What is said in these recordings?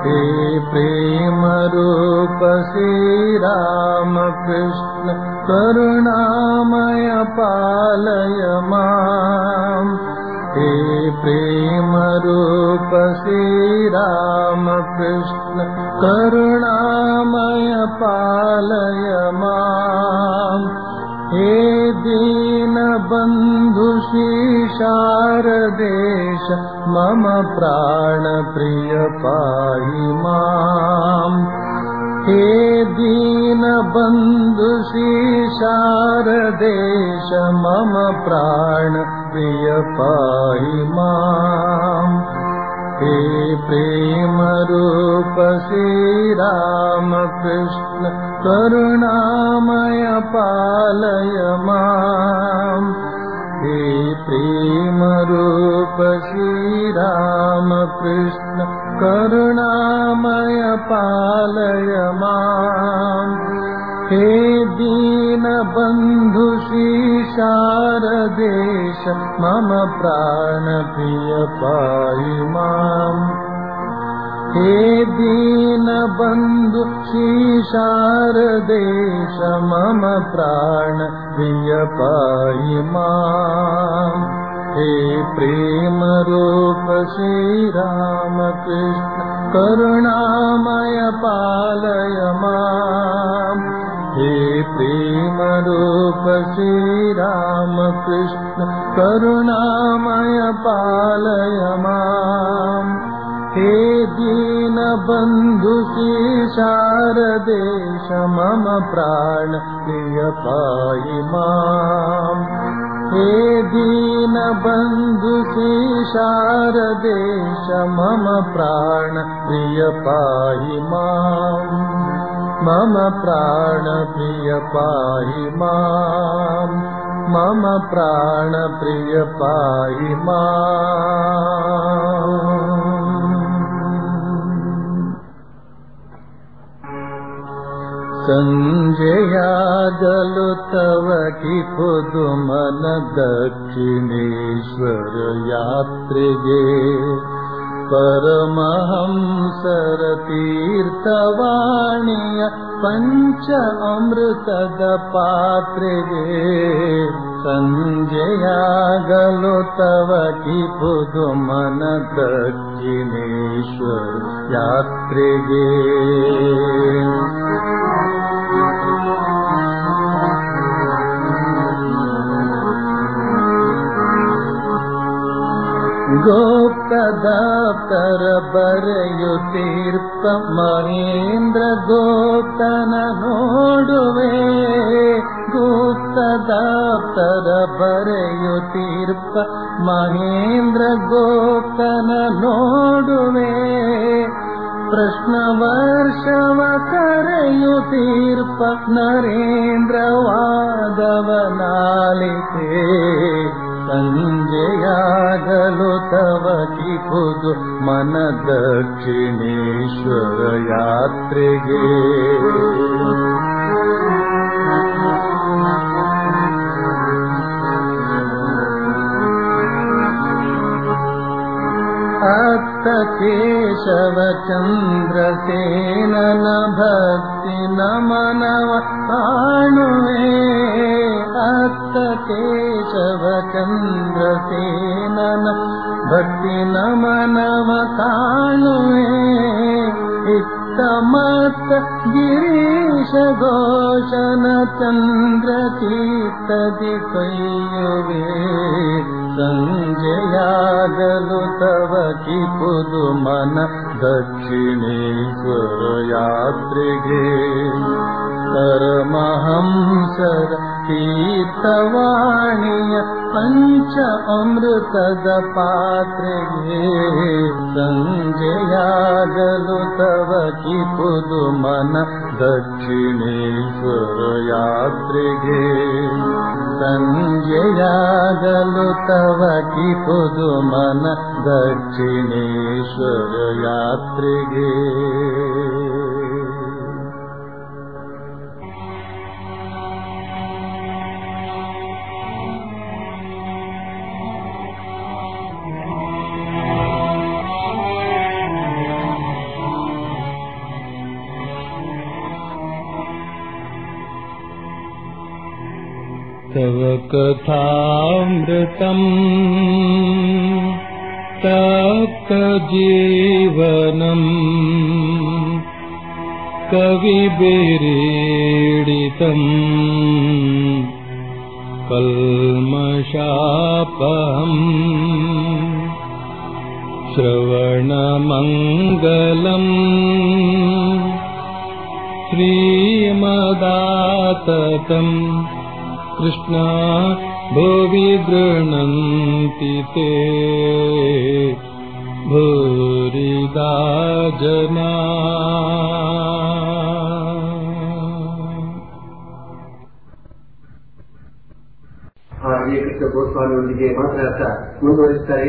हे प्रेम रूप श्रीरामकृष्ण करुणामय पालय माम् हे प्रेम रूप श्रीरामकृष्ण करुणामय पालय माम् हे दीनबन्धु शारदेश मम प्राणप्रिय पाहि माम् हे दीनबन्धु शारदेश मम प्राणप्रिय पाहि माम् हे प्रेमरूप श्रीरामकृष्ण करुणामय पालय माम् हे प्रेमरूप श्रीरामकृष्ण करुणामय पालय माम् हे दीनबन्धु शारदेश मम प्राणप्रिय पाहि माम् हे दीनबन्धु शारदेश मम प्राणप्रिय पाहि माम् हे प्रेमरूप श्रीरामकृष्ण करुणामय पालय माम् हे प्रेमरूप श्रीरामकृष्ण करुणामय पालय माम् हे दीनबन्धु शारदेश मम प्राण प्रिय पाहि माम् हे दीनबन्धु शारदेश मम प्राण प्रिय पाहि माम् मम प्राण प्रिय पाहि माम् मम प्राण प्रिय पाहि माम् ಸಂಜೆಯಾಗಲು ತವ ಕಿಪುದು ಮನ ದಕ್ಷಿಣೇಶ್ವರ ಯಾತ್ರೆಗೆ ಪರಮಹಂಸರ ತೀರ್ಥವಾಣಿಯ ಪಂಚ ಅಮೃತದ ಪಾತ್ರೆಗೆ ಸಂಜೆಯಾಗಲು ತವ ಕಿಪುದು ಮನ ದಕ್ಷಿಣೇಶ್ವರ ಯಾತ್ರೆಗೆ ಗೋಪ್ತದಾಪ್ತರ ಬರೆಯುತ್ತೀರ್ಪ ಮಹೇಂದ್ರ ಗೋಪ್ತನ ನೋಡುವೆ ಗುಪ್ತದಾಪ್ತರ ಬರೆಯುತ್ತೀರ್ಪ ಮಹೇಂದ್ರ ಗೋಪ್ತನ ನೋಡುವೆ ಪ್ರಶ್ನ ವರ್ಷವ ಕರೆಯುತ್ತೀರ್ಪ ನರೇಂದ್ರ ವಾದವನಾಲಿತೆ ಸಂಜೆಯಾಗಲು ತವ ಕಿಪುದು ಮನ ದಕ್ಷಿಣೇಶ್ವರ ಯಾತ್ರೆಗೆ ಅತ್ತ ಕೇಶವ ಚಂದ್ರಸೇನನ ಭಕ್ತಿ ನಮನವ ಕಾಣುವೆ ಅತ್ತ ಕೇಶವ ಚಂದ್ರಸೇನನ ಭಕ್ತಿ ನಮನವ ಕಾಣುವೆ ಇತ್ತ ಮತ್ತ ಗಿರೀಶ ಘೋಷನ ಚಂದ್ರ ಚೀತದಿ ಕೈಯುವೆ ಸಂಜೆಯಾಗಲು ತವ ಕಿಪುದು ಮನ ದಕ್ಷಿಣೇಶ್ವರ ಯಾತ್ರೆಗೆ ಪರಮಹಂಸರ ತೀರ್ಥವಾಣಿಯ ಪಂಚ ಅಮೃತದ ಪಾತ್ರೆಗೆ ಸಂಜೆಯಾಗಲು ತವ ಕಿಪುದು ಮನ ದಕ್ಷಿಣೇಶ್ವರ ಯಾತ್ರೆಗೆ ಸಂಜೆಯಾಗಲು ತವ ಕಿಪುದು ಮನ ದಕ್ಷಿಣೇಶ್ವರ ಯಾತ್ರೆಗೆ तव कथामृतम् तप्तजीवनम् कविभिरीडितम् कल्मषापहम् श्रवणमङ्गलम् श्रीमदाततम् कृष्णा भुवि गृह्णन्ति ते भूरिदा जना ಹಾಗೆ ಕೃಷ್ಣ ಗೋಸ್ವಾಮಿಯೊಂದಿಗೆ ಮಾತನಾಡ್ತಾ ಮುಂದುವರಿಸ್ತಾರೆ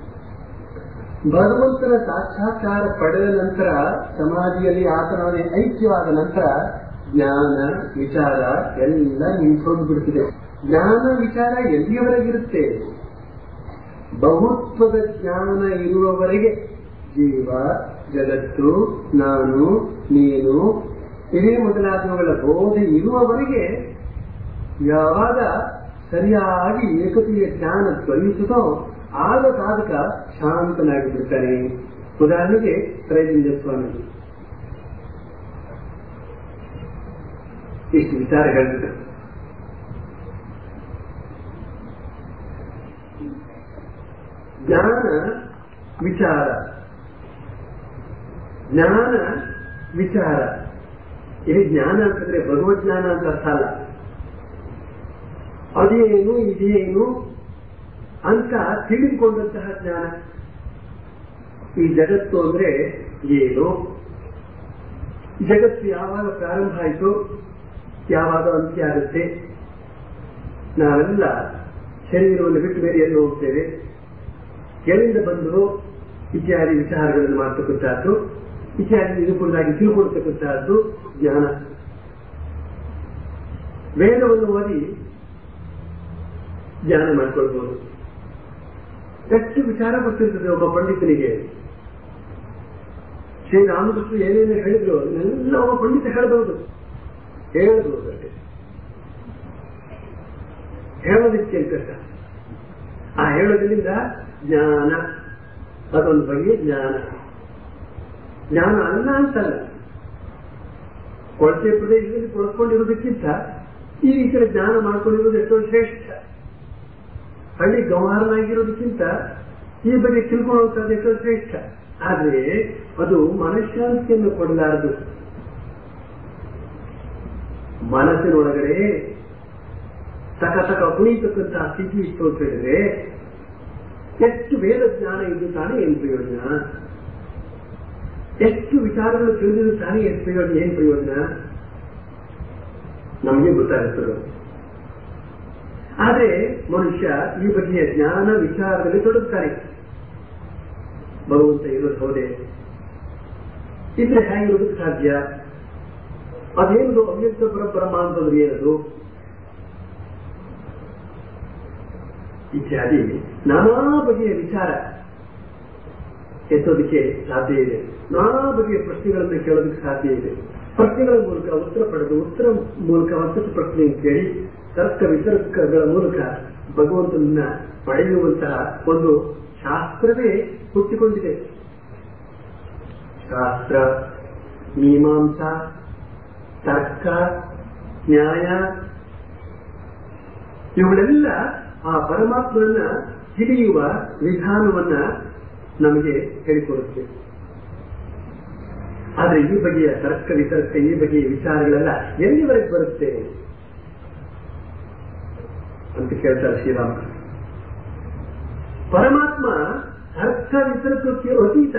ಭಗವಂತನ ಸಾಕ್ಷಾತ್ಕಾರ ಪಡೆದ ನಂತರ ಸಮಾಧಿಯಲ್ಲಿ ಆತನೊಡನೆ ಐಕ್ಯವಾದ ನಂತರ ಜ್ಞಾನ ವಿಚಾರ ಎಲ್ಲ ನಿಂತ್ಕೊಂಡು ಬಿಡ್ತಿದೆ ಜ್ಞಾನ ವಿಚಾರ ಎಲ್ಲಿಯವರೆಗಿರುತ್ತೆ ಬಹುತ್ವದ ಜ್ಞಾನ ಇರುವವರೆಗೆ ಜೀವ ಜಗತ್ತು ನಾನು ನೀನು ಇದೇ ಮೊದಲಾದವುಗಳ ಬೋಧೆ ಇರುವವರೆಗೆ ಯಾವಾಗ ಸರಿಯಾಗಿ ಏಕತೆಯ ಜ್ಞಾನ ದೊರೆಯುತ್ತದೋ ಆಗ ಸಾಧಕ ಶಾಂತನಾಗಿ ಬಿಡ್ತಾನೆ ಉದಾಹರಣೆಗೆ ತ್ರೈಲಿಂಗ ಸ್ವಾಮಿ ಇಷ್ಟು ವಿಚಾರ ಹೇಳ್ತಿದ್ರು ಜ್ಞಾನ ವಿಚಾರ ಜ್ಞಾನ ವಿಚಾರ ಇಲ್ಲಿ ಜ್ಞಾನ ಅಂತಂದ್ರೆ ಭಗವಜ್ಞಾನ ಅಂತ ಅರ್ಥ ಅಲ್ಲ ಅದೇನು ಇದೇನು ಅಂತ ತಿಳಿದುಕೊಂಡಂತಹ ಜ್ಞಾನ ಈ ಜಗತ್ತು ಅಂದ್ರೆ ಏನು ಜಗತ್ತು ಯಾವಾಗ ಪ್ರಾರಂಭ ಆಯಿತು ಯಾವಾಗ ಅಂತ್ಯ ಆಗುತ್ತೆ ನಾವೆಲ್ಲ ಶರೀರವನ್ನು ಬಿಟ್ಟು ಬೇರೆ ಎಲ್ಲಿ ಹೋಗ್ತೇವೆ ಎಲ್ಲಿಂದ ಬಂದರು ಇತ್ಯಾದಿ ವಿಚಾರಗಳನ್ನು ಮಾಡ್ತಕ್ಕಂಥದ್ದು ಇತ್ಯಾದಿ ನಿರೂಪಣವಾಗಿ ತಿಳ್ಕೊಳ್ತಕ್ಕಂಥದ್ದು ಜ್ಞಾನ ವೇದವನ್ನು ಓದಿ ಜ್ಞಾನ ಮಾಡ್ಕೊಳ್ಬಹುದು ಎಷ್ಟು ವಿಚಾರ ಗೊತ್ತಿರ್ತದೆ ಒಬ್ಬ ಪಂಡಿತನಿಗೆ ಶ್ರೀರಾಮಕೃಷ್ಣ ಏನೇನು ಹೇಳಿದ್ರು ಅದನ್ನೆಲ್ಲ ಒಬ್ಬ ಪಂಡಿತ ಹೇಳಬಹುದು ಹೇಳಬಹುದು ಅಷ್ಟೇ ಹೇಳೋದಕ್ಕೆ ಕಷ್ಟ ಆ ಹೇಳೋದ್ರಿಂದ ಜ್ಞಾನ ಅದೊಂದು ಬಗೆಯ ಜ್ಞಾನ ಜ್ಞಾನ ಅಲ್ಲ ಅಂತಲ್ಲ ಕೊಳಚೆ ಪ್ರದೇಶದಲ್ಲಿ ಕೊಳಸ್ಕೊಂಡಿರೋದಕ್ಕಿಂತ ಈ ರೀತಿಯ ಜ್ಞಾನ ಮಾಡ್ಕೊಂಡಿರೋದು ಎಷ್ಟೋ ಶ್ರೇಷ್ಠ ಹಳ್ಳಿ ಗೌಹಾರನಾಗಿರೋದಕ್ಕಿಂತ ಈ ಬಗ್ಗೆ ತಿಳ್ಕೊಳ್ಳುವಂತದ್ದು ಎಷ್ಟೋ ಶ್ರೇಷ್ಠ ಆದ್ರೆ ಅದು ಮನಃಶಾಂತಿಯನ್ನು ಕೊಡಲಾರದು ಮನಸ್ಸಿನೊಳಗಡೆ ತಕ ತಕ ಕುಣಿತಕ್ಕಂತಹ ಸ್ಥಿತಿ ಇತ್ತು ಅಂತ ಹೇಳಿದ್ರೆ ಎಷ್ಟು ವೇದ ಜ್ಞಾನ ಇದ್ದು ತಾನೇ ಏನು ಪ್ರಯೋಜನ ಎಷ್ಟು ವಿಚಾರಗಳು ತಿಳಿದಿದ್ದು ತಾನೇ ಏನು ಪ್ರಯೋಜನ ಏನು ಪ್ರಯೋಜನ ನಮಗೆ ಗೊತ್ತಾಗುತ್ತದೆ ಆದರೆ ಮನುಷ್ಯ ಈ ಬಗೆಯ ಜ್ಞಾನ ವಿಚಾರದಲ್ಲಿ ತೊಡಗುತ್ತಾರೆ ಭಗವಂತ ಇರೋದು ಹೌದೆ ಇದ್ರೆ ಹೇಗಿರೋದಕ್ಕೆ ಸಾಧ್ಯ ಅದೇನು ಅವ್ಯಕ್ತ ಪರಬ್ರಹ್ಮ ಅಂತಂದ್ರೆ ಏನದು ಇತ್ಯಾದಿ ನಾನಾ ಬಗೆಯ ವಿಚಾರ ಎತ್ತೋದಕ್ಕೆ ಸಾಧ್ಯ ಇದೆ ನಾನಾ ಬಗೆಯ ಪ್ರಶ್ನೆಗಳನ್ನು ಕೇಳೋದಕ್ಕೆ ಸಾಧ್ಯ ಇದೆ ಪ್ರಶ್ನೆಗಳ ಮೂಲಕ ಉತ್ತರ ಪಡೆದು ಉತ್ತರ ಮೂಲಕ ಮತ್ತಷ್ಟು ಪ್ರಶ್ನೆ ಕೇಳಿ ತರ್ಕ ವಿತರ್ಕಗಳ ಮೂಲಕ ಭಗವಂತನನ್ನ ಪಡೆಯುವಂತಹ ಒಂದು ಶಾಸ್ತ್ರವೇ ಹುಟ್ಟಿಕೊಂಡಿದೆ ಶಾಸ್ತ್ರ ಮೀಮಾಂಸಾ ತರ್ಕ ನ್ಯಾಯ ಇವುಗಳೆಲ್ಲ ಆ ಪರಮಾತ್ಮನನ್ನ ಹಿಡಿಯುವ ವಿಧಾನವನ್ನ ನಮಗೆ ಹೇಳಿಕೊಡುತ್ತೆ ಆದ್ರೆ ಈ ಬಗೆಯ ತರ್ಕ ವಿತರ್ಕ ಈ ಬಗೆಯ ವಿಚಾರಗಳೆಲ್ಲ ಎಲ್ಲಿವರೆಗೆ ಬರುತ್ತೆ ಅಂತ ಕೇಳ್ತಾರೆ ಶ್ರೀರಾಮ ಪರಮಾತ್ಮ ಅರ್ಥ ವಿತರ್ಕಕ್ಕೆ ಅತೀತ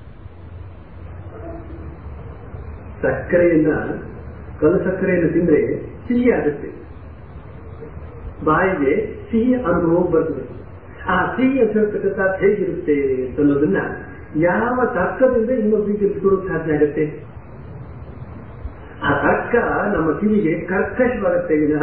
ಸಕ್ಕರೆಯನ್ನ ಕಲ್ಲು ಸಕ್ಕರೆಯನ್ನು ತಿಂದ್ರೆ ಸಿಹಿ ಆಗುತ್ತೆ ಬಾಯಿಗೆ ಸಿಹಿ ಅನುಭವ ಬರ್ತದೆ ಆ ಸಿಹಿ ಅಂತ ಹೇಳ್ತಕ್ಕಂಥ ಹೇಗಿರುತ್ತೆ ಅನ್ನೋದನ್ನ ಯಾವ ತರ್ಕದಿಂದ ಇನ್ನೊಬ್ಬರಿಗೆ ತಿಳಿಸ್ಕೊಡೋಕೆ ಸಾಧ್ಯ ಆಗುತ್ತೆ ಆ ತರ್ಕ ನಮ್ಮ ಕಿವಿಗೆ ಕರ್ಕಶವಾಗುತ್ತೆ ವಿನಃ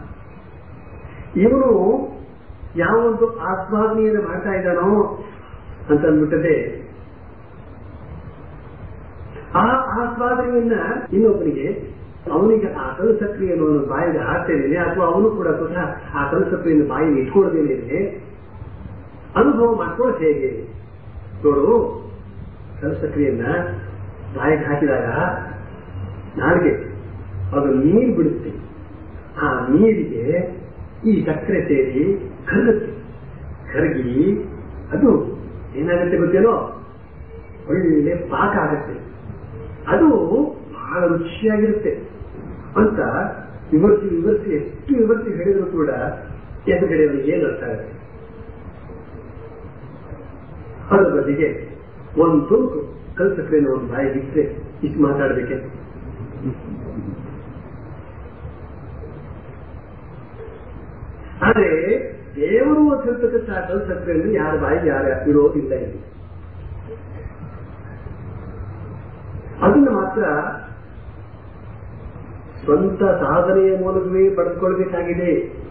ಇವನು ಯಾವೊಂದು ಆಸ್ವಾದನೆಯನ್ನು ಮಾಡ್ತಾ ಇದ್ದಾನೋ ಅಂತ ಅಂದ್ಬಿಟ್ಟದೆ ಆ ಆಸ್ವಾದನೆಯನ್ನ ಇನ್ನೊಬ್ಬನಿಗೆ ಅವನಿಗೆ ಆ ಕಲ್ಲು ಸಕ್ರಿಯನ್ನು ಅವನು ಬಾಯಿಗೆ ಹಾಕ್ತೇನೆ ಅಥವಾ ಅವನು ಕೂಡ ಸ್ವತಃ ಆ ಕಲ್ಲು ಸಕ್ರಿಯನ್ನು ಬಾಯಿಗೆ ಇಟ್ಕೊಳ್ಳದೇನೆ ಅನುಭವ ಮಾಡ್ಕೊಳ್ಳೋದು ಹೇಗೆ ನೋಡು ಕಲ್ಲು ಸಕ್ರಿಯನ್ನ ಬಾಯಿಗೆ ಹಾಕಿದಾಗ ನಾಲ್ಗೆ ಅದು ನೀರು ಬಿಡುತ್ತೆ ಆ ನೀರಿಗೆ ಈ ಸಕ್ಕರೆ ಸೇರಿ ಕರಗುತ್ತೆ ಕರಗಿ ಅದು ಏನಾಗುತ್ತೆ ಗೊತ್ತೇನೋ ಒಳ್ಳೆ ಪಾಕ ಆಗತ್ತೆ ಅದು ಬಹಳ ರುಚಿಯಾಗಿರುತ್ತೆ ಅಂತ ವಿವರಿಸಿ ವಿವರಿಸಿ ಎಷ್ಟು ವಿವರಿಸಿ ಹೇಳಿದ್ರು ಕೂಡ ಎದುರುಗಡೆ ಅವನಿಗೆ ಏನು ಅರ್ಥ ಆಗುತ್ತೆ ಅದ್ರ ಬದಿಗೆ ಒಂದು ತುಣುಕು ಕಲ್ಸಕ್ರೇನು ಒಂದು ಬಾಯಿಗೆ ಇಟ್ಟರೆ ಇಷ್ಟು ಮಾತಾಡಬೇಕೆ ಆದ್ರೆ ದೇವರು ಹೇಳ್ತಕ್ಕಂಥ ಕಲ್ಸಕ್ರೆಯನ್ನು ಯಾರ ಬಾಯಿಗೆ ಯಾರ ಇರೋದಿಲ್ಲ ಇಲ್ಲಿ ಅದನ್ನು ಮಾತ್ರ ಸ್ವಂತ ಸಾಧನೆಯ ಮೂಲಕವೇ ಪಡೆದುಕೊಳ್ಬೇಕಾಗಿದೆ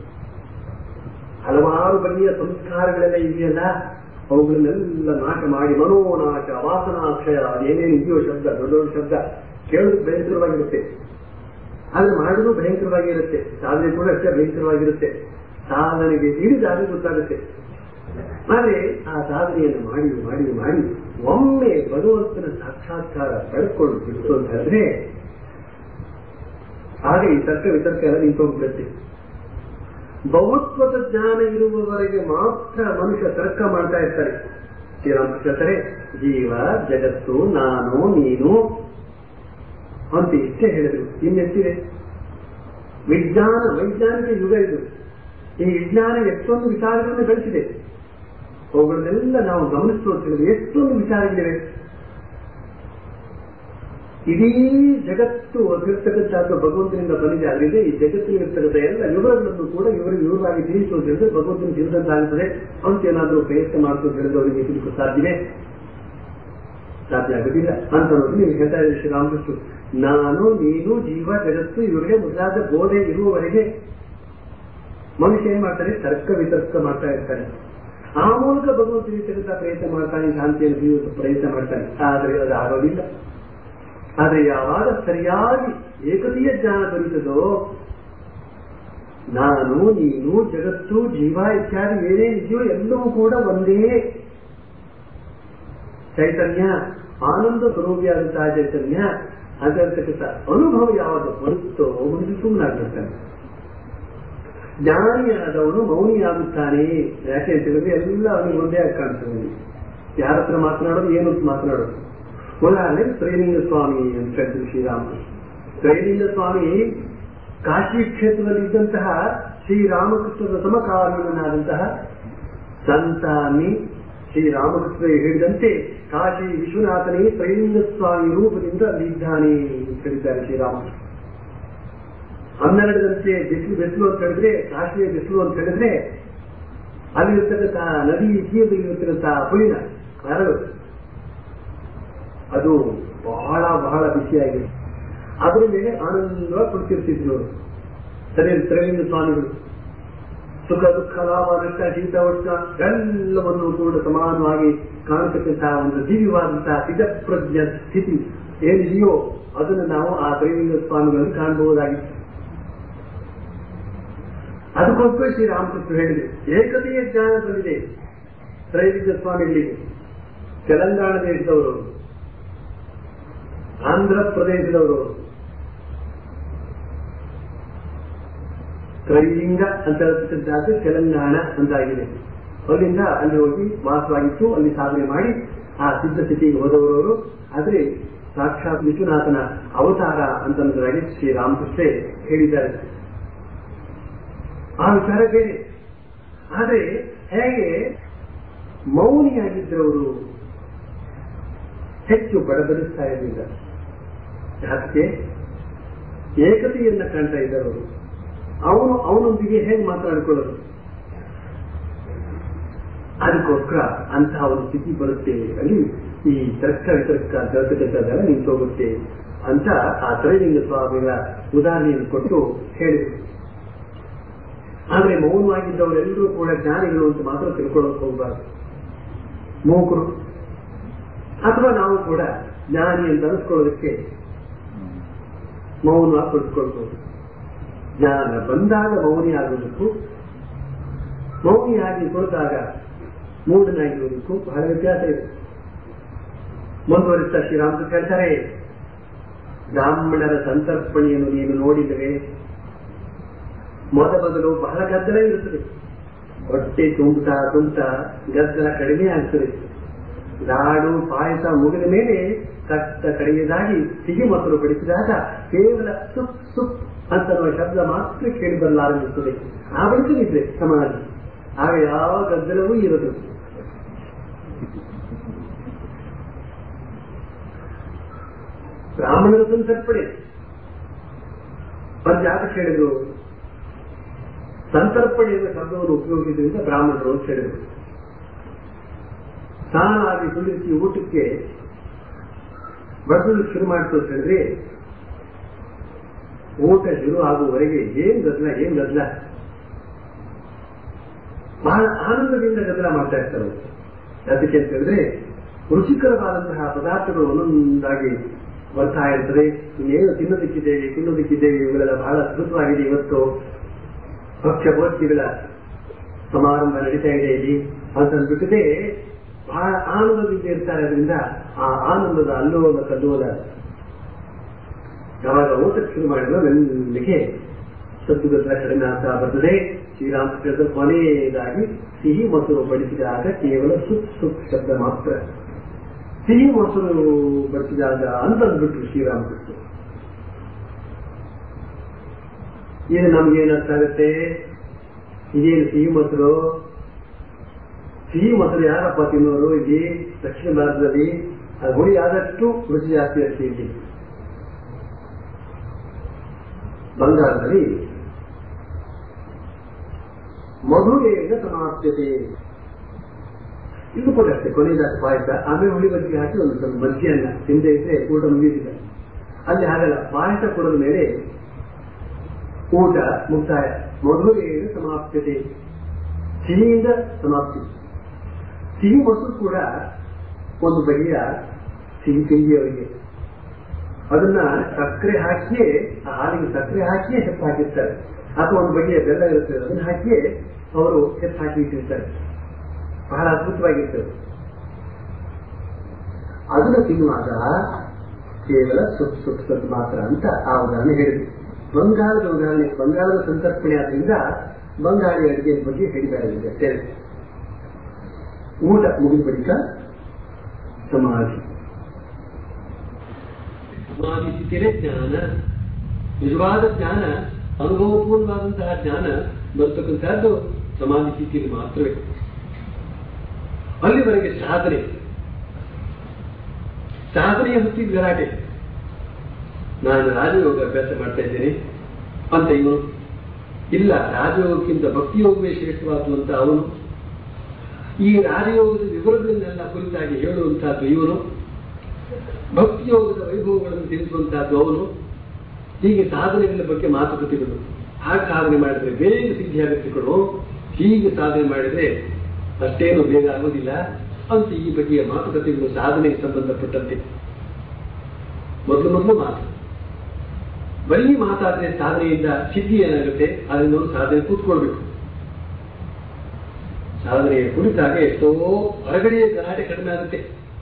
ಹಲವಾರು ಬಗೆಯ ಸಂಸ್ಕಾರಗಳೆಲ್ಲ ಇದೆಯಲ್ಲ ಅವುಗಳನ್ನೆಲ್ಲ ನಾಶ ಮಾಡಿ ಮನೋನಾಶ ವಾಸನಾಕ್ಷಯ ಅದೇನೇನು ಇದೆಯೋ ಶಬ್ದ ದೊಡ್ಡ ದೊಡ್ಡ ಶಬ್ದ ಕೇಳೋದು ಭಯಂಕರವಾಗಿರುತ್ತೆ ಆದ್ರೆ ಮಾಡೋದು ಭಯಂಕರವಾಗಿರುತ್ತೆ ಸಾಧನೆ ಕೂಡ ಅಷ್ಟೇ ಭಯಂಕರವಾಗಿರುತ್ತೆ ಸಾಧನೆಗೆ ಹಿಡಿದಾಗ ಗೊತ್ತಾಗುತ್ತೆ ಆದ್ರೆ ಆ ಸಾಧನೆಯನ್ನು ಮಾಡಿ ಮಾಡಿ ಮಾಡಿ ಒಮ್ಮೆ ಭಗವಂತನ ಸಾಕ್ಷಾತ್ಕಾರ ಪಡೆದುಕೊಂಡು ಬಿಟ್ಟು ಅಂತಂದ್ರೆ ಆಗ ಈ ತರ್ಕ ವಿತರ್ಕ ಎಲ್ಲ ನಿಂತೋಗ್ಬಿಡುತ್ತೆ ಬಹುತ್ವದ ಜ್ಞಾನ ಇರುವವರೆಗೆ ಮಾತ್ರ ಮನುಷ್ಯ ತರ್ಕ ಮಾಡ್ತಾ ಇರ್ತಾರೆ ಶ್ರೀರಾಮಕೃಷ್ಣರೇ ಜೀವ ಜಗತ್ತು ನಾನು ನೀನು ಅಂತ ಇಷ್ಟೇ ಹೇಳಿದ್ರು ಇನ್ನೆಷ್ಟಿದೆ ವಿಜ್ಞಾನ ವೈಜ್ಞಾನಿಕ ಯುಗ ಇದು ಈ ವಿಜ್ಞಾನ ಎಷ್ಟೊಂದು ವಿಚಾರಗಳನ್ನು ಗಳಿಸಿದೆ ಅವುಗಳನ್ನೆಲ್ಲ ನಾವು ಗಮನಿಸ್ತು ಅಂತ ಹೇಳಿದ್ರೆ ಎಷ್ಟೊಂದು ವಿಚಾರಗಳಿವೆ ಇಡೀ ಜಗತ್ತು ಇರ್ತಕ್ಕಂಥದ್ದು ಭಗವಂತನಿಂದ ಬಂದಿದೆ ಅದರಿಂದ ಈ ಜಗತ್ತಿನಲ್ಲಿರ್ತಕ್ಕಂಥ ಎಲ್ಲ ವಿವರಗಳನ್ನು ಕೂಡ ಇವರಿಗೆ ವಿವರವಾಗಿ ತಿಳಿಸು ಅಂತ ಹೇಳಿದ್ರೆ ಭಗವಂತನ ತಿಳಿದಂತಾಗುತ್ತದೆ ಅಂತ ಏನಾದರೂ ಪ್ರಯತ್ನ ಮಾಡ್ತು ಅಂತ ಹೇಳಿದ್ರೆ ಅವರಿಗೆ ತಿಳಿಸಲು ಸಾಧ್ಯವೇ ಸಾಧ್ಯ ಆಗುದಿಲ್ಲ ಅಂತ ಅನ್ನೋದು ನೀವು ಹೇಳ್ತಾ ಇದ್ದೀರಿ ಶ್ರೀರಾಮಕೃಷ್ಣ ನಾನು ನೀನು ಜೀವ ಜಗತ್ತು ಇವರಿಗೆ ಮೊದಲಾದ ಗೋಡೆ ಇರುವವರೆಗೆ ಮನುಷ್ಯ ಏನ್ ಮಾಡ್ತಾರೆ ತರ್ಕ ವಿತರ್ಕ ಮಾಡ್ತಾ ಇರ್ತಾನೆ ಆ ಮೂಲಕ ಭಗವಂತನಿಗೆ ತಿಳಿದ ಪ್ರಯತ್ನ ಮಾಡ್ತಾನೆ ಶಾಂತಿಯನ್ನು ತಿಳಿಯುವ ಪ್ರಯತ್ನ ಮಾಡ್ತಾನೆ ಆದರೆ ಅದು ಆಗೋದಿಲ್ಲ ಆದ್ರೆ ಯಾವಾಗ ಸರಿಯಾಗಿ ಏಕತೆಯ ಜ್ಞಾನ ದೊರೀತದೋ ನಾನು ನೀನು ಜಗತ್ತು ಜೀವ ಇತ್ಯಾದಿ ಏನೇನಿದೆಯೋ ಎಲ್ಲವೂ ಕೂಡ ಒಂದೇ ಚೈತನ್ಯ ಆನಂದ ಸ್ವರೂಪಿಯಾದಂತಹ ಚೈತನ್ಯ ಅದರ್ತಕ್ಕಂಥ ಅನುಭವ ಯಾವಾಗ ಬರುತ್ತೋ ಒಂದು ಸುಮ್ಮನಾಗ್ಬಿಡ್ತಾನೆ ಜ್ಞಾನಿಯಾದವನು ಮೌನಿಯಾಗುತ್ತಾನೆ ಯಾಕೆ ಅಂತ ಹೇಳಿದ್ರೆ ಎಲ್ಲ ಅವನಿಗೆ ಒಂದೇ ಆಗಿ ಕಾಣ್ತಾನೆ ಯಾರ ಹತ್ರ ಮಾತನಾಡೋದು ಏನು ಅಂತ ಮಾತನಾಡೋದು ಉದಾಹರಣೆ ತ್ರೈಲಿಂಗ ಸ್ವಾಮಿ ಅಂತ ಹೇಳ್ತೀವಿ ಶ್ರೀರಾಮಕೃಷ್ಣ ತ್ರೈಲಿಂಗ ಸ್ವಾಮಿ ಕಾಶಿ ಕ್ಷೇತ್ರದಲ್ಲಿ ಇದ್ದಂತಹ ಶ್ರೀರಾಮಕೃಷ್ಣರ ಸಮಕಾಲೀನನಾದಂತಹ ಸಂತಾನಿ ಶ್ರೀರಾಮಕೃಷ್ಣ ಹೇಳಿದಂತೆ ಕಾಶಿ ವಿಶ್ವನಾಥನೇ ತ್ರೈಲಿಂಗ ಸ್ವಾಮಿ ರೂಪದಿಂದ ಅಲ್ಲಿ ಇದ್ದಾನೆ ಅಂತ ಹೇಳಿದ್ದಾರೆ ಶ್ರೀರಾಮಕೃಷ್ಣ ಹನ್ನೆರಡರಂತೆ ಬಿಸಿಲು ಬಿಸಿಲು ಅಂತ ಹೇಳಿದ್ರೆ ಕಾಶಿಯ ಬಿಸಿಲು ಅಂತ ಹೇಳಿದ್ರೆ ಅಲ್ಲಿರ್ತಕ್ಕಂತಹ ನದಿ ತೀರದಲ್ಲಿ ಇರತಕ್ಕಂತಹ ಪುಳಿನ ಮರಳು ಅದು ಬಹಳ ಬಹಳ ಬಿಸಿಯಾಗಿದೆ ಅದರ ಮೇಲೆ ಆನಂದವಾಗಿ ಕುಳಿತಿರ್ತಿದ್ರು ಸರಿ ತ್ರೈಲಿಂಗ ಸ್ವಾಮಿಗಳು ಸುಖ ದುಃಖ ಲಾಭ ನಷ್ಟ ಶೀತ ಉಷ್ಣ ಎಲ್ಲವನ್ನು ಕೂಡ ಸಮಾನವಾಗಿ ಕಾಣತಕ್ಕಂತಹ ಒಂದು ದಿವ್ಯವಾದಂತಹ ಸಿದ್ಧಪ್ರಜ್ಞ ಸ್ಥಿತಿ ಏನಿದೆಯೋ ಅದನ್ನು ನಾವು ಆ ತ್ರೈಲಿಂಗ ಸ್ವಾಮಿಗಳಲ್ಲಿ ಕಾಣಬಹುದಾಗಿತ್ತು ಅದಕ್ಕೋಸ್ಕರ ಶ್ರೀರಾಮಕೃಷ್ಣ ಹೇಳಿದೆ ಏಕತೆಯ ಜ್ಞಾನ ಬಂದಿದೆ ತ್ರೈಲಿಂಗ ಸ್ವಾಮಿಗಳಿಗೆ ತೆಲಂಗಾಣ ದೇಶದವರು ಆಂಧ್ರ ಪ್ರದೇಶದವರು ತ್ರೈಲಿಂಗ ಅಂತ ಹೇಳ್ತಕ್ಕಂಥದ್ದು ತೆಲಂಗಾಣ ಅಂತಾಗಿದೆ ಅಲ್ಲಿಂದ ಅಲ್ಲಿ ಹೋಗಿ ವಾಸವಾಗಿತ್ತು ಅಲ್ಲಿ ಸಾಧನೆ ಮಾಡಿ ಆ ಸಿದ್ಧ ಸ್ಥಿತಿಗೆ ಹೋದವರವರು ಆದ್ರೆ ಸಾಕ್ಷಾತ್ ವಿಶ್ವನಾಥನ ಅವತಾರ ಅಂತಂದ್ರಾಗಿ ಶ್ರೀರಾಮಕೃಷ್ಣ ಹೇಳಿದ್ದಾರೆ ಆ ವಿಚಾರ ಬೇರೆ ಆದ್ರೆ ಹೇಗೆ ಮೌನಿಯಾಗಿದ್ದರವರು ಹೆಚ್ಚು ಬಡಬಡಿಸ್ತಾ ಇರಲಿಲ್ಲ ಯಾಕೆ ಏಕತೆಯನ್ನ ಕಾಣ್ತಾ ಇದ್ದವರು ಅವನು ಅವನೊಂದಿಗೆ ಹೇಗೆ ಮಾತನಾಡಿಕೊಳ್ಳೋದು ಅದಕ್ಕೋಸ್ಕರ ಅಂತಹ ಒಂದು ಸ್ಥಿತಿ ಬರುತ್ತೆ ಅಲ್ಲಿ ಈ ತರ್ಕ ವಿತರ್ಕ ತರ್ಕದೆಲ್ಲ ನಿಂತೋಗುತ್ತೆ ಅಂತ ಆ ತ್ರೈಲಿಂಗ ಸ್ವಾಮಿಗಳ ಉದಾಹರಣೆಯನ್ನು ಕೊಟ್ಟು ಹೇಳಿದರು ಆದ್ರೆ ಮೌನವಾಗಿದ್ದವರೆಲ್ಲರೂ ಕೂಡ ಜ್ಞಾನಿಗಳು ಅಂತ ಮಾತ್ರ ತಿಳ್ಕೊಳ್ಳೋಕೆ ಹೋಗಬಾರ್ದು ಮೂಕರು ಅಥವಾ ನಾವು ಕೂಡ ಜ್ಞಾನಿ ಅಂತ ಅನಿಸ್ಕೊಳ್ಳೋದಕ್ಕೆ ಮೌನವಾಗಿ ಕುಳಿತುಕೊಳ್ಬಹುದು ಜ್ಞಾನ ಬಂದಾಗ ಮೌನಿ ಆಗುವುದಕ್ಕೂ ಮೌನಿಯಾಗಿ ಕುಳಿತಾಗ ಮೂಢನಾಗಿರುವುದಕ್ಕೂ ಬಹಳ ವ್ಯತ್ಯಾಸ ಇದೆ ಮುಂದುವರಿಸ್ತಾ ಶ್ರೀರಾಮಕೃಷ್ಣ ಹೇಳ್ತಾರೆ ಬ್ರಾಹ್ಮಣರ ಸಂತರ್ಪಣೆಯನ್ನು ನೀನು ನೋಡಿದರೆ ಮೊದ ಮೊದಲು ಬಹಳ ಗದ್ದಲ ಇರುತ್ತದೆ ಹೊಟ್ಟೆ ತುಂಬುತ್ತಾ ತುಂಬುತ್ತಾ ಗದ್ದಲ ಕಡಿಮೆ ಆಗ್ತದೆ ಲಾಡು ಪಾಯಸ ಮುಗಿದ ಮೇಲೆ ಕಷ್ಟ ಕಡಿಮೆದಾಗಿ ಸಿಹಿ ಮೊಸರು ಬಡಿಸಿದಾಗ ಕೇವಲ ಸುಪ್ ಸುಪ್ ಅಂತನ್ನುವ ಶಬ್ದ ಮಾತ್ರ ಕೇಳಿ ಬರಲಾರಂಭಿಸುತ್ತದೆ ಆ ಬಳಿಕವಿದ್ರೆ ಸಮಾಧಿ ಆಗ ಯಾವ ಗದ್ದಲವೂ ಇರದು ಬ್ರಾಹ್ಮಣರ ಸಂತರ್ಪಣೆ ಒಂದು ಯಾಕೆ ಹೇಳಿದ್ರು ಸಂತರ್ಪಣೆ ಎಂಬ ಶಬ್ದವನ್ನು ಉಪಯೋಗಿಸಿದ್ರಿಂದ ಬ್ರಾಹ್ಮಣರು ಅಂತ ಹೇಳಿದರು ಸ್ನಾನಾದಿ ಕುಳಿಸಿ ಊಟಕ್ಕೆ ಬಡಿಸಲು ಶುರು ಮಾಡ್ತು ಅಂತ ಹೇಳಿದ್ರೆ ಊಟ ಶುರು ಆಗುವವರೆಗೆ ಏನ್ ಗದ್ದಲ ಏನ್ ಗದ್ದಲ ಬಹಳ ಆನಂದದಿಂದ ಗದ್ದಲ ಮಾಡ್ತಾ ಇರ್ತಾರೆ ಅವ್ರು. ಅದಕ್ಕೆ ಅಂತ ಹೇಳಿದ್ರೆ ರುಚಿಕರವಾದಂತಹ ಪದಾರ್ಥಗಳು ಒಂದೊಂದಾಗಿ ಬರ್ತಾ ಇರ್ತದೆ ಇನ್ನೇನು ತಿನ್ನೋದಕ್ಕಿದ್ದೇವೆ ತಿನ್ನೋದಕ್ಕಿದ್ದೇವೆ ಇವುಗಳೆಲ್ಲ ಬಹಳ ಅದ್ಭುತವಾಗಿದೆ ಇವತ್ತು ಭಕ್ಷ್ಯ ಭೋಜ್ಯಗಳ ಸಮಾರಂಭ ನಡೀತಾ ಇದೆ ಇಲ್ಲಿ ಅಂತ ಅಂದ್ಬಿಟ್ಟಿದೆ ಬಹಳ ಆನಂದದಿಂದ ಇರ್ತಾರೆ ಅದರಿಂದ ಆ ಆನಂದದ ಅಲ್ಲೋಲ ಕಲ್ಲೋಲ ಯಾವಾಗ ಊಟಕ್ಕೆ ಶುರು ಮಾಡಿದ್ರು ಮೆಲ್ಲಿಗೆ ಸದ್ದುಗದ್ದಲ ಕಡಿಮೆ ಆಗ್ತಾ ಬರ್ತದೆ ಶ್ರೀರಾಮಕೃಷ್ಣ ಕೊನೆಯದಾಗಿ ಸಿಹಿ ಮೊಸರು ಬಡಿಸಿದಾಗ ಕೇವಲ ಸುಪ್ ಸುಪ್ ಶಬ್ದ ಮಾತ್ರ ಸಿಹಿ ಮೊಸರು ಬಡಿಸಿದಾಗ ಅಂತ ಅಂದ್ಬಿಟ್ರು ಶ್ರೀರಾಮಕೃಷ್ಣ ಇದು ನಮ್ಗೇನರ್ಥ ಆಗುತ್ತೆ ಇದೇನು ಸಿಹಿ ಮೊಸರು ಸಿಹಿ ಮೊಸರು ಯಾರಪ್ಪ ತಿನ್ನೋರು ಇಲ್ಲಿ ದಕ್ಷಿಣ ಭಾರತದಲ್ಲಿ ಅದು ಹುಳಿ ಆದಷ್ಟು ರುಚಿ ಜಾಸ್ತಿ ಇರುತ್ತೆ ಇಲ್ಲಿ ಬಂಗಾಳದಲ್ಲಿ ಮಧುರೆಯಿಂದ ಸಮಾಪ್ಯತೆ ಇದು ಕೂಡ ಅಷ್ಟೇ ಕೊನೆಯದಾದ ಪಾಯಸ ಆಮೇಲೆ ಹುಳಿ ಬಜ್ಜಿಗೆ ಹಾಕಿ ಒಂದು ಸ್ವಲ್ಪ ಬಜ್ಜಿಯನ್ನ ತಿಂದೆ ಇದ್ರೆ ಊಟ ಮುಗಿದಿಲ್ಲ ಅಲ್ಲಿ ಹಾಗಲ್ಲ ಪಾಯಸ ಕೊಡದ ಮೇಲೆ ಊಟ ಮುಕ್ತಾಯ ಮಧುರೆಯಿಂದ ಸಮಾಪ್ಯತೆ ಸಿಹಿಯಿಂದ ಸಮಾಪ್ತಿ ಸಿಹಿ ಮೊಸರು ಕೂಡ ಒಂದು ಬಗೆಯ ಸಿಹಿ ತಿಂಡಿಯವರಿಗೆ ಅದನ್ನ ಸಕ್ಕರೆ ಹಾಕಿಯೇ ಆ ಹಾಲಿಗೆ ಸಕ್ಕರೆ ಹಾಕಿಯೇ ಹೆಪ್ಪು ಹಾಕಿರ್ತಾರೆ ಅಥವಾ ಒಂದು ಬಗೆಯ ಬೆಲ್ಲ ಇರುತ್ತದೆ ಅದನ್ನ ಹಾಕಿಯೇ ಅವರು ಹೆಪ್ಪು ಹಾಕಿ ಇಟ್ಟಿರ್ತಾರೆ ಬಹಳ ಅದ್ಭುತವಾಗಿರ್ತದೆ ಅದನ್ನು ತಿನ್ನುವಾಗ ಕೇವಲ ಸುಪ್ ಸುಪ್ ಸುಪ್ ಮಾತ್ರ ಅಂತ ಆ ಉದಾಹರಣೆ ಹೇಳಿದ್ವಿ ಬಂಗಾಳದ ಉದಾಹರಣೆ ಬಂಗಾಳದ ಸಂತರ್ಪಣೆ ಆದ್ರಿಂದ ಬಂಗಾಳಿ ಅಡಿಗೆ ಬಗ್ಗೆ ಹೇಳಿದ್ದಾರೆ ಈಗ ಸೇರಿ ಊಟ ಮುಗಿದ ಬಳಿಕ ಸಮಾಧಿ ಸಮಾಧಿ ಸ್ಥಿತಿಯೇ ಜ್ಞಾನ ನಿಜವಾದ ಜ್ಞಾನ ಅನುಭವಪೂರ್ಣವಾದಂತಹ ಜ್ಞಾನ ಬರ್ತಕ್ಕಂತಹದ್ದು ಸಮಾಧಿ ಸ್ಥಿತಿಯಲ್ಲಿ ಮಾತ್ರವೇ ಅಲ್ಲಿವರೆಗೆ ಸಾಧನೆ ಸಾಧನೆಯ ಹೊತ್ತಿಗೆ ಗಲಾಟೆ ನಾನು ರಾಜಯೋಗ ಅಭ್ಯಾಸ ಮಾಡ್ತಾ ಇದ್ದೇನೆ ಅಂತ ಇವನು ಇಲ್ಲ ರಾಜಯೋಗಕ್ಕಿಂತ ಭಕ್ತಿಯೋಗವೇ ಶ್ರೇಷ್ಠವಾದ್ದು ಅಂತ ಅವನು ಈ ರಾಜಯೋಗದ ವಿವರಗಳನ್ನೆಲ್ಲ ಕುರಿತಾಗಿ ಹೇಳುವಂತಹದ್ದು ಇವನು ಭಕ್ತಿಯೋಗದ ವೈಭವಗಳನ್ನು ತಿಳಿಸುವಂತಹದ್ದು ಅವನು ಹೀಗೆ ಸಾಧನೆಗಳ ಬಗ್ಗೆ ಮಾತುಕತೆಗಳು ಹಾಗೆ ಸಾಧನೆ ಮಾಡಿದ್ರೆ ಬೇಗ ಸಿದ್ಧಿಯಾಗುತ್ತೆ ಕೊಡು ಹೀಗೆ ಸಾಧನೆ ಮಾಡಿದ್ರೆ ಅಷ್ಟೇನು ಬೇಗ ಆಗೋದಿಲ್ಲ ಅಂತ ಈ ಬಗೆಯ ಮಾತುಕತೆಗಳು ಸಾಧನೆಗೆ ಸಂಬಂಧಪಟ್ಟಂತೆ ಮೊದಲು ಮೊದಲು ಮಾತು ಬರೀ ಮಾತಾದ್ರೆ ಸಾಧನೆಯಿಂದ ಸಿದ್ಧಿ ಏನಾಗುತ್ತೆ ಅದರಿಂದ ಒಂದು ಸಾಧನೆ ಕೂತ್ಕೊಳ್ಬೇಕು ಸಾಧನೆಯ ಕುರಿತಾಗ ಎಷ್ಟೋ ಹೊರಗಡೆಯ ಗಲಾಟೆ ಕಡಿಮೆ ಆಗುತ್ತೆ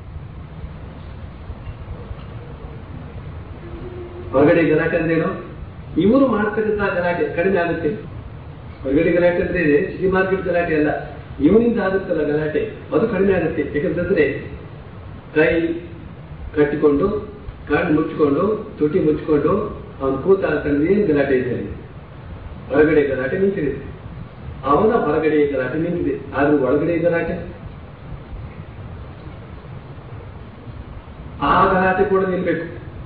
ಹೊರಗಡೆ ಗಲಾಟೆ ಅಂದ್ರೇನು ಇವರು ಮಾಡ್ತಕ್ಕಂಥ ಗಲಾಟೆ ಕಡಿಮೆ ಆಗುತ್ತೆ ಹೊರಗಡೆ ಗಲಾಟೆ ಅಂದ್ರೆ ಸಿಟಿ ಮಾರ್ಕೆಟ್ ಗಲಾಟೆ ಅಲ್ಲ ಇವನಿಂದ ಆಗುತ್ತಲ್ಲ ಗಲಾಟೆ ಅದು ಕಡಿಮೆ ಆಗುತ್ತೆ ಯಾಕಂತಂದ್ರೆ ಕೈ ಕಟ್ಟಿಕೊಂಡು ಕಣ್ಣು ಮುಚ್ಚಿಕೊಂಡು ತುಟಿ ಮುಚ್ಚಿಕೊಂಡು ಅವನು ಕೂತ ಅಂತಂದ್ರೆ ಏನ್ ಗಲಾಟೆ ಇದೆ ಅಲ್ಲಿ? ಹೊರಗಡೆ ಗಲಾಟೆ ನಿಂತಿದೆ ಅವನ ಹೊರಗಡೆ ಗಲಾಟೆ ನಿಂತಿದೆ ಆದ್ರೂ ಒಳಗಡೆ ಗಲಾಟೆ ಆ ಗಲಾಟೆ ಕೂಡ ನಿಲ್ಬೇಕು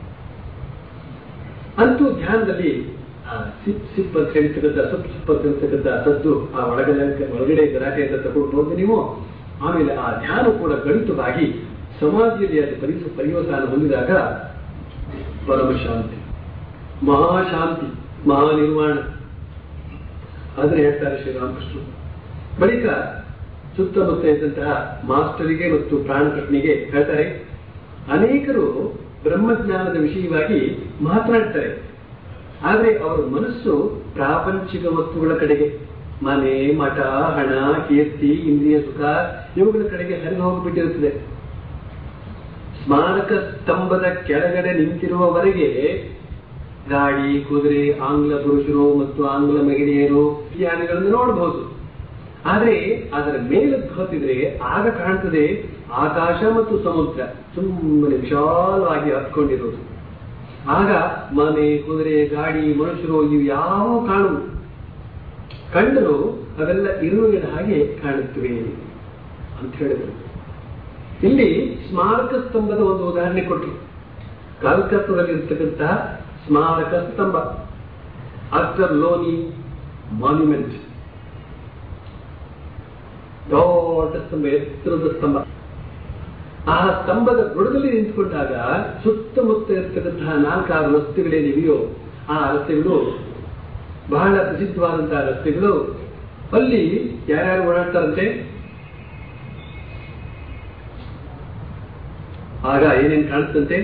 ಅಂತೂ ಧ್ಯಾನದಲ್ಲಿ ಆ ಸಿಪ್ ಸಿಪ್ ಅಂತ ಹೇಳ್ತಕ್ಕಂಥ ಸಪ್ ಸಿಪ್ ಅಂತ ಹೇಳ್ತಕ್ಕಂಥ ಸದ್ದು ಆ ಒಳಗಡೆ ಒಳಗಡೆ ಗಲಾಟೆ ಅಂತ ತಗೊಂಡು ಹೋದ್ರೆ ನೀವು ಆಮೇಲೆ ಆ ಧ್ಯಾನ ಕೂಡ ಗಣಿತವಾಗಿ ಸಮಾಧಿಯಲ್ಲಿ ಅದು ಪರಿಸ ಪರಿವಸಾನ ಹೊಂದಿದಾಗ ಪರಮ ಶಾಂತಿ ಮಹಾಶಾಂತಿ ಮಹಾನಿರ್ವಾಣ ಅದನ್ನ ಹೇಳ್ತಾರೆ ಶ್ರೀರಾಮಕೃಷ್ಣ ಬಳಿಕ ಸುತ್ತಮುತ್ತ ಇದ್ದಂತಹ ಮಾಸ್ಟರಿಗೆ ಮತ್ತು ಪ್ರಾಣಕೃಷ್ಣನಿಗೆ ಹೇಳ್ತಾರೆ ಅನೇಕರು ಬ್ರಹ್ಮಜ್ಞಾನದ ವಿಷಯವಾಗಿ ಮಾತನಾಡ್ತಾರೆ ಆದ್ರೆ ಅವರ ಮನಸ್ಸು ಪ್ರಾಪಂಚಿಕ ವಸ್ತುಗಳ ಕಡೆಗೆ ಮನೆ ಮಠ ಹಣ ಕೀರ್ತಿ ಇಂದ್ರಿಯ ಸುಖ ಇವುಗಳ ಕಡೆಗೆ ಹರಿದು ಹೋಗಿಬಿಟ್ಟಿರುತ್ತದೆ ಸ್ಮಾರಕ ಸ್ತಂಭದ ಕೆಳಗಡೆ ನಿಂತಿರುವವರೆಗೆ ಗಾಡಿ ಕುದುರೆ ಆಂಗ್ಲ ಪುರುಷರು ಮತ್ತು ಆಂಗ್ಲ ಮಹಿಳೆಯರು ಇತ್ಯಾದಿಗಳನ್ನು ನೋಡಬಹುದು ಆದ್ರೆ ಅದರ ಮೇಲೆ ಹೊತ್ತಿದ್ರೆ ಆಗ ಕಾಣ್ತದೆ ಆಕಾಶ ಮತ್ತು ಸಮುದ್ರ ಸುಮ್ಮನೆ ವಿಶಾಲವಾಗಿ ಹತ್ಕೊಂಡಿರೋದು ಆಗ ಮನೆ ಕುದುರೆ ಗಾಡಿ ಮನುಷ್ಯರು ಇವು ಯಾವ ಕಾಣುವು ಕಂಡರೂ ಅವೆಲ್ಲ ಇರುವಿನ ಹಾಗೆ ಕಾಣುತ್ತವೆ ಅಂತ ಹೇಳಿದರು ಇಲ್ಲಿ ಸ್ಮಾರಕ ಸ್ತಂಭದ ಒಂದು ಉದಾಹರಣೆ ಕೊಟ್ಟರು ಕಲ್ಕತ್ತದಲ್ಲಿರ್ತಕ್ಕಂತಹ ಸ್ಮಾರಕ ಸ್ತಂಭ ಅಕ್ಟರ್ ಲೋನಿ ಮಾನ್ಯುಮೆಂಟ್ ದೊಡ್ಡ ಸ್ತಂಭ ಎತ್ತರದ ಸ್ತಂಭ ಆ ಸ್ತಂಭದ ಬುಡದಲ್ಲಿ ನಿಂತ್ಕೊಂಡಾಗ ಸುತ್ತಮುತ್ತ ಇರ್ತಕ್ಕಂತಹ ನಾಲ್ಕಾರು ರಸ್ತೆಗಳೇನಿವೆಯೋ ಆ ರಸ್ತೆಗಳು ಬಹಳ ಪ್ರಸಿದ್ಧವಾದಂತಹ ರಸ್ತೆಗಳು ಅಲ್ಲಿ ಯಾರ್ಯಾರು ಓಡಾಡ್ತಾರಂತೆ ಆಗ ಏನೇನು ಕಾಣಿಸ್ತಂತೆ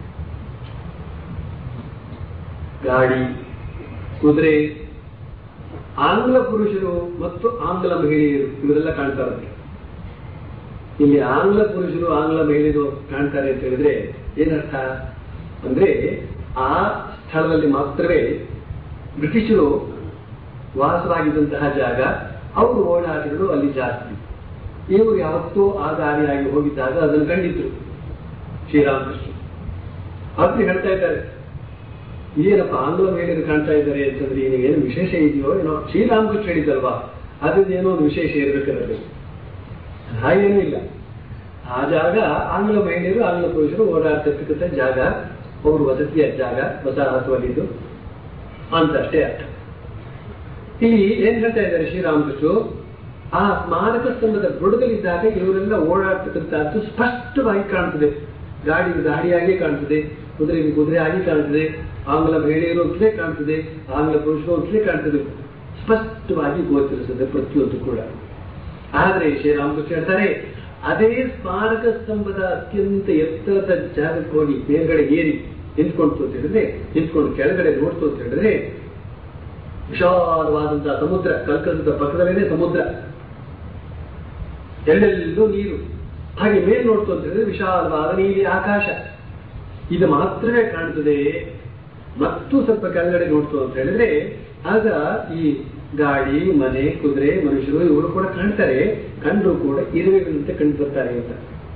ಗಾಡಿ ಕುದುರೆ ಆಂಗ್ಲ ಪುರುಷರು ಮತ್ತು ಆಂಗ್ಲ ಮಹಿಳೆಯರು ಇವರೆಲ್ಲ ಕಾಣ್ತಾರಂತೆ ಇಲ್ಲಿ ಆಂಗ್ಲ ಪುರುಷರು ಆಂಗ್ಲ ಮಹಿಳೆಯರು ಕಾಣ್ತಾರೆ ಅಂತ ಹೇಳಿದ್ರೆ ಏನರ್ಥ ಅಂದ್ರೆ ಆ ಸ್ಥಳದಲ್ಲಿ ಮಾತ್ರವೇ ಬ್ರಿಟಿಷರು ವಾಸವಾಗಿದ್ದಂತಹ ಜಾಗ ಅವರು ಓಡಾಟಗಳು ಅಲ್ಲಿ ಜಾಸ್ತಿ ಇವರು ಯಾವತ್ತೂ ಆ ದಾರಿಯಾಗಿ ಹೋಗಿದ್ದಾಗ ಅದನ್ನು ಕಂಡಿದ್ರು ಶ್ರೀರಾಮಕೃಷ್ಣ ಆದ್ರೆ ಹೇಳ್ತಾ ಇದ್ದಾರೆ ಏನಪ್ಪ ಆಂಗ್ಲ ಮಹಿಳೆಯರು ಕಾಣ್ತಾ ಇದ್ದಾರೆ ಅಂತಂದ್ರೆ ಏನು ಏನು ವಿಶೇಷ ಇದೆಯೋ ಏನೋ ಶ್ರೀರಾಮಕೃಷ್ಣ ಹೇಳಿದಲ್ವಾ ಅದ್ರದ್ದು ಏನೋ ಒಂದು ವಿಶೇಷ ಇರಬೇಕಿರಬೇಕು ಹಾಗೇನೂ ಇಲ್ಲ ಆ ಜಾಗ ಆಂಗ್ಲ ಮಹಿಳೆಯರು ಆಂಗ್ಲ ಪುರುಷರು ಓಡಾಡ್ತಿರ್ತಕ್ಕಂಥ ಜಾಗ ಅವರು ವಸತಿಯ ಜಾಗ ವಸಾಹತುವಲ್ಲಿದ್ದು ಅಂತ ಅಷ್ಟೇ ಅರ್ಥ ಇಲ್ಲಿ ಏನ್ ಹೇಳ್ತಾ ಇದ್ದಾರೆ ಶ್ರೀರಾಮಕೃಷ್ಣ ಆ ಸ್ಮಾರಕ ಸ್ತಂಭದ ಬುಡದಲ್ಲಿದ್ದಾಗ ಇವರೆಲ್ಲ ಓಡಾಡ್ತಕ್ಕಂಥದ್ದು ಸ್ಪಷ್ಟವಾಗಿ ಕಾಣ್ತದೆ ಗಾಡಿ ಗಾಡಿಯಾಗಿ ಕಾಣ್ತದೆ ಕುದುರೆ ಕುದುರೆ ಆಗಿ ಕಾಣ್ತದೆ ಆಂಗ್ಲ ಮಹಿಳೆಯರು ಅಂತಲೇ ಕಾಣ್ತದೆ ಆಂಗ್ಲ ಪುರುಷರು ಅಂತಲೇ ಕಾಣ್ತದೆ ಸ್ಪಷ್ಟವಾಗಿ ಗೋಚರಿಸುತ್ತದೆ ಪ್ರತಿಯೊಂದು ಕೂಡ ಆದ್ರೆ ಶ್ರೀರಾಮಕೃಷ್ಣ ಹೇಳ್ತಾರೆ ಅದೇ ಸ್ಮಾರಕ ಸ್ತಂಭದ ಅತ್ಯಂತ ಎತ್ತರದ ಜಾಗಕ್ಕೆ ಹೋಗಿ ಮೇಲ್ಗಡೆ ಏರಿ ನಿಂತ್ಕೊಂತು ಅಂತ ಹೇಳಿದ್ರೆ ನಿಂತ್ಕೊಂಡು ಕೆಳಗಡೆ ನೋಡ್ತು ಅಂತ ಹೇಳಿದ್ರೆ ವಿಶಾಲವಾದಂತಹ ಸಮುದ್ರ ಕಲ್ಕತ್ತದ ಪಕ್ಕದಲ್ಲೇ ಸಮುದ್ರ ಎಲ್ಲೆಲ್ಲೂ ನೀರು ಹಾಗೆ ಮೇಲ್ ನೋಡ್ತು ಅಂತ ಹೇಳಿದ್ರೆ ವಿಶಾಲವಾದ ನೀಲಿ ಆಕಾಶ ಇದು ಮಾತ್ರವೇ ಕಾಣ್ತದೆ ಮತ್ತು ಸ್ವಲ್ಪ ಕೆಳಗಡೆ ನೋಡ್ತು ಅಂತ ಹೇಳಿದ್ರೆ ಆಗ ಈ ಗಾಡಿ ಮನೆ ಕುದುರೆ ಮನುಷ್ಯರು ಇವರು ಕೂಡ ಕಾಣ್ತಾರೆ ಕಂಡು ಕೂಡ ಇರುವೆಗಳಂತೆ ಕಂಡು ಬರ್ತಾರೆ ಅಂತ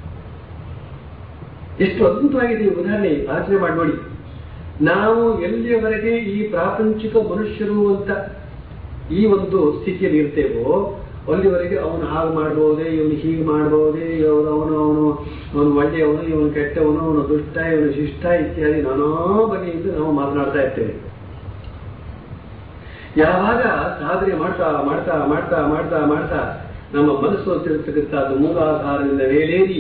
ಎಷ್ಟು ಅದ್ಭುತವಾಗಿದೆ ಈ ಉದಾಹರಣೆ ಆಚರಣೆ ಮಾಡಿ ನೋಡಿ ನಾವು ಎಲ್ಲಿಯವರೆಗೆ ಈ ಪ್ರಾಪಂಚಿಕ ಮನುಷ್ಯರು ಅಂತ ಈ ಒಂದು ಸ್ಥಿತಿಯಲ್ಲಿ ಇರ್ತೇವೋ ಅಲ್ಲಿವರೆಗೆ ಅವನು ಹಾಗೆ ಮಾಡಬಹುದೇ ಇವನು ಹೀಗೆ ಮಾಡಬಹುದೇ ಇವನು ಅವನು ಅವನು ಅವನು ಒಳ್ಳೆಯವನು ಇವನು ಕೆಟ್ಟವನು ಅವನು ದುಷ್ಟ ಇವನು ಶಿಷ್ಟ ಇತ್ಯಾದಿ ನಾನಾ ಬಗೆಯಿಂದ ನಾವು ಮಾತನಾಡ್ತಾ ಇರ್ತೇವೆ ಯಾವಾಗ ಸಾಧನೆ ಮಾಡ್ತಾ ಮಾಡ್ತಾ ಮಾಡ್ತಾ ಮಾಡ್ತಾ ಮಾಡ್ತಾ ನಮ್ಮ ಮನಸ್ಸು ತಿರುಗತಕ್ಕಂಥದ್ದು ಮೂಲಾಧಾರದಿಂದ ಮೇಲೇರಿ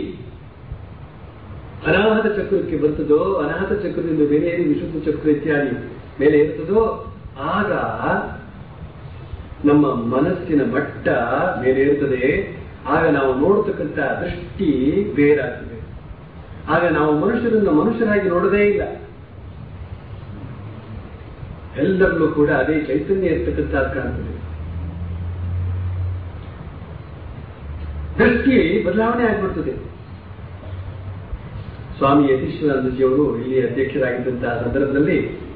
ಅನಾಹತ ಚಕ್ರಕ್ಕೆ ಬರ್ತದೋ ಅನಾಹತ ಚಕ್ರದಿಂದ ಮೇಲೇರಿ ವಿಶುದ್ಧ ಚಕ್ರ ಇತ್ಯಾದಿ ಮೇಲೆ ಇರ್ತದೋ ಆಗ ನಮ್ಮ ಮನಸ್ಸಿನ ಮಟ್ಟ ಮೇಲೆ ಇರ್ತದೆ ಆಗ ನಾವು ನೋಡತಕ್ಕಂಥ ದೃಷ್ಟಿ ಬೇರಾಗ್ತದೆ ಆಗ ನಾವು ಮನುಷ್ಯರನ್ನ ಮನುಷ್ಯರಾಗಿ ನೋಡದೇ ಇಲ್ಲ ಎಲ್ಲರಲ್ಲೂ ಕೂಡ ಅದೇ ಚೈತನ್ಯ ಇರ್ತಕ್ಕಂಥ ಕಾಣ್ತದೆ ದೃಷ್ಟಿ ಬದಲಾವಣೆ ಆಗ್ಬಿಡ್ತದೆ ಸ್ವಾಮಿ ಯತೀಶ್ವರಾನಂದಜಿಯವರು ಇಲ್ಲಿ ಅಧ್ಯಕ್ಷರಾಗಿದ್ದಂತಹ ಸಂದರ್ಭದಲ್ಲಿ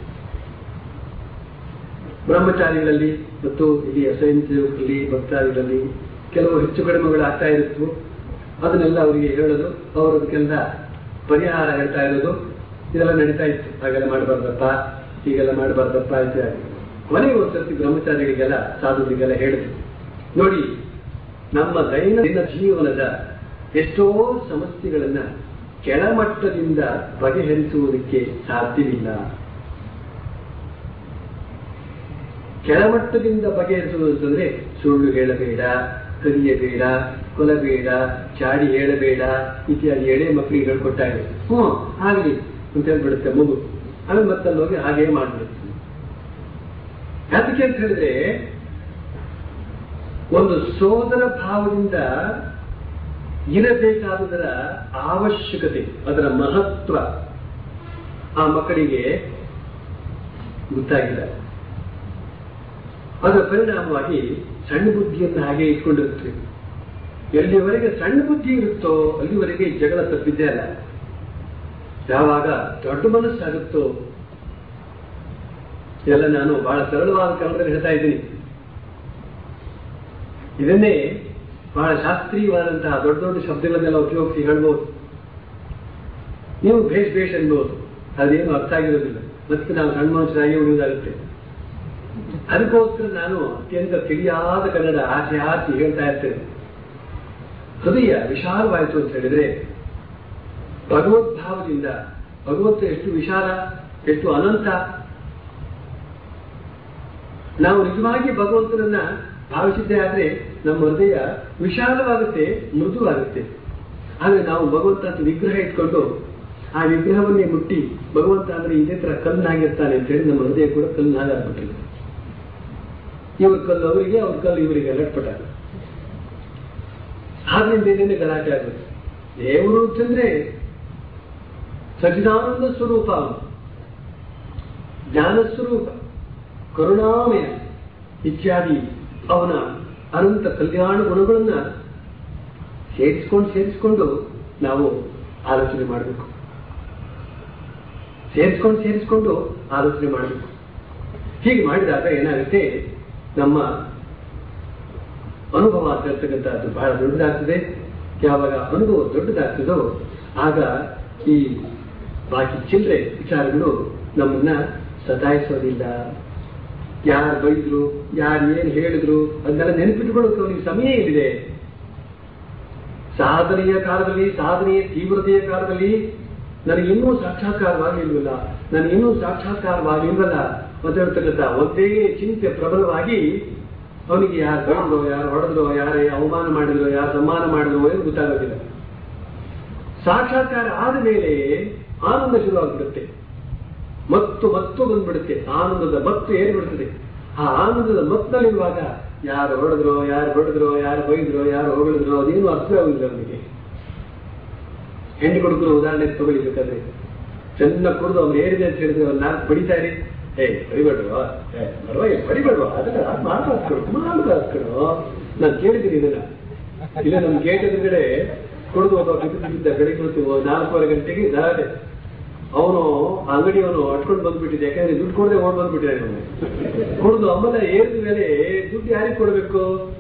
ಬ್ರಹ್ಮಚಾರಿಗಳಲ್ಲಿ ಮತ್ತು ಇಲ್ಲಿ ಸ್ವಯಂ ಸೇವಕರಲ್ಲಿ ಭಕ್ತಾದಿಗಳಲ್ಲಿ ಕೆಲವು ಹೆಚ್ಚು ಕಡಿಮೆಗಳಾಗ್ತಾ ಇರುತ್ತವು ಅದನ್ನೆಲ್ಲ ಅವರಿಗೆ ಹೇಳೋದು ಅವರು ಅದಕ್ಕೆಲ್ಲ ಪರಿಹಾರ ಹೇಳ್ತಾ ಇರೋದು ಇದೆಲ್ಲ ನಡೀತಾ ಇತ್ತು ಹಾಗೆಲ್ಲ ಮಾಡಬಾರ್ದಪ್ಪ ಹೀಗೆಲ್ಲ ಮಾಡಬಾರ್ದಪ್ಪ ಇತ್ಯಾದಿ ಕೊನೆಗೆ ಒಂದ್ಸರ್ತಿ ಬ್ರಹ್ಮಚಾರಿಗಳಿಗೆಲ್ಲ ಸಾಧುಗಳಿಗೆಲ್ಲ ಹೇಳಿದ್ರು ನೋಡಿ ನಮ್ಮ ದೈನಂದಿನ ಜೀವನದ ಎಷ್ಟೋ ಸಮಸ್ಯೆಗಳನ್ನ ಕೆಳಮಟ್ಟದಿಂದ ಬಗೆಹರಿಸುವುದಕ್ಕೆ ಸಾಧ್ಯವಿಲ್ಲ ಕೆಳಮಟ್ಟದಿಂದ ಬಗೆಹರಿಸುವುದು ಅಂತಂದ್ರೆ ಸುಳ್ಳು ಹೇಳಬೇಡ ಕದಿಯಬೇಡ ಕೊಲಬೇಡ ಚಾಡಿ ಹೇಳಬೇಡ ಇತ್ಯಾದಿ ಎಳೆ ಮಕ್ಕಳಿಗೆ ಹೇಳ್ಕೊಟ್ಟಾಗ ಹ್ಞೂ ಆಗ್ಲಿ ಅಂತ ಹೇಳ್ಬಿಡುತ್ತೆ ಮಗು ಆಮೇಲೆ ಮತ್ತಲ್ಲಿ ಹೋಗಿ ಹಾಗೇ ಮಾಡ್ಬಿಡುತ್ತೆ ಯಾತಕ್ಕೆ ಅಂತ ಹೇಳಿದ್ರೆ ಒಂದು ಸೋದರ ಭಾವದಿಂದ ಇರಬೇಕಾದುದರ ಅವಶ್ಯಕತೆ ಅದರ ಮಹತ್ವ ಆ ಮಕ್ಕಳಿಗೆ ಗೊತ್ತಾಗಿಲ್ಲ ಅದರ ಪರಿಣಾಮವಾಗಿ ಸಣ್ಣ ಬುದ್ಧಿಯನ್ನು ಹಾಗೆ ಇಟ್ಕೊಂಡಿರುತ್ತೆ ಎಲ್ಲಿವರೆಗೆ ಸಣ್ಣ ಬುದ್ಧಿ ಇರುತ್ತೋ ಅಲ್ಲಿವರೆಗೆ ಈ ಜಗಳ ತಪ್ಪಿದ್ದೇ ಅಲ್ಲ ಯಾವಾಗ ದೊಡ್ಡ ಮನಸ್ಸಾಗುತ್ತೋ ಎಲ್ಲ ನಾನು ಬಹಳ ಸರಳವಾದ ಕ್ರಮದಲ್ಲಿ ಹೇಳ್ತಾ ಇದ್ದೀನಿ ಇದನ್ನೇ ಬಹಳ ಶಾಸ್ತ್ರೀಯವಾದಂತಹ ದೊಡ್ಡ ದೊಡ್ಡ ಶಬ್ದಗಳನ್ನೆಲ್ಲ ಉಪಯೋಗಿಸಿ ಹೇಳ್ಬೋದು ನೀವು ಭೇಷ್ ಭೇಷ್ ಅನ್ಬೋದು ಅದೇನು ಅರ್ಥ ಆಗಿರೋದಿಲ್ಲ ಮತ್ತೆ ನಾವು ಸಣ್ಣ ಮನುಷ್ಯರಾಗಿ ಉಳಿಯೋದಾಗುತ್ತೆ ಅದಕ್ಕೋಸ್ಕರ ನಾನು ಅತ್ಯಂತ ತಿಳಿಯಾದ ಕನ್ನಡ ಆಸೆ ಆಸೆ ಹೇಳ್ತಾ ಇರ್ತೇನೆ ಹೃದಯ ವಿಶಾಲವಾಯಿತು ಅಂತ ಹೇಳಿದ್ರೆ ಭಗವದ್ಭಾವದಿಂದ ಭಗವಂತ ಎಷ್ಟು ವಿಶಾಲ ಎಷ್ಟು ಅನಂತ ನಾವು ನಿಜವಾಗಿ ಭಗವಂತನನ್ನ ಭಾವಿಸಿದ್ದೇ ಆದ್ರೆ ನಮ್ಮ ಹೃದಯ ವಿಶಾಲವಾಗುತ್ತೆ ಮೃದುವಾಗುತ್ತೆ ಆದ್ರೆ ನಾವು ಭಗವಂತ ಅಂತ ವಿಗ್ರಹ ಇಟ್ಕೊಂಡು ಆ ವಿಗ್ರಹವನ್ನೇ ಮುಟ್ಟಿ ಭಗವಂತ ಅಂದ್ರೆ ಇದೇ ತರ ಕಲ್ಲಾಗಿರ್ತಾನೆ ಅಂತ ಹೇಳಿ ನಮ್ಮ ಹೃದಯ ಕೂಡ ಕಲ್ಲಾಗ ಆಗ್ಬಿಟ್ಟಿದೆ ಇವ್ರ ಕಲ್ಲು ಅವರಿಗೆ ಅವ್ರ ಕಲ್ಲು ಇವರಿಗೆ ಲಟ್ಪಟ ಆದ್ರಿಂದ ಏನೇನೆ ಗಲಾಟೆ ಆಗುತ್ತೆ ದೇವರು ಅಂತಂದ್ರೆ ಸಚಿದಾನಂದ ಸ್ವರೂಪ ಅವನು ಜ್ಞಾನ ಸ್ವರೂಪ ಕರುಣಾಮಯ ಇತ್ಯಾದಿ ಅವನ ಅನಂತ ಕಲ್ಯಾಣ ಗುಣಗಳನ್ನ ಸೇರಿಸ್ಕೊಂಡು ಸೇರಿಸ್ಕೊಂಡು ನಾವು ಆಲೋಚನೆ ಮಾಡಬೇಕು ಸೇರಿಸ್ಕೊಂಡು ಸೇರಿಸ್ಕೊಂಡು ಆಲೋಚನೆ ಮಾಡಬೇಕು ಹೀಗೆ ಮಾಡಿದಾಗ ಏನಾಗುತ್ತೆ ನಮ್ಮ ಅನುಭವ ಅಂತ ಹೇಳ್ತಕ್ಕಂಥದ್ದು ಬಹಳ ದೊಡ್ಡದಾಗ್ತದೆ ಯಾವಾಗ ಅನುಭವ ದೊಡ್ಡದಾಗ್ತದೋ ಆಗ ಈ ಬಾಕಿ ಚಿಲ್ಲರೆ ವಿಚಾರಗಳು ನಮ್ಮನ್ನ ಸತಾಯಿಸೋದಿಲ್ಲ ಯಾರು ಬೈದ್ರು ಯಾರು ಏನ್ ಹೇಳಿದ್ರು ಅದನ್ನೆಲ್ಲ ನೆನಪಿಟ್ಕೊಳ್ಳೋಕೆ ಅವನಿಗೆ ಸಮಯ ಏನಿದೆ ಸಾಧನೆಯ ಕಾಲದಲ್ಲಿ ಸಾಧನೆಯ ತೀವ್ರತೆಯ ಕಾಲದಲ್ಲಿ ನನಗಿನ್ನೂ ಸಾಕ್ಷಾತ್ಕಾರವಾಗಿಲ್ವಲ್ಲ ನನಗಿನ್ನೂ ಸಾಕ್ಷಾತ್ಕಾರವಾಗಿಲ್ವಲ್ಲ ಅಂತ ಹೇಳ್ತಕ್ಕಂಥ ಒಂದೇ ಚಿಂತೆ ಪ್ರಬಲವಾಗಿ ಅವನಿಗೆ ಯಾರು ಬೈದ್ರು ಯಾರು ಹೊಡೆದ್ರು ಯಾರೇ ಅವಮಾನ ಮಾಡಿದ್ರು ಯಾರು ಸನ್ಮಾನ ಮಾಡಿದ್ರು ಏನು ಗೊತ್ತಾಗೋದಿಲ್ಲ ಸಾಕ್ಷಾತ್ಕಾರ ಆದ ಮೇಲೆ ಆನಂದ ಶುರುವಾಗ್ಬಿಡುತ್ತೆ ಮತ್ತು ಮತ್ತು ಬಂದ್ಬಿಡುತ್ತೆ ಆನಂದದ ಮತ್ತು ಏರ್ಬಿಡ್ತದೆ ಆ ಆನಂದದ ಮತ್ತಲ್ಲಿರುವಾಗ ಯಾರು ಹೊಡೆದ್ರು ಯಾರು ಹೊಡೆದ್ರು ಯಾರು ಬೈದ್ರು ಯಾರು ಹೊಗಳಿದ್ರು ಅದೇನು ಅರ್ಥವಾಗುದಿಲ್ಲ ಅವನಿಗೆ ಹೆಣ್ಣು ಕೊಡುಕರು ಉದಾಹರಣೆ ತಗೊಳ್ಬೇಕಾದ್ರೆ ಚೆನ್ನಾಗಿ ಕುಡಿದು ಅವ್ನು ಏರಿದೆ ಅಂತ ಹೇಳಿದ್ರೆ ಅವ್ರು ನಾಲ್ಕು ಬಡಿತಾ ಇರಿ ಏ ಬಡಿಬೇಡ್ವಾ ಏ ಪರವಾಗಿ ಬಡಿಬೇಡ್ವಾ ಅದನ್ನ ಮಾಡ್ಬಾರ್ದು ಮಾಡ್ಬಾರ್ದು ನಾನು ಕೇಳಿದ್ದೀನಿ ಇದನ್ನ ಇಲ್ಲ ನಮ್ಮ ಗೇಟ್ ಎದುರುಗಡೆ ಕುಡಿದು ಒಬ್ಬ ಬಿದ್ದು ಬಿದ್ದ ಬೆಳಿಗ್ಗೆ ಹೊತ್ತು ನಾಲ್ಕೂವರೆ ಗಂಟೆಗೆ ದಾಟೆ ಅವನು ಅಂಗಡಿಯವನು ಅಟ್ಕೊಂಡು ಬಂದ್ಬಿಟ್ಟಿದೆ ಯಾಕಂದ್ರೆ ದುಡ್ಡು ಕೊಡದೆ ಓಡ್ ಬಂದ್ಬಿಟ್ಟಿದ್ದಾನೆ ಅವನು ಕುಡಿದು ಆಮೇಲೆ ಏರಿದ ಮೇಲೆ ದುಡ್ಡು ಯಾರಿಗೆ ಕೊಡ್ಬೇಕು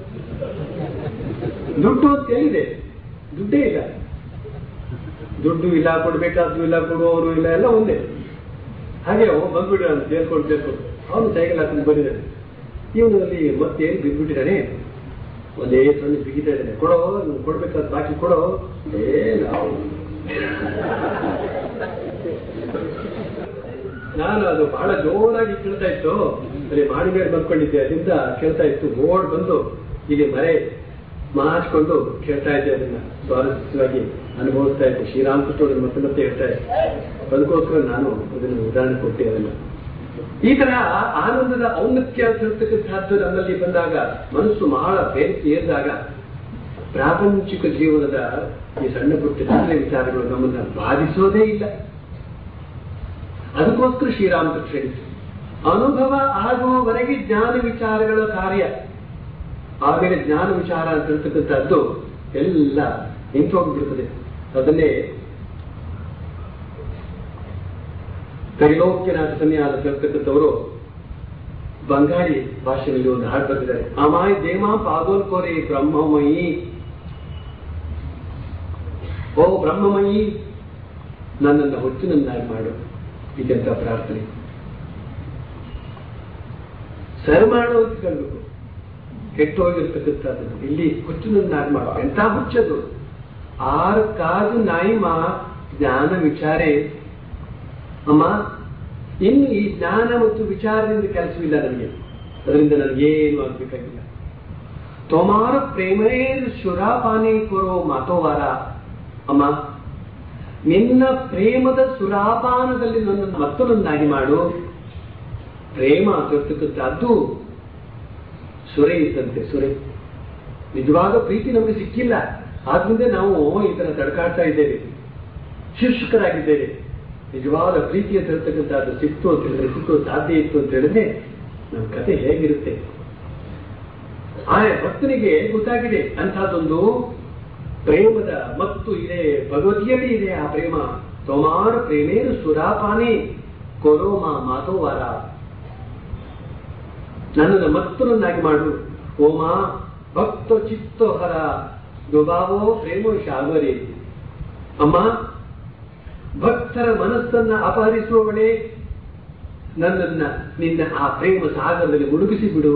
ದುಡ್ಡು ಅಂತ ಹೇಳಿದೆ ದುಡ್ಡೇ ಇಲ್ಲ ದುಡ್ಡು ಇಲ್ಲ ಕೊಡ್ಬೇಕಾದ್ದು ಇಲ್ಲ ಕೊಡುವವರು ಇಲ್ಲ ಎಲ್ಲ ಒಂದೇ ಹಾಗೆ ಅವನು ಬಂದ್ಬಿಟ್ಟ ಸೇರ್ಕೊಂಡು ಸೇರ್ಕೊಂಡು ಅವನು ಸೈಕಲ್ ಹಾಕೊಂಡು ಬಂದಿದ್ದಾನೆ ಇವನು ಅಲ್ಲಿ ಮತ್ತೆ ಏನು ಬಿದ್ದ್ಬಿಟ್ಟಿದ್ದಾನೆ ಒಂದೇ ಸಣ್ಣ ಬಿಗಿತಾ ಇದ್ದಾನೆ ಕೊಡೋ ನೀನು ಕೊಡ್ಬೇಕಾದ ಬಾಕಿ ಕೊಡೋ ಏ ನಾವು ನಾನು ಅದು ಬಹಳ ಜೋರಾಗಿ ಕೇಳ್ತಾ ಇತ್ತು ಅಲ್ಲಿ ಮಾಡಿ ಮೇಲೆ ಬಂದ್ಕೊಂಡಿದ್ದೆ ಅದರಿಂದ ಕೇಳ್ತಾ ಇತ್ತು ಓಡ್ ಬಂದು ಇಲ್ಲಿ ಮರೆ ಮಾಚ್ಕೊಂಡು ಕೇಳ್ತಾ ಇದ್ದೆ ಅದನ್ನ ಸ್ವಾರಸ್ಯವಾಗಿ ಅನುಭವಿಸ್ತಾ ಇದ್ದೆ ಶ್ರೀರಾಮಕೃಷ್ಣ ಅದನ್ನು ಮತ್ತೆ ಮತ್ತೆ ಹೇಳ್ತಾ ಇದ್ದೆ ಅದಕ್ಕೋಸ್ಕರ ನಾನು ಅದನ್ನು ಉದಾಹರಣೆ ಕೊಟ್ಟೆ ಅದನ್ನ ಈ ತರ ಆನಂದದ ಔನ್ನತ್ಯ ಅಂತ ಹೇಳ್ತಕ್ಕಂಥದ್ದು ನನ್ನಲ್ಲಿ ಬಂದಾಗ ಮನಸ್ಸು ಬಹಳ ಬೇರಿಸಿ ಏರಿದಾಗ ಪ್ರಾಪಂಚಿಕ ಜೀವನದ ಈ ಸಣ್ಣ ಪುಟ್ಟ ಚಿತ್ರ ವಿಚಾರಗಳು ನಮ್ಮನ್ನ ಬಾಧಿಸೋದೇ ಇಲ್ಲ ಅದಕ್ಕೋಸ್ಕರ ಶ್ರೀರಾಮಕೃಷ್ಣ ಹೇಳಿದ್ರು ಅನುಭವ ಆಗುವವರೆಗೆ ಜ್ಞಾನ ವಿಚಾರಗಳ ಕಾರ್ಯ ಆಮೇಲೆ ಜ್ಞಾನ ವಿಚಾರ ಅಂತ ಹೇಳ್ತಕ್ಕಂಥದ್ದು ಎಲ್ಲ ನಿಂತೋಗ್ಬಿಡ್ತದೆ ಅದನ್ನೇ ತ್ರೈಲೋಕ್ಯನಾಥ ಸನ್ಯಾಸ ಹೇಳ್ತಕ್ಕಂಥವರು ಬಂಗಾಳಿ ಭಾಷೆಯಲ್ಲಿ ಒಂದು ಹಾಡು ಬರೆದಿದ್ದಾರೆ ಅಮಾಯ್ ದೇಮಾ ಪಾಗೋಲ್ಕೋರೆ ಬ್ರಹ್ಮಮಯಿ ಓ ಬ್ರಹ್ಮಮಯಿ ನನ್ನನ್ನು ಹುಚ್ಚಿನನ್ನಾಗಿ ಮಾಡು ಇದೆಂತ ಪ್ರಾರ್ಥನೆ ಸರ್ ಮಾಡೋ ಅಂತ ಕೇಳಬೇಕು ಕೆಟ್ಟೋಗಿರ್ತಕ್ಕಂಥದ್ದು ಇಲ್ಲಿ ಹುಚ್ಚಿನನ್ನಾಗಿ ಮಾಡು ಎಂತ ಹುಚ್ಚದು ಆರ್ ಕಾಜು ನಾಯಿ ಮಾ ಜ್ಞಾನ ವಿಚಾರೇ ಅಮ್ಮ ಇನ್ನು ಈ ಜ್ಞಾನ ಮತ್ತು ವಿಚಾರದಿಂದ ಕೆಲಸವಿಲ್ಲ ನನಗೆ ಅದರಿಂದ ನನಗೇನು ಆಗ್ಬೇಕಾಗಿಲ್ಲ ತೊಮಾರ ಪ್ರೇಮೇರ್ ಶುರಾಪಾನಿ ಕೊರೋ ಮಾತೋವಾರ ಅಮ್ಮ ನಿನ್ನ ಪ್ರೇಮದ ಸುರಾಪಾನದಲ್ಲಿ ನನ್ನನ್ನು ಮತ್ತೊಂದನ್ನಾಗಿ ಮಾಡು ಪ್ರೇಮ ಅದು ಸುರೆ ಇದ್ದಂತೆ ಸುರೆ ನಿಜವಾದ ಪ್ರೀತಿ ನಮಗೆ ಸಿಕ್ಕಿಲ್ಲ ಆದ್ರಿಂದ ನಾವು ಈ ತರ ತಡ್ಕಾಡ್ತಾ ಇದ್ದೇವೆ ಶೀರ್ಷಕರಾಗಿದ್ದೇವೆ ನಿಜವಾದ ಪ್ರೀತಿಯ ತರತಕ್ಕಂಥದ್ದು ಸಿಕ್ತು ಅಂತ ಹೇಳಿದ್ರೆ ಸಿಕ್ಕು ಸಾಧ್ಯ ಇತ್ತು ಅಂತ ಹೇಳಿದ್ರೆ ನಮ್ಮ ಕತೆ ಹೇಗಿರುತ್ತೆ ಆ ಭಕ್ತನಿಗೆ ಗೊತ್ತಾಗಿದೆ ಅಂಥದ್ದೊಂದು ಪ್ರೇಮದ ಮತ್ತು ಇದೆ ಭಗವತಿಯಲ್ಲಿ ಇದೆ ಆ ಪ್ರೇಮ ಸೋಮಾರ ಪ್ರೇಮೇನು ಸುರಾಪಾನೆ ಕೊರೋಮ ಮಾತೋವಾರ ನನ್ನನ್ನು ಮತ್ತೊಂದಾಗಿ ಮಾಡು ಓಮ ಭಕ್ತ ಚಿತ್ತೋಹರ ದುಬಾವೋ ಪ್ರೇಮೋ ಶಾಗರೆ ಅಮ್ಮ ಭಕ್ತರ ಮನಸ್ಸನ್ನ ಅಪಹರಿಸುವವಳೇ ನನ್ನನ್ನ ನಿನ್ನ ಆ ಪ್ರೇಮ ಸಾಗರದಲ್ಲಿ ಮುಳುಗಿಸಿ ಬಿಡು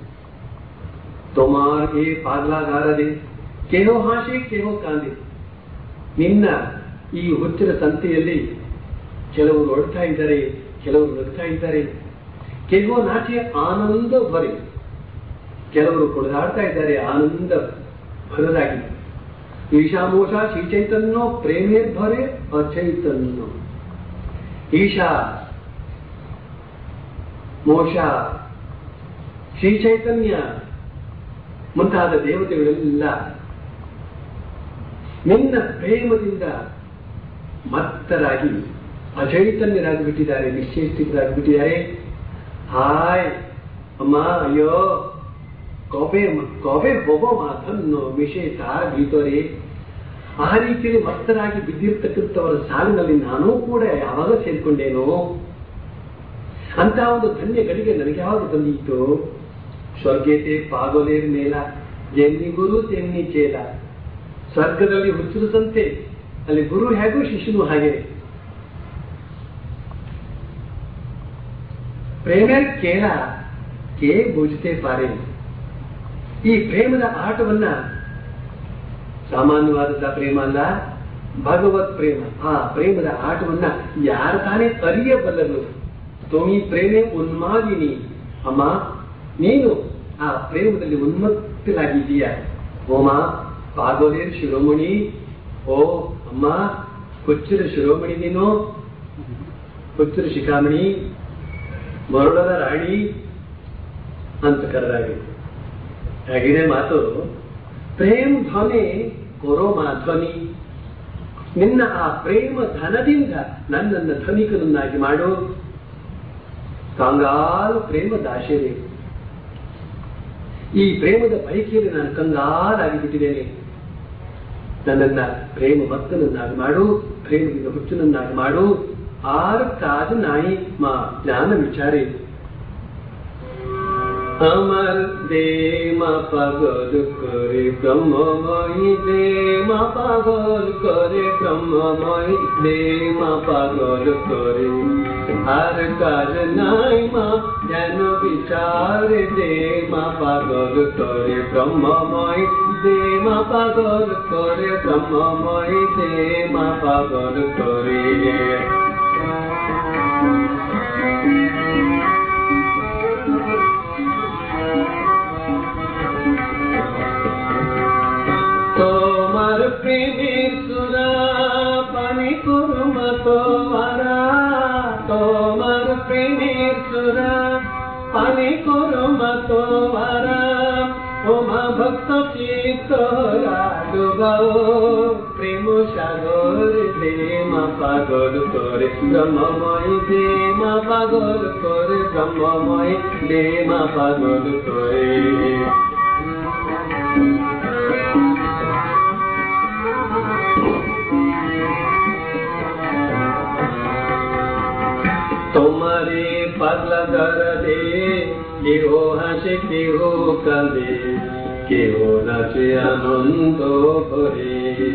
ತೊಮಾರ್ಗೆ ಪಾಗ್ಲಾಗಾರದೆ ಕೇಹೋ ಹಾಶೆ ಕೇಹೋ ಕಾಂದೆ ನಿನ್ನ ಈ ಹುಚ್ಚಿನ ಸಂತೆಯಲ್ಲಿ ಕೆಲವರು ಒಡ್ತಾ ಇದ್ದಾರೆ ಕೆಲವರು ನಗ್ತಾ ಇದ್ದಾರೆ ಕೆಲವು ನಾಚೆ ಆನಂದ ಭರೆ ಕೆಲವರು ಕುಡಿದಾಡ್ತಾ ಇದ್ದಾರೆ ಆನಂದ ಭರರಾಗಿ ಈಶಾಮೋಷ ಶ್ರೀ ಚೈತನ್ಯ ಪ್ರೇಮೇರ್ಭರೆ ಅಚೈತನ್ಯ ಈಶಾ ಮೋಷ ಶ್ರೀ ಚೈತನ್ಯ ಮುಂತಾದ ದೇವತೆಗಳೆಲ್ಲ ನಿನ್ನ ಪ್ರೇಮದಿಂದ ಮತ್ತರಾಗಿ ಅಚೈತನ್ಯರಾಗಿ ಬಿಟ್ಟಿದ್ದಾರೆ ನಿಶ್ಚೇಷ್ಟಿತರಾಗಿ ಬಿಟ್ಟಿದ್ದಾರೆ ಹಾಯ್ ಅಮ್ಮ ಅಯ್ಯೋ কবে কবে হব ಮಾತನ್ನು ವಿಷೇತ ಗೀತರೆ ಆ ರೀತಿಯಲ್ಲಿ ಮತ್ತರಾಗಿ ಬಿದ್ದಿರ್ತಕ್ಕಂಥವರ ಸಾಲಿನಲ್ಲಿ ನಾನೂ ಕೂಡ ಯಾವಾಗ ಸೇರ್ಕೊಂಡೇನೋ ಅಂತ ಒಂದು ಧನ್ಯ ಗಳಿಗೆ ನನಗೆ ಯಾವಾಗ ಬಂದಿತ್ತು ಸ್ವರ್ಗೇತೆ ಪಾಗೋಲೇರ್ ಮೇಲ ಎನ್ನಿ ಗುರು ತೆನ್ನಿ ಚೇಲ ಸ್ವರ್ಗದಲ್ಲಿ ಹುಚ್ಚರು ಸಂತೆ ಅಲ್ಲಿ ಗುರು ಹೇಗೂ ಶಿಷ್ಯನು ಹಾಗೆ ಪ್ರೇಮೇರ್ ಕೇಳ ಕೇ ಬುಜತೆ ಪಾರೆ ಈ ಪ್ರೇಮದ ಆಟವನ್ನ ಸಾಮಾನ್ಯವಾದಂತಹ ಪ್ರೇಮ ಅಲ್ಲ ಭಗವತ್ ಪ್ರೇಮ ಆ ಪ್ರೇಮದ ಆಟವನ್ನ ಯಾರು ತಾನೇ ಅರಿಯಬಲ್ಲರು ತೋಮಿ ಪ್ರೇಮೆ ಉನ್ಮಾದಿನಿ ಅಮ್ಮ ನೀನು ಆ ಪ್ರೇಮದಲ್ಲಿ ಉನ್ಮತ್ತಲಾಗಿದ್ದೀಯ ಓಮ ಪಾಗೋಲೇರ್ ಶಿರೋಮಣಿ ಓ ಅಮ್ಮ ಹುಚ್ಚರ ಶಿರೋಮಣಿ ನೀನು ಹುಚ್ಚರ ಶಿಖಾಮಣಿ ಮರುಳದ ರಾಣಿ ಅಂತ ಕರೆದಾಗಿದೆ ಹಾಗಿದೆ ಮಾತು ಪ್ರೇಮ್ ಧ್ವನಿ ಕೊರೋಮಾ ಧ್ವನಿ ನಿನ್ನ ಆ ಪ್ರೇಮ ಧನದಿಂದ ನನ್ನನ್ನು ಧನಿಕನನ್ನಾಗಿ ಮಾಡು ಕಂಗಾಲು ಪ್ರೇಮ ದಾಶೆರೆ ಈ ಪ್ರೇಮದ ಬಯಕೆಯಲ್ಲಿ ನಾನು ಕಂಗಾಲಾಗಿ ಬಿಟ್ಟಿದ್ದೇನೆ ನನ್ನನ್ನ ಪ್ರೇಮ ಭಕ್ತನನ್ನಾಗಿ ಮಾಡು ಪ್ರೇಮದಿಂದ ಹುಚ್ಚನನ್ನಾಗಿ ಮಾಡು ಆರ್ ಕಾಜ ನಾಯಿ ಮಾ ಜ್ಞಾನ ವಿಚಾರಿ আমার দে মা পাগল করে ব্রহ্মময়ী দে মা পাগল করে ব্রহ্মময়ী দে মা পাগল করে আর কাজ নাই মা যেন বিচার দে মা পাগল করে ব্রহ্মময় দে মা পাগল করে ব্রহ্মময় দে মা পাগল করে তোমার প্রেমের সুরা পানি করুম তোমারা তোমার প্রেমের সুরা পানি করুম তোমারা ওমা ভক্ত চিত্তরা ডুবাও প্রেম সাগর প্রেম পাগল করে ব্রহ্মময় প্রেম পাগল করে ব্রহ্মময় প্রেম পাগল করে তোমারে পাগলা দরদে কেহ হাসে কেহ কাঁদে কেহ নাচে আনন্দ ভরে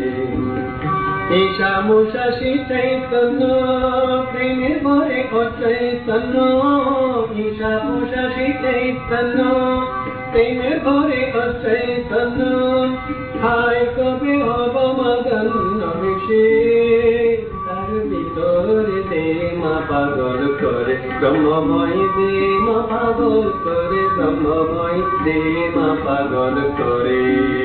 ঈশা মুষা শ্রী চৈতন্য প্রেমে ভরে ও চৈতন্য ঈশা মুষা শ্রী চৈতন্য প্রেমে ভরে ও চৈতন্য হায় কবে হব মদন অভিষে তার ভিতরে দে মা পাগল করে ব্রহ্মময় দে মা পাগল করে ব্রহ্মময় দে মা পাগল করে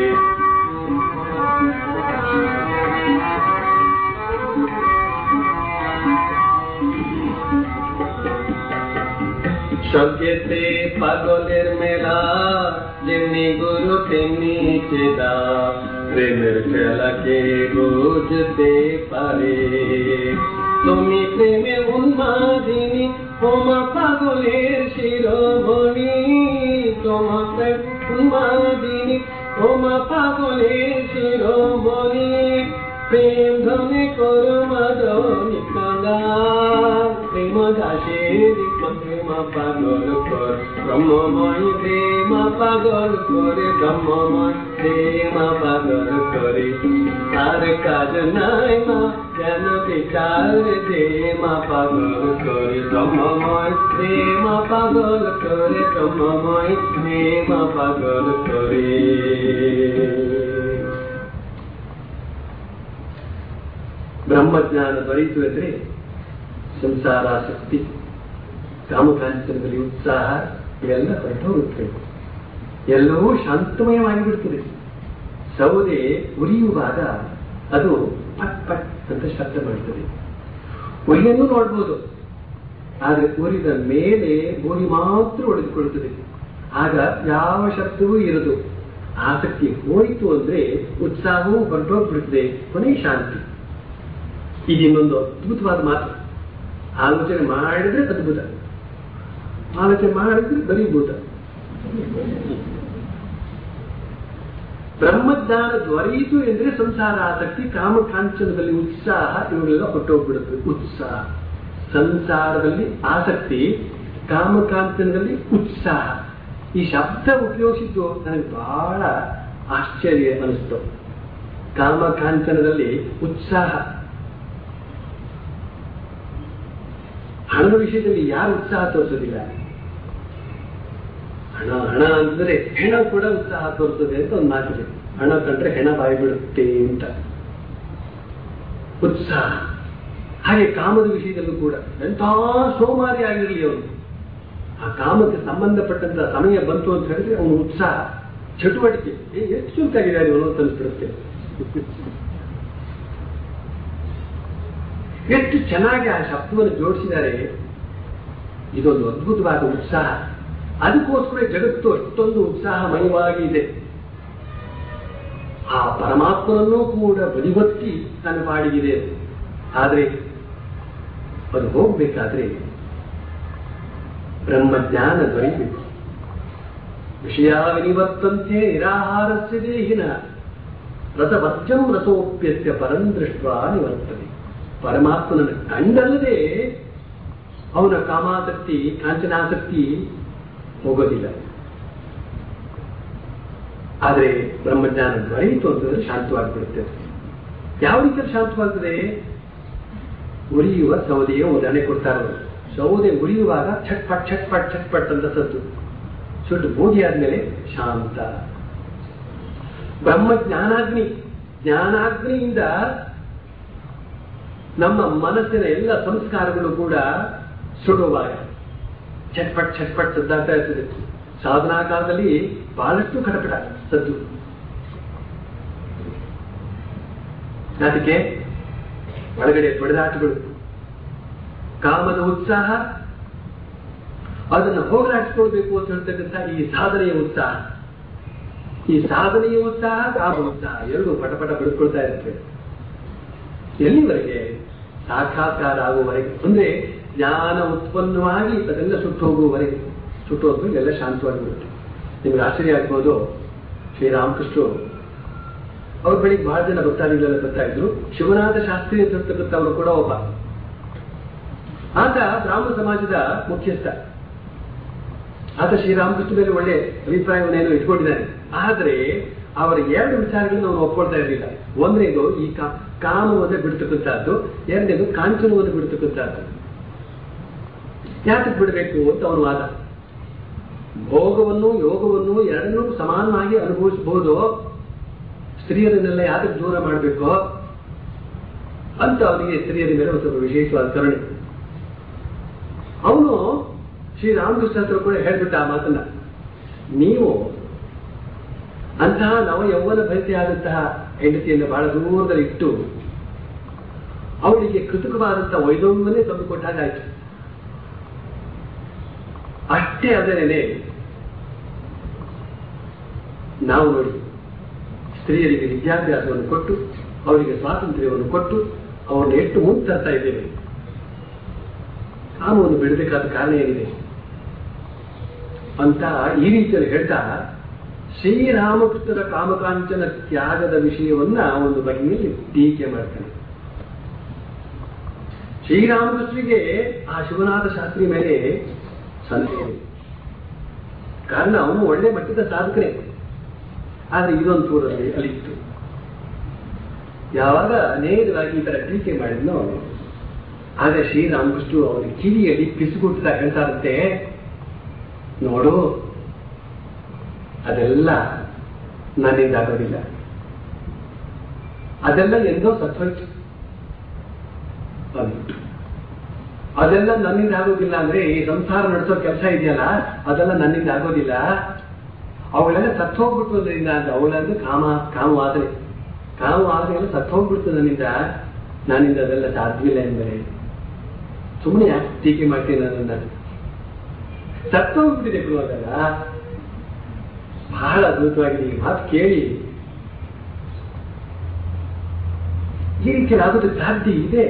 স্বর্গেতে পাগলের মেলা যেমনি গুরু তেমনি চেদা প্রেমের খেলাকে বুঝতে পারে তুমি প্রেমে উন্মাদিনী তোমা পাগলের শিরোমণি তোমা প্রেম উন্মাদিনী তোমা পাগলের শিরোমণি প্রেম ধনে করো মাদনি কাঙ্গা প্রেম দাসে প্রেম পাগল কর ব্রহ্মময় প্রেম পাগল করে ব্রহ্মময় প্রেম পাগল করে আর কাজ নাই মা যেন বিচার দে মা পাগল করে ব্রহ্মময় প্রেম পাগল করে ব্রহ্মময় প্রেম পাগল করে ಬ್ರಹ್ಮಜ್ಞಾನ ದೊರೆಯಿತು ಎಂದ್ರೆ ಸಂಸಾರಾಸಕ್ತಿ ಕಾಮಕಾಂಚನದಲ್ಲಿ ಉತ್ಸಾಹ ಇವೆಲ್ಲ ಹೊರಟೋಗುತ್ತೆ ಎಲ್ಲವೂ ಶಾಂತಮಯವಾಗಿ ಬಿಡ್ತದೆ ಸೌದೆ ಉರಿಯುವಾಗ ಅದು ಪಟ್ ಪಟ್ ಅಂತ ಶಬ್ದ ಮಾಡ್ತದೆ ಉರಿಯನ್ನು ನೋಡ್ಬೋದು ಆದರೆ ಉರಿದ ಮೇಲೆ ಗೋಲಿ ಮಾತ್ರ ಒಡೆದುಕೊಳ್ಳುತ್ತದೆ ಆಗ ಯಾವ ಶಬ್ದವೂ ಇರದು ಆಸಕ್ತಿ ಹೋಯಿತು ಅಂದ್ರೆ ಉತ್ಸಾಹವೂ ಹೊರಟೋಗ್ಬಿಡುತ್ತದೆ ಕೊನೆ ಶಾಂತಿ ಇದು ಇನ್ನೊಂದು ಅದ್ಭುತವಾದ ಮಾತು ಆಲೋಚನೆ ಮಾಡಿದ್ರೆ ಅದ್ಭುತ ಆಲೋಚನೆ ಮಾಡಿದ್ರೆ ಬರೀ ಭೂತ ಬ್ರಹ್ಮಜ್ಞಾನ ದೊರೆಯಿತು ಎಂದ್ರೆ ಸಂಸಾರ ಆಸಕ್ತಿ ಕಾಮಕಾಂಚನದಲ್ಲಿ ಉತ್ಸಾಹ ಇವುಗಳೆಲ್ಲ ಹೊಟ್ಟೋಗ್ಬಿಡುತ್ತೆ ಉತ್ಸಾಹ ಸಂಸಾರದಲ್ಲಿ ಆಸಕ್ತಿ ಕಾಮಕಾಂಚನದಲ್ಲಿ ಉತ್ಸಾಹ ಈ ಶಬ್ದ ಉಪಯೋಗಿಸಿದ್ದು ನನಗೆ ಬಹಳ ಆಶ್ಚರ್ಯ ಅನಿಸ್ತು ಕಾಮಕಾಂಚನದಲ್ಲಿ ಉತ್ಸಾಹ ಹಣದ ವಿಷಯದಲ್ಲಿ ಯಾರು ಉತ್ಸಾಹ ತೋರಿಸೋದಿಲ್ಲ ಹಣ ಹಣ ಅಂದ್ರೆ ಹೆಣ ಕೂಡ ಉತ್ಸಾಹ ತೋರಿಸ್ತದೆ ಅಂತ ಒಂದು ಮಾತಿದೆ ಹಣ ಕಂಡ್ರೆ ಹೆಣ ಬಾಯಿ ಬಿಡುತ್ತೆ ಅಂತ ಉತ್ಸಾಹ ಹಾಗೆ ಕಾಮದ ವಿಷಯದಲ್ಲೂ ಕೂಡ ಎಂಥ ಸೋಮಾರಿ ಆಗಿರಲಿ ಅವನು ಆ ಕಾಮಕ್ಕೆ ಸಂಬಂಧಪಟ್ಟಂತ ಸಮಯ ಬಂತು ಅಂತ ಹೇಳಿದ್ರೆ ಅವನು ಉತ್ಸಾಹ ಚಟುವಟಿಕೆ ಏ, ಎಷ್ಟು ಚುರುಕಾಗಿದ್ದಾರೆ ಇವನು ಅಂತ ಅನ್ಸ್ಬಿಡುತ್ತೆ ಎಷ್ಟು ಚೆನ್ನಾಗಿ ಆ ಶಬ್ದವನ್ನು ಜೋಡಿಸಿದ್ದಾರೆ ಇದೊಂದು ಅದ್ಭುತವಾದ ಉತ್ಸಾಹ ಅದಕ್ಕೋಸ್ಕರ ಜಗತ್ತು ಅಷ್ಟೊಂದು ಉತ್ಸಾಹಮಯವಾಗಿ ಇದೆ ಆ ಪರಮಾತ್ಮನನ್ನೂ ಕೂಡ ಬದಿಗೊತ್ತಿ ತನ್ನ ಪಾಡಿಗಿದೆ ಆದರೆ ಅದು ಹೋಗ್ಬೇಕಾದ್ರೆ ಬ್ರಹ್ಮಜ್ಞಾನ ದೊರೆಯಬೇಕು ವಿಷಯ ವಿನಿವರ್ತಂತೆ ನಿರಾಹಾರಸ್ಯ ದೇಹಿನ ರಸವರ್ಜಂ ರಸೋಪ್ಯಸ್ಯ ಪರಂ ದೃಷ್ಟ ನಿವರ್ತದೆ ಪರಮಾತ್ಮನನ್ನು ಕಂಡಲ್ಲದೆ ಅವನ ಕಾಮಾಸಕ್ತಿ ಕಾಂಚನಾಸಕ್ತಿ ಹೋಗೋದಿಲ್ಲ ಆದರೆ ಬ್ರಹ್ಮಜ್ಞಾನ ದೊರೆಯಿತು ಅಂತಂದ್ರೆ ಶಾಂತವಾಗಿಬಿಡುತ್ತೆ ಯಾವ ರೀತಿಯಲ್ಲಿ ಶಾಂತವಾಗ್ತದೆ ಉರಿಯುವ ಸೌದೆಯ ಉದಾಹರಣೆ ಕೊಡ್ತಾರೆ ಅವರು ಸೌದೆ ಉರಿಯುವಾಗ ಛಟ್ಪಟ್ ಛಟ್ಪಟ್ ಛಟ್ಪಟ್ ಅಂತ ಸದ್ದು ಸುಟ್ಟು ಬೂದಿ ಆದ್ಮೇಲೆ ಶಾಂತ ಬ್ರಹ್ಮ ಜ್ಞಾನಾಗ್ನಿ ಜ್ಞಾನಾಗ್ನಿಯಿಂದ ನಮ್ಮ ಮನಸ್ಸಿನ ಎಲ್ಲ ಸಂಸ್ಕಾರಗಳು ಕೂಡ ಸುಡುವಾಗ ಛಟ್ಪಟ್ ಛಟ್ಪಟ್ ಸದ್ದಾಗ್ತಾ ಇರ್ತದೆ ಸಾಧನಾ ಕಾಲದಲ್ಲಿ ಬಹಳಷ್ಟು ಕಟಪಟ ಸದ್ದು ಅದಕ್ಕೆ ಒಳಗಡೆ ತೊಡೆದಾಟಗಳು ಕಾಮದ ಉತ್ಸಾಹ ಅದನ್ನು ಹೋಗಲಾಡಿಸ್ಕೊಳ್ಬೇಕು ಅಂತ ಹೇಳ್ತಕ್ಕಂಥ ಈ ಸಾಧನೆಯ ಉತ್ಸಾಹ ಈ ಸಾಧನೆಯ ಉತ್ಸಾಹ ಕಾಮ ಉತ್ಸಾಹ ಎರಡು ಪಟಪಟ ಬಿಡ್ಕೊಳ್ತಾ ಇರ್ತವೆ ಎಲ್ಲಿವರೆಗೆ ಸಾಕ್ಷಾತ್ಕಾರ ಆಗುವವರೆಗೆ ಅಂದ್ರೆ ಜ್ಞಾನ ಉತ್ಪನ್ನವಾಗಿ ಅದೆಲ್ಲ ಸುಟ್ಟು ಹೋಗುವವರೆಗೆ ಸುಟ್ಟು ಹೋದ್ಮೇಲೆ ಎಲ್ಲ ಶಾಂತವಾಗಿರುತ್ತೆ ನಿಮ್ಗೆ ಆಶ್ಚರ್ಯ ಆಗ್ಬೋದು ಶ್ರೀರಾಮಕೃಷ್ಣರು ಅವ್ರ ಬಳಿಗೆ ಬಹಳ ಜನ ಭಕ್ತಾದಿಗಳೆಲ್ಲ ಬರ್ತಾ ಇದ್ರು ಶಿವನಾಥ ಶಾಸ್ತ್ರಿ ಅಂತ ಹೇಳ್ತಕ್ಕಂಥವ್ರು ಕೂಡ ಒಬ್ಬ ಆತ ಬ್ರಾಹ್ಮಣ ಸಮಾಜದ ಮುಖ್ಯಸ್ಥ ಆತ ಶ್ರೀರಾಮಕೃಷ್ಣ ಮೇಲೆ ಒಳ್ಳೆ ಅಭಿಪ್ರಾಯವನ್ನೇನೋ ಇಟ್ಕೊಂಡಿದ್ದಾನೆ ಆದರೆ ಅವರ ಎರಡು ವಿಚಾರಗಳನ್ನು ಅವನು ಒಪ್ಕೊಳ್ತಾ ಇರಲಿಲ್ಲ ಒಂದನೇದು ಈ ಕಾ- ಕಾಮವನ್ನು ಬಿಡ್ತಕ್ಕಂಥದ್ದು ಎರಡನೇದು ಕಾಂಚನವನ್ನು ಬಿಡ್ತಕ್ಕಂಥದ್ದು ಯಾತಕ್ಕೆ ಬಿಡಬೇಕು ಅಂತ ಅವನು ವಾದ ಭೋಗವನ್ನು ಯೋಗವನ್ನು ಎರಡನ್ನೂ ಸಮಾನವಾಗಿ ಅನುಭವಿಸಬಹುದು ಸ್ತ್ರೀಯರನ್ನೆಲ್ಲ ಯಾತಕ್ಕೆ ದೂರ ಮಾಡಬೇಕು ಅಂತ ಅವನಿಗೆ ಸ್ತ್ರೀಯರ ಮೇಲೆ ಒಂದು ಸ್ವಲ್ಪ ವಿಶೇಷವಾದ ಕರುಣೆ ಅವನು ಶ್ರೀರಾಮಕೃಷ್ಣ ಹತ್ರ ಕೂಡ ಹೇಳ್ಬಿಟ್ಟ ಆ ಮಾತನ್ನ ನೀವು ಅಂತಹ ನವ ಯೌವನ ಭರಿತೆಯಾದಂತಹ ಹೆಂಡತಿಯನ್ನು ಬಹಳ ದೂರದಲ್ಲಿ ಇಟ್ಟು ಅವಳಿಗೆ ಕೃತಕವಾದಂತಹ ವೈದವ್ಯವನ್ನೇ ತಂದು ಕೊಟ್ಟಾಗಾಯ್ತು ಅಷ್ಟೇ ಅದೇನೆ ನಾವು ನೋಡಿ ಸ್ತ್ರೀಯರಿಗೆ ವಿದ್ಯಾಭ್ಯಾಸವನ್ನು ಕೊಟ್ಟು ಅವರಿಗೆ ಸ್ವಾತಂತ್ರ್ಯವನ್ನು ಕೊಟ್ಟು ಅವ್ರನ್ನ ಎಷ್ಟು ಮುಂದೆ ತರ್ತಾ ಇದ್ದೇವೆ ಕಾಮವನ್ನು ಬಿಡಬೇಕಾದ ಕಾರಣ ಏನಿದೆ ಅಂತ ಈ ರೀತಿಯಲ್ಲಿ ಹೇಳ್ತಾ ಶ್ರೀರಾಮಕೃಷ್ಣರ ಕಾಮಕಾಂಚನ ತ್ಯಾಗದ ವಿಷಯವನ್ನ ಒಂದು ಬಗೆಯಲ್ಲಿ ಟೀಕೆ ಮಾಡ್ತಾನೆ ಶ್ರೀರಾಮಕೃಷ್ಣರಿಗೆ ಆ ಶಿವನಾಥ ಶಾಸ್ತ್ರಿ ಮೇಲೆ ಸಂದೇಹ ಇದೆ. ಕಾರಣ ಅವನು ಒಳ್ಳೆ ಮಟ್ಟದ ಸಾಧಕನೇ ಆದ್ರೆ ಇದೊಂದು ಚೂರಲ್ಲಿ ಅಲಿತ್ತು ಯಾವಾಗ ನೇರವಾಗಿ ಈ ತರ ಟೀಕೆ ಮಾಡಿದ್ನೋ ಆಗ ಶ್ರೀರಾಮಕೃಷ್ಣ ಅವನ ಕಿವಿಯಲ್ಲಿ ಪಿಸುಗುಟ್ಟದ ಹೇಳ್ತಾರಂತೆ ನೋಡು ಅದೆಲ್ಲ ನನ್ನಿಂದ ಆಗೋದಿಲ್ಲ ಅದೆಲ್ಲ ಎಂದೋ ಸತ್ವೈತು ಅಂದ್ಬಿಟ್ಟು ಅದೆಲ್ಲ ನನ್ನಿಂದ ಆಗೋದಿಲ್ಲ ಅಂದ್ರೆ ಈ ಸಂಸಾರ ನಡೆಸೋ ಕೆಲಸ ಇದೆಯಲ್ಲ ಅದೆಲ್ಲ ನನ್ನಿಂದ ಆಗೋದಿಲ್ಲ ಅವುಗಳೆಲ್ಲ ಸತ್ತೋಗ್ಬಿಟ್ಟುದ್ರಿಂದ ಅಂತ ಅವುಗಳಂದ್ರೆ ಕಾಮ ಕಾಮವಾಸನೆ ಕಾಮವಾಸನೆ ಎಲ್ಲ ಸತ್ತೋಗ್ಬಿಡ್ತು ನನ್ನಿಂದ ನನ್ನಿಂದ ಅದೆಲ್ಲ ಸಾಧ್ಯವಿಲ್ಲ ಎಂದರೆ ಸುಮ್ಮನೆ ಯಾಕೆ ಟೀಕೆ ಮಾಡ್ತೀನಿ ಅದನ್ನ ಸತ್ತೋಗ್ಬಿಟ್ಟಿದೆ ಬಿಡುವಾಗಲ್ಲ ಬಹಳ ಅದ್ಭುತವಾಗಿದೆ ಈ ಮಾತು ಕೇಳಿ ಈ ರೀತಿ ಆಗೋದಕ್ಕೆ ಸಾಧ್ಯ ಇದೆ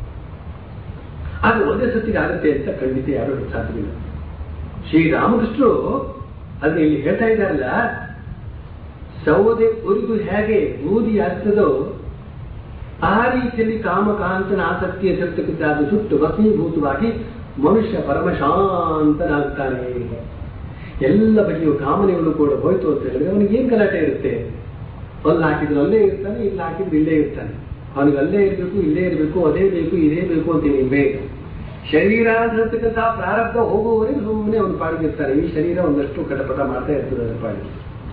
ಅದು ಒಂದೇ ಸತಿಗೆ ಆಗುತ್ತೆ ಅಂತ ಖಂಡಿತ ಯಾರು ಸಾಧ್ಯವಿಲ್ಲ ಶ್ರೀರಾಮಕೃಷ್ಣರು ಅದನ್ನ ಇಲ್ಲಿ ಹೇಳ್ತಾ ಇದ್ದಾರಲ್ಲ ಸೌದೆ ಉರಿದು ಹೇಗೆ ಬೂದಿ ಆಗ್ತದೋ ಆ ರೀತಿಯಲ್ಲಿ ಕಾಮಕಾಂತನ ಆಸಕ್ತಿಯ ಸೆಳೆತಕ್ಕಿದ್ದಾದ ಸುಟ್ಟು ಭಸ್ಮೀಭೂತವಾಗಿ ಮನುಷ್ಯ ಪರಮಶಾಂತನಾಗ್ತಾನೆ ಎಲ್ಲ ಬಗೆಯ ಕಾಮನೆಗಳು ಕೂಡ ಹೋಯ್ತು ಅಂತ ಹೇಳಿದ್ರೆ ಅವನಿಗೆ ಏನ್ ಗಲಾಟೆ ಇರುತ್ತೆ ಅಲ್ಲಿ ಹಾಕಿದ್ರೆ ಅಲ್ಲೇ ಇರ್ತಾನೆ ಇಲ್ಲಿ ಹಾಕಿದ್ರೆ ಇಲ್ಲೇ ಇರ್ತಾನೆ ಅವನಿಗೆ ಅಲ್ಲೇ ಇರಬೇಕು ಇಲ್ಲೇ ಇರಬೇಕು ಅದೇ ಬೇಕು ಇದೇ ಬೇಕು ಅಂತ ಏನಿಲ್ಲ ಬೇಗ ಶರೀರ ಅಂತಕ್ಕಂಥ ಪ್ರಾರಬ್ಧ ಹೋಗುವವರೆಗೆ ಸುಮ್ಮನೆ ಅವನು ಪಾಡಿಗೆ ಇರ್ತಾನೆ ಈ ಶರೀರ ಒಂದಷ್ಟು ಕಟಪಟ ಮಾಡ್ತಾ ಇರ್ತದೆ ಅದರ ಪಾಡಿಗೆ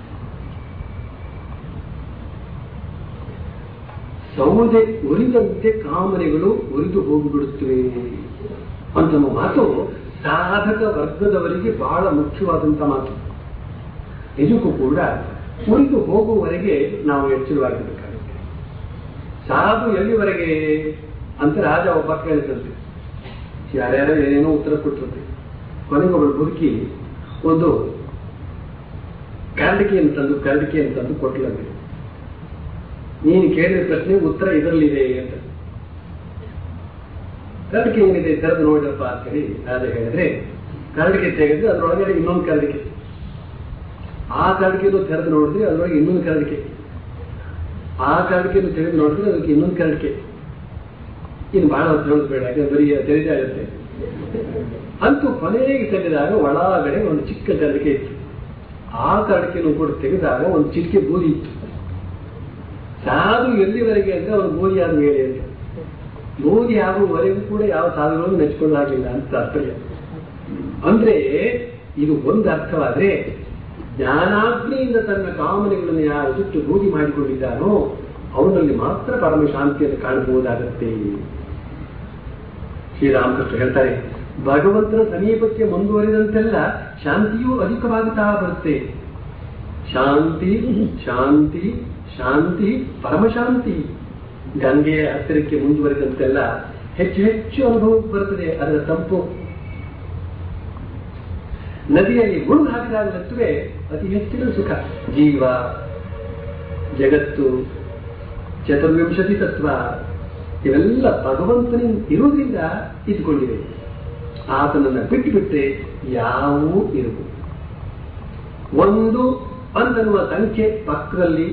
ಸೌದೆ ಉರಿದಂತೆ ಕಾಮನೆಗಳು ಉರಿದು ಹೋಗಿಬಿಡುತ್ತವೆ ಅಂತ ಮಾತು ಸಾಧಕ ವರ್ಗದವರಿಗೆ ಬಹಳ ಮುಖ್ಯವಾದಂತ ಮಾತು ನಿಜಕ್ಕೂ ಕೂಡ ಉರಿದು ಹೋಗುವವರೆಗೆ ನಾವು ಎಚ್ಚರವಾಗಿರಬೇಕಾಗುತ್ತೆ ಸಾಧು ಎಲ್ಲಿವರೆಗೆ ಅಂತ ರಾಜ ಒಬ್ಬ ಕೇಳಿದಂತೆ ಯಾರ್ಯಾರೋ ಏನೇನೋ ಉತ್ತರ ಕೊಟ್ಟಿರುತ್ತೆ ಕೊನೆಗೊಬ್ಬಳು ಬದುಕಿ ಒಂದು ಕರಡಿಕೆಯನ್ನು ತಂದು ಕರಡಿಕೆಯನ್ನು ತಂದು ಕೊಟ್ಲಂತೆ ನೀನು ಕೇಳಿದ ಪ್ರಶ್ನೆ ಉತ್ತರ ಇದರಲ್ಲಿದೆ ಅಂತ ಕರಡಿಕೆ ಏನಿದೆ ತೆರೆದು ನೋಡಪ್ಪ ಅಂತ ಹೇಳಿ ರಾಜ ಹೇಳಿದ್ರೆ ಕರಡಿಕೆ ತೆಗೆದ್ರೆ ಅದರೊಳಗಡೆ ಇನ್ನೊಂದು ಕರಡಿಕೆ ಆ ಕರಡಿಕೆಯನ್ನು ತೆರೆದು ನೋಡಿದ್ರೆ ಅದರೊಳಗೆ ಇನ್ನೊಂದು ಕರಡಿಕೆ ಆ ಕರಡಿಕೆಯನ್ನು ತೆಗೆದು ನೋಡಿದ್ರೆ ಅದಕ್ಕೆ ಇನ್ನೊಂದು ಕರಡಿಕೆ ಇನ್ನು ಬಹಳ ಹೊತ್ತು ಹೇಳೋದು ಬೇಡ ಯಾಕಂದ್ರೆ ಬರೀ ತೆರೆದೇ ಆಗುತ್ತೆ ಅಂತೂ ಕೊನೆಗೆ ತೆಗೆದಾಗ ಒಳಗಡೆ ಒಂದು ಚಿಕ್ಕ ಕರಡಿಕೆ ಇತ್ತು ಆ ಕರಡಿಕೆಯನ್ನು ಕೂಡ ತೆಗೆದಾಗ ಒಂದು ಚಿಕ್ಕ ಬೂದಿ ಇತ್ತು ಸಾಧು ಎಲ್ಲಿವರೆಗೆ ಅಂದ್ರೆ ಅವನು ಬೂದಿ ಆದ ಮೇಲೆ ಅಂತ ಬೂದಿ ಆಗುವವರೆಗೂ ಕೂಡ ಯಾವ ಸಾಧುಗಳನ್ನು ನೆಚ್ಕೊಂಡು ಆಗಿಲ್ಲ ಅಂತ ತಾತ್ಪರ್ಯ ಅಂದ್ರೆ ಇದು ಒಂದು ಅರ್ಥವಾದ್ರೆ ಜ್ಞಾನಾಗ್ನಿಯಿಂದ ತನ್ನ ಕಾಮನೆಗಳನ್ನು ಯಾರು ಸುಟ್ಟು ಬೂದಿ ಮಾಡಿಕೊಂಡಿದ್ದಾನೋ ಅವನಲ್ಲಿ ಮಾತ್ರ ಪರಮ ಶಾಂತಿಯನ್ನು ಕಾಣಬಹುದಾಗತ್ತೆ ಶ್ರೀರಾಮಕೃಷ್ಣ ಹೇಳ್ತಾರೆ ಭಗವಂತನ ಸಮೀಪಕ್ಕೆ ಮುಂದುವರಿದಂತೆಲ್ಲ ಶಾಂತಿಯೂ ಅಧಿಕವಾಗುತ್ತಾ ಬರುತ್ತೆ ಶಾಂತಿ ಶಾಂತಿ ಶಾಂತಿ ಪರಮಶಾಂತಿ ಗಂಗೆಯ ಹತ್ತಿರಕ್ಕೆ ಮುಂದುವರಿದಂತೆಲ್ಲ ಹೆಚ್ಚು ಹೆಚ್ಚು ಅನುಭವಕ್ಕೆ ಬರುತ್ತದೆ ಅದರ ತಂಪು ನದಿಯಲ್ಲಿ ಮುಳುಗು ಹಾಕಿದಾಗಲತ್ತುವೆ ಅತಿ ಹೆಚ್ಚಿನ ಸುಖ ಜೀವ ಜಗತ್ತು ಚತುರ್ವಿಂಶತಿ ತತ್ವ ಇವೆಲ್ಲ ಭಗವಂತನ ಇರುವುದರಿಂದ ಇದ್ಕೊಂಡಿವೆ ಆತನನ್ನ ಬಿಟ್ಟು ಬಿಟ್ಟರೆ ಯಾವೂ ಇರುವು ಒಂದು ಅಂತನ್ನುವ ಸಂಖ್ಯೆ ಪಕ್ಕದಲ್ಲಿ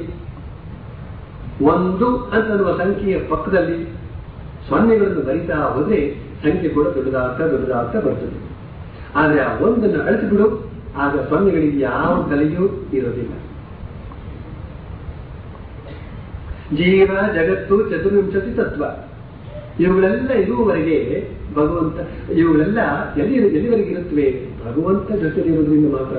ಒಂದು ಅಂತನ್ನುವ ಸಂಖ್ಯೆಯ ಪಕ್ಕದಲ್ಲಿ ಸೊನ್ನೆಗಳನ್ನು ಬರಿತಾ ಹೋದ್ರೆ ಸಂಖ್ಯೆ ಕೂಡ ದೊಡ್ಡದಾಗ್ತಾ ದೊಡ್ಡದಾಗ್ತಾ ಬರ್ತದೆ ಆದ್ರೆ ಆ ಒಂದನ್ನು ಅಳಿಸಿಬಿಡು ಆಗ ಸೊನ್ನೆಗಳಿಗೆ ಯಾವ ತಲೆಯೂ ಇರೋದಿಲ್ಲ ಜೀವ ಜಗತ್ತು ಚತುರ್ವಿಂಶತಿ ತತ್ವ ಇವುಗಳೆಲ್ಲ ಇರುವವರೆಗೆ ಭಗವಂತ ಇವುಗಳೆಲ್ಲ ಎಲ್ಲಿ ಎಲ್ಲಿವರೆಗೆ ಇರುತ್ತವೆ ಭಗವಂತ ಜೊತೆಲಿರುವುದರಿಂದ ಮಾತ್ರ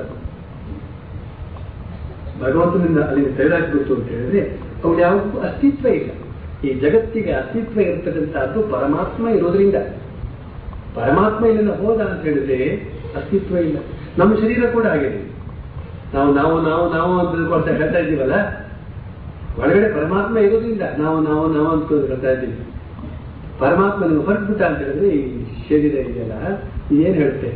ಭಗವಂತನಿಂದ ಅಲ್ಲಿಂದ ತೆಗೆದಾಕಿಬಿಡ್ತು ಅಂತ ಹೇಳಿದ್ರೆ ಅವು ಯಾವುದಕ್ಕೂ ಅಸ್ತಿತ್ವ ಇಲ್ಲ ಈ ಜಗತ್ತಿಗೆ ಅಸ್ತಿತ್ವ ಇರತಕ್ಕಂಥದ್ದು ಪರಮಾತ್ಮ ಇರೋದ್ರಿಂದ ಪರಮಾತ್ಮ ಇಲ್ಲಿಂದ ಹೋದ ಅಂತ ಹೇಳಿದ್ರೆ ಅಸ್ತಿತ್ವ ಇಲ್ಲ ನಮ್ಮ ಶರೀರ ಕೂಡ ಆಗಿದೆ ನಾವು ನಾವು ನಾವು ನಾವು ಅಂತ ಕೊಡ್ತಾ ಹೇಳ್ತಾ ಇದ್ದೀವಲ್ಲ ಒಳಗಡೆ ಪರಮಾತ್ಮ ಇರೋದ್ರಿಂದ ನಾವು ನಾವು ನಾವು ಅಂದ್ಕೊಂಡು ಹೇಳ್ತಾ ಇದ್ದೀವಿ ಪರಮಾತ್ಮ ನೀವು ಹೊರಟ್ಬಿಟ್ಟ ಅಂತ ಹೇಳಿದ್ರೆ ಈ ಶರೀರ ಇದೆಯಲ್ಲ ಏನ್ ಹೇಳುತ್ತೆ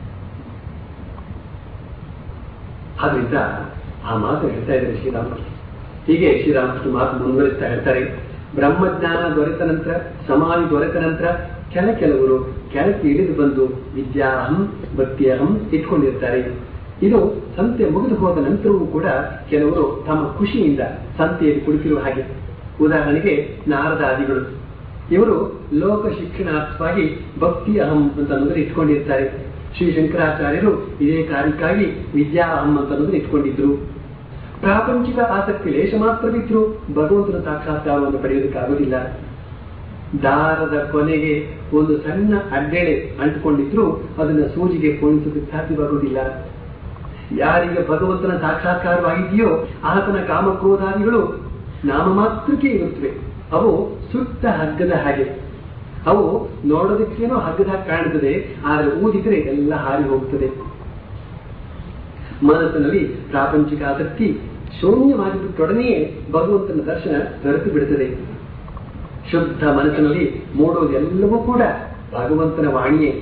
ಆದ್ರಿಂದ ಆ ಮಾತು ಹೇಳ್ತಾ ಇದ್ದಾರೆ ಶ್ರೀರಾಮಕೃಷ್ಣ ಹೀಗೆ ಶ್ರೀರಾಮಕೃಷ್ಣ ಮಾತು ಮುಂದುವರಿಸ್ತಾ ಹೇಳ್ತಾರೆ ಬ್ರಹ್ಮಜ್ಞಾನ ದೊರೆತ ನಂತರ ಸಮಾಧಿ ದೊರೆತ ನಂತರ ಕೆಲ ಕೆಲವರು ಕೆಳಕ್ಕೆ ಇಳಿದು ಬಂದು ವಿದ್ಯಾಹಂ ಭಕ್ತಿಯಹಂ ಇಟ್ಕೊಂಡಿರ್ತಾರೆ ಇದು ಸಂತೆ ಮುಗಿದು ಹೋದ ನಂತರವೂ ಕೂಡ ಕೆಲವರು ತಮ್ಮ ಖುಷಿಯಿಂದ ಸಂತೆಯಲ್ಲಿ ಕುಳಿತಿರುವ ಹಾಗೆ ಉದಾಹರಣೆಗೆ ನಾರದಾದಿಗಳು ಇವರು ಲೋಕ ಶಿಕ್ಷಣಾರ್ಥವಾಗಿ ಭಕ್ತಿ ಅಹಂ ಅಂತ ಅನ್ನೋದನ್ನ ಇಟ್ಕೊಂಡಿರ್ತಾರೆ ಶ್ರೀ ಶಂಕರಾಚಾರ್ಯರು ಇದೇ ಕಾರ್ಯಕ್ಕಾಗಿ ವಿದ್ಯಾ ಅಹಂ ಅಂತ ಅನ್ನೋದನ್ನ ಇಟ್ಕೊಂಡಿದ್ರು ಪ್ರಾಪಂಚಿಕ ಆಸಕ್ತಿ ಲೇಷ ಮಾತ್ರವಿದ್ರು ಭಗವಂತನ ಸಾಕ್ಷಾತ್ಕಾರವನ್ನು ಪಡೆಯೋದಕ್ಕಾಗೋದಿಲ್ಲ ದಾರದ ಕೊನೆಗೆ ಒಂದು ಸಣ್ಣ ಅಡ್ಡೆಳೆ ಅಂಟಿಕೊಂಡಿದ್ರು ಅದನ್ನ ಸೂಜಿಗೆ ಪೋಣಿಸೋದಕ್ಕೆ ಸಾಧ್ಯವಾಗುವುದಿಲ್ಲ ಯಾರಿಗೆ ಭಗವಂತನ ಸಾಕ್ಷಾತ್ಕಾರವಾಗಿದೆಯೋ ಆತನ ಕಾಮಕ್ರೋಧಾದಿಗಳು ನಾಮ ಮಾತ್ರಕ್ಕೆ ಇರುತ್ತವೆ ಅವು ಸುಟ್ಟ ಹಗ್ಗದ ಹಾಗೆ ಅವು ನೋಡೋದಕ್ಕೇನೋ ಹಗ್ಗದ ಹಾಗೆ ಕಾಣುತ್ತದೆ ಆದರೆ ಊದಿದ್ರೆ ಎಲ್ಲ ಹಾರಿ ಹೋಗ್ತದೆ ಮನಸ್ಸಿನಲ್ಲಿ ಪ್ರಾಪಂಚಿಕ ಆಸಕ್ತಿ ಶೂನ್ಯವಾಗಿಬಿಟ್ಟೊಡನೆಯೇ ಭಗವಂತನ ದರ್ಶನ ದೊರೆತು ಬಿಡುತ್ತದೆ ಶುದ್ಧ ಮನಸ್ಸಿನಲ್ಲಿ ಮೂಡುವುದೆಲ್ಲವೂ ಕೂಡ ಭಗವಂತನ ವಾಣಿಯೇ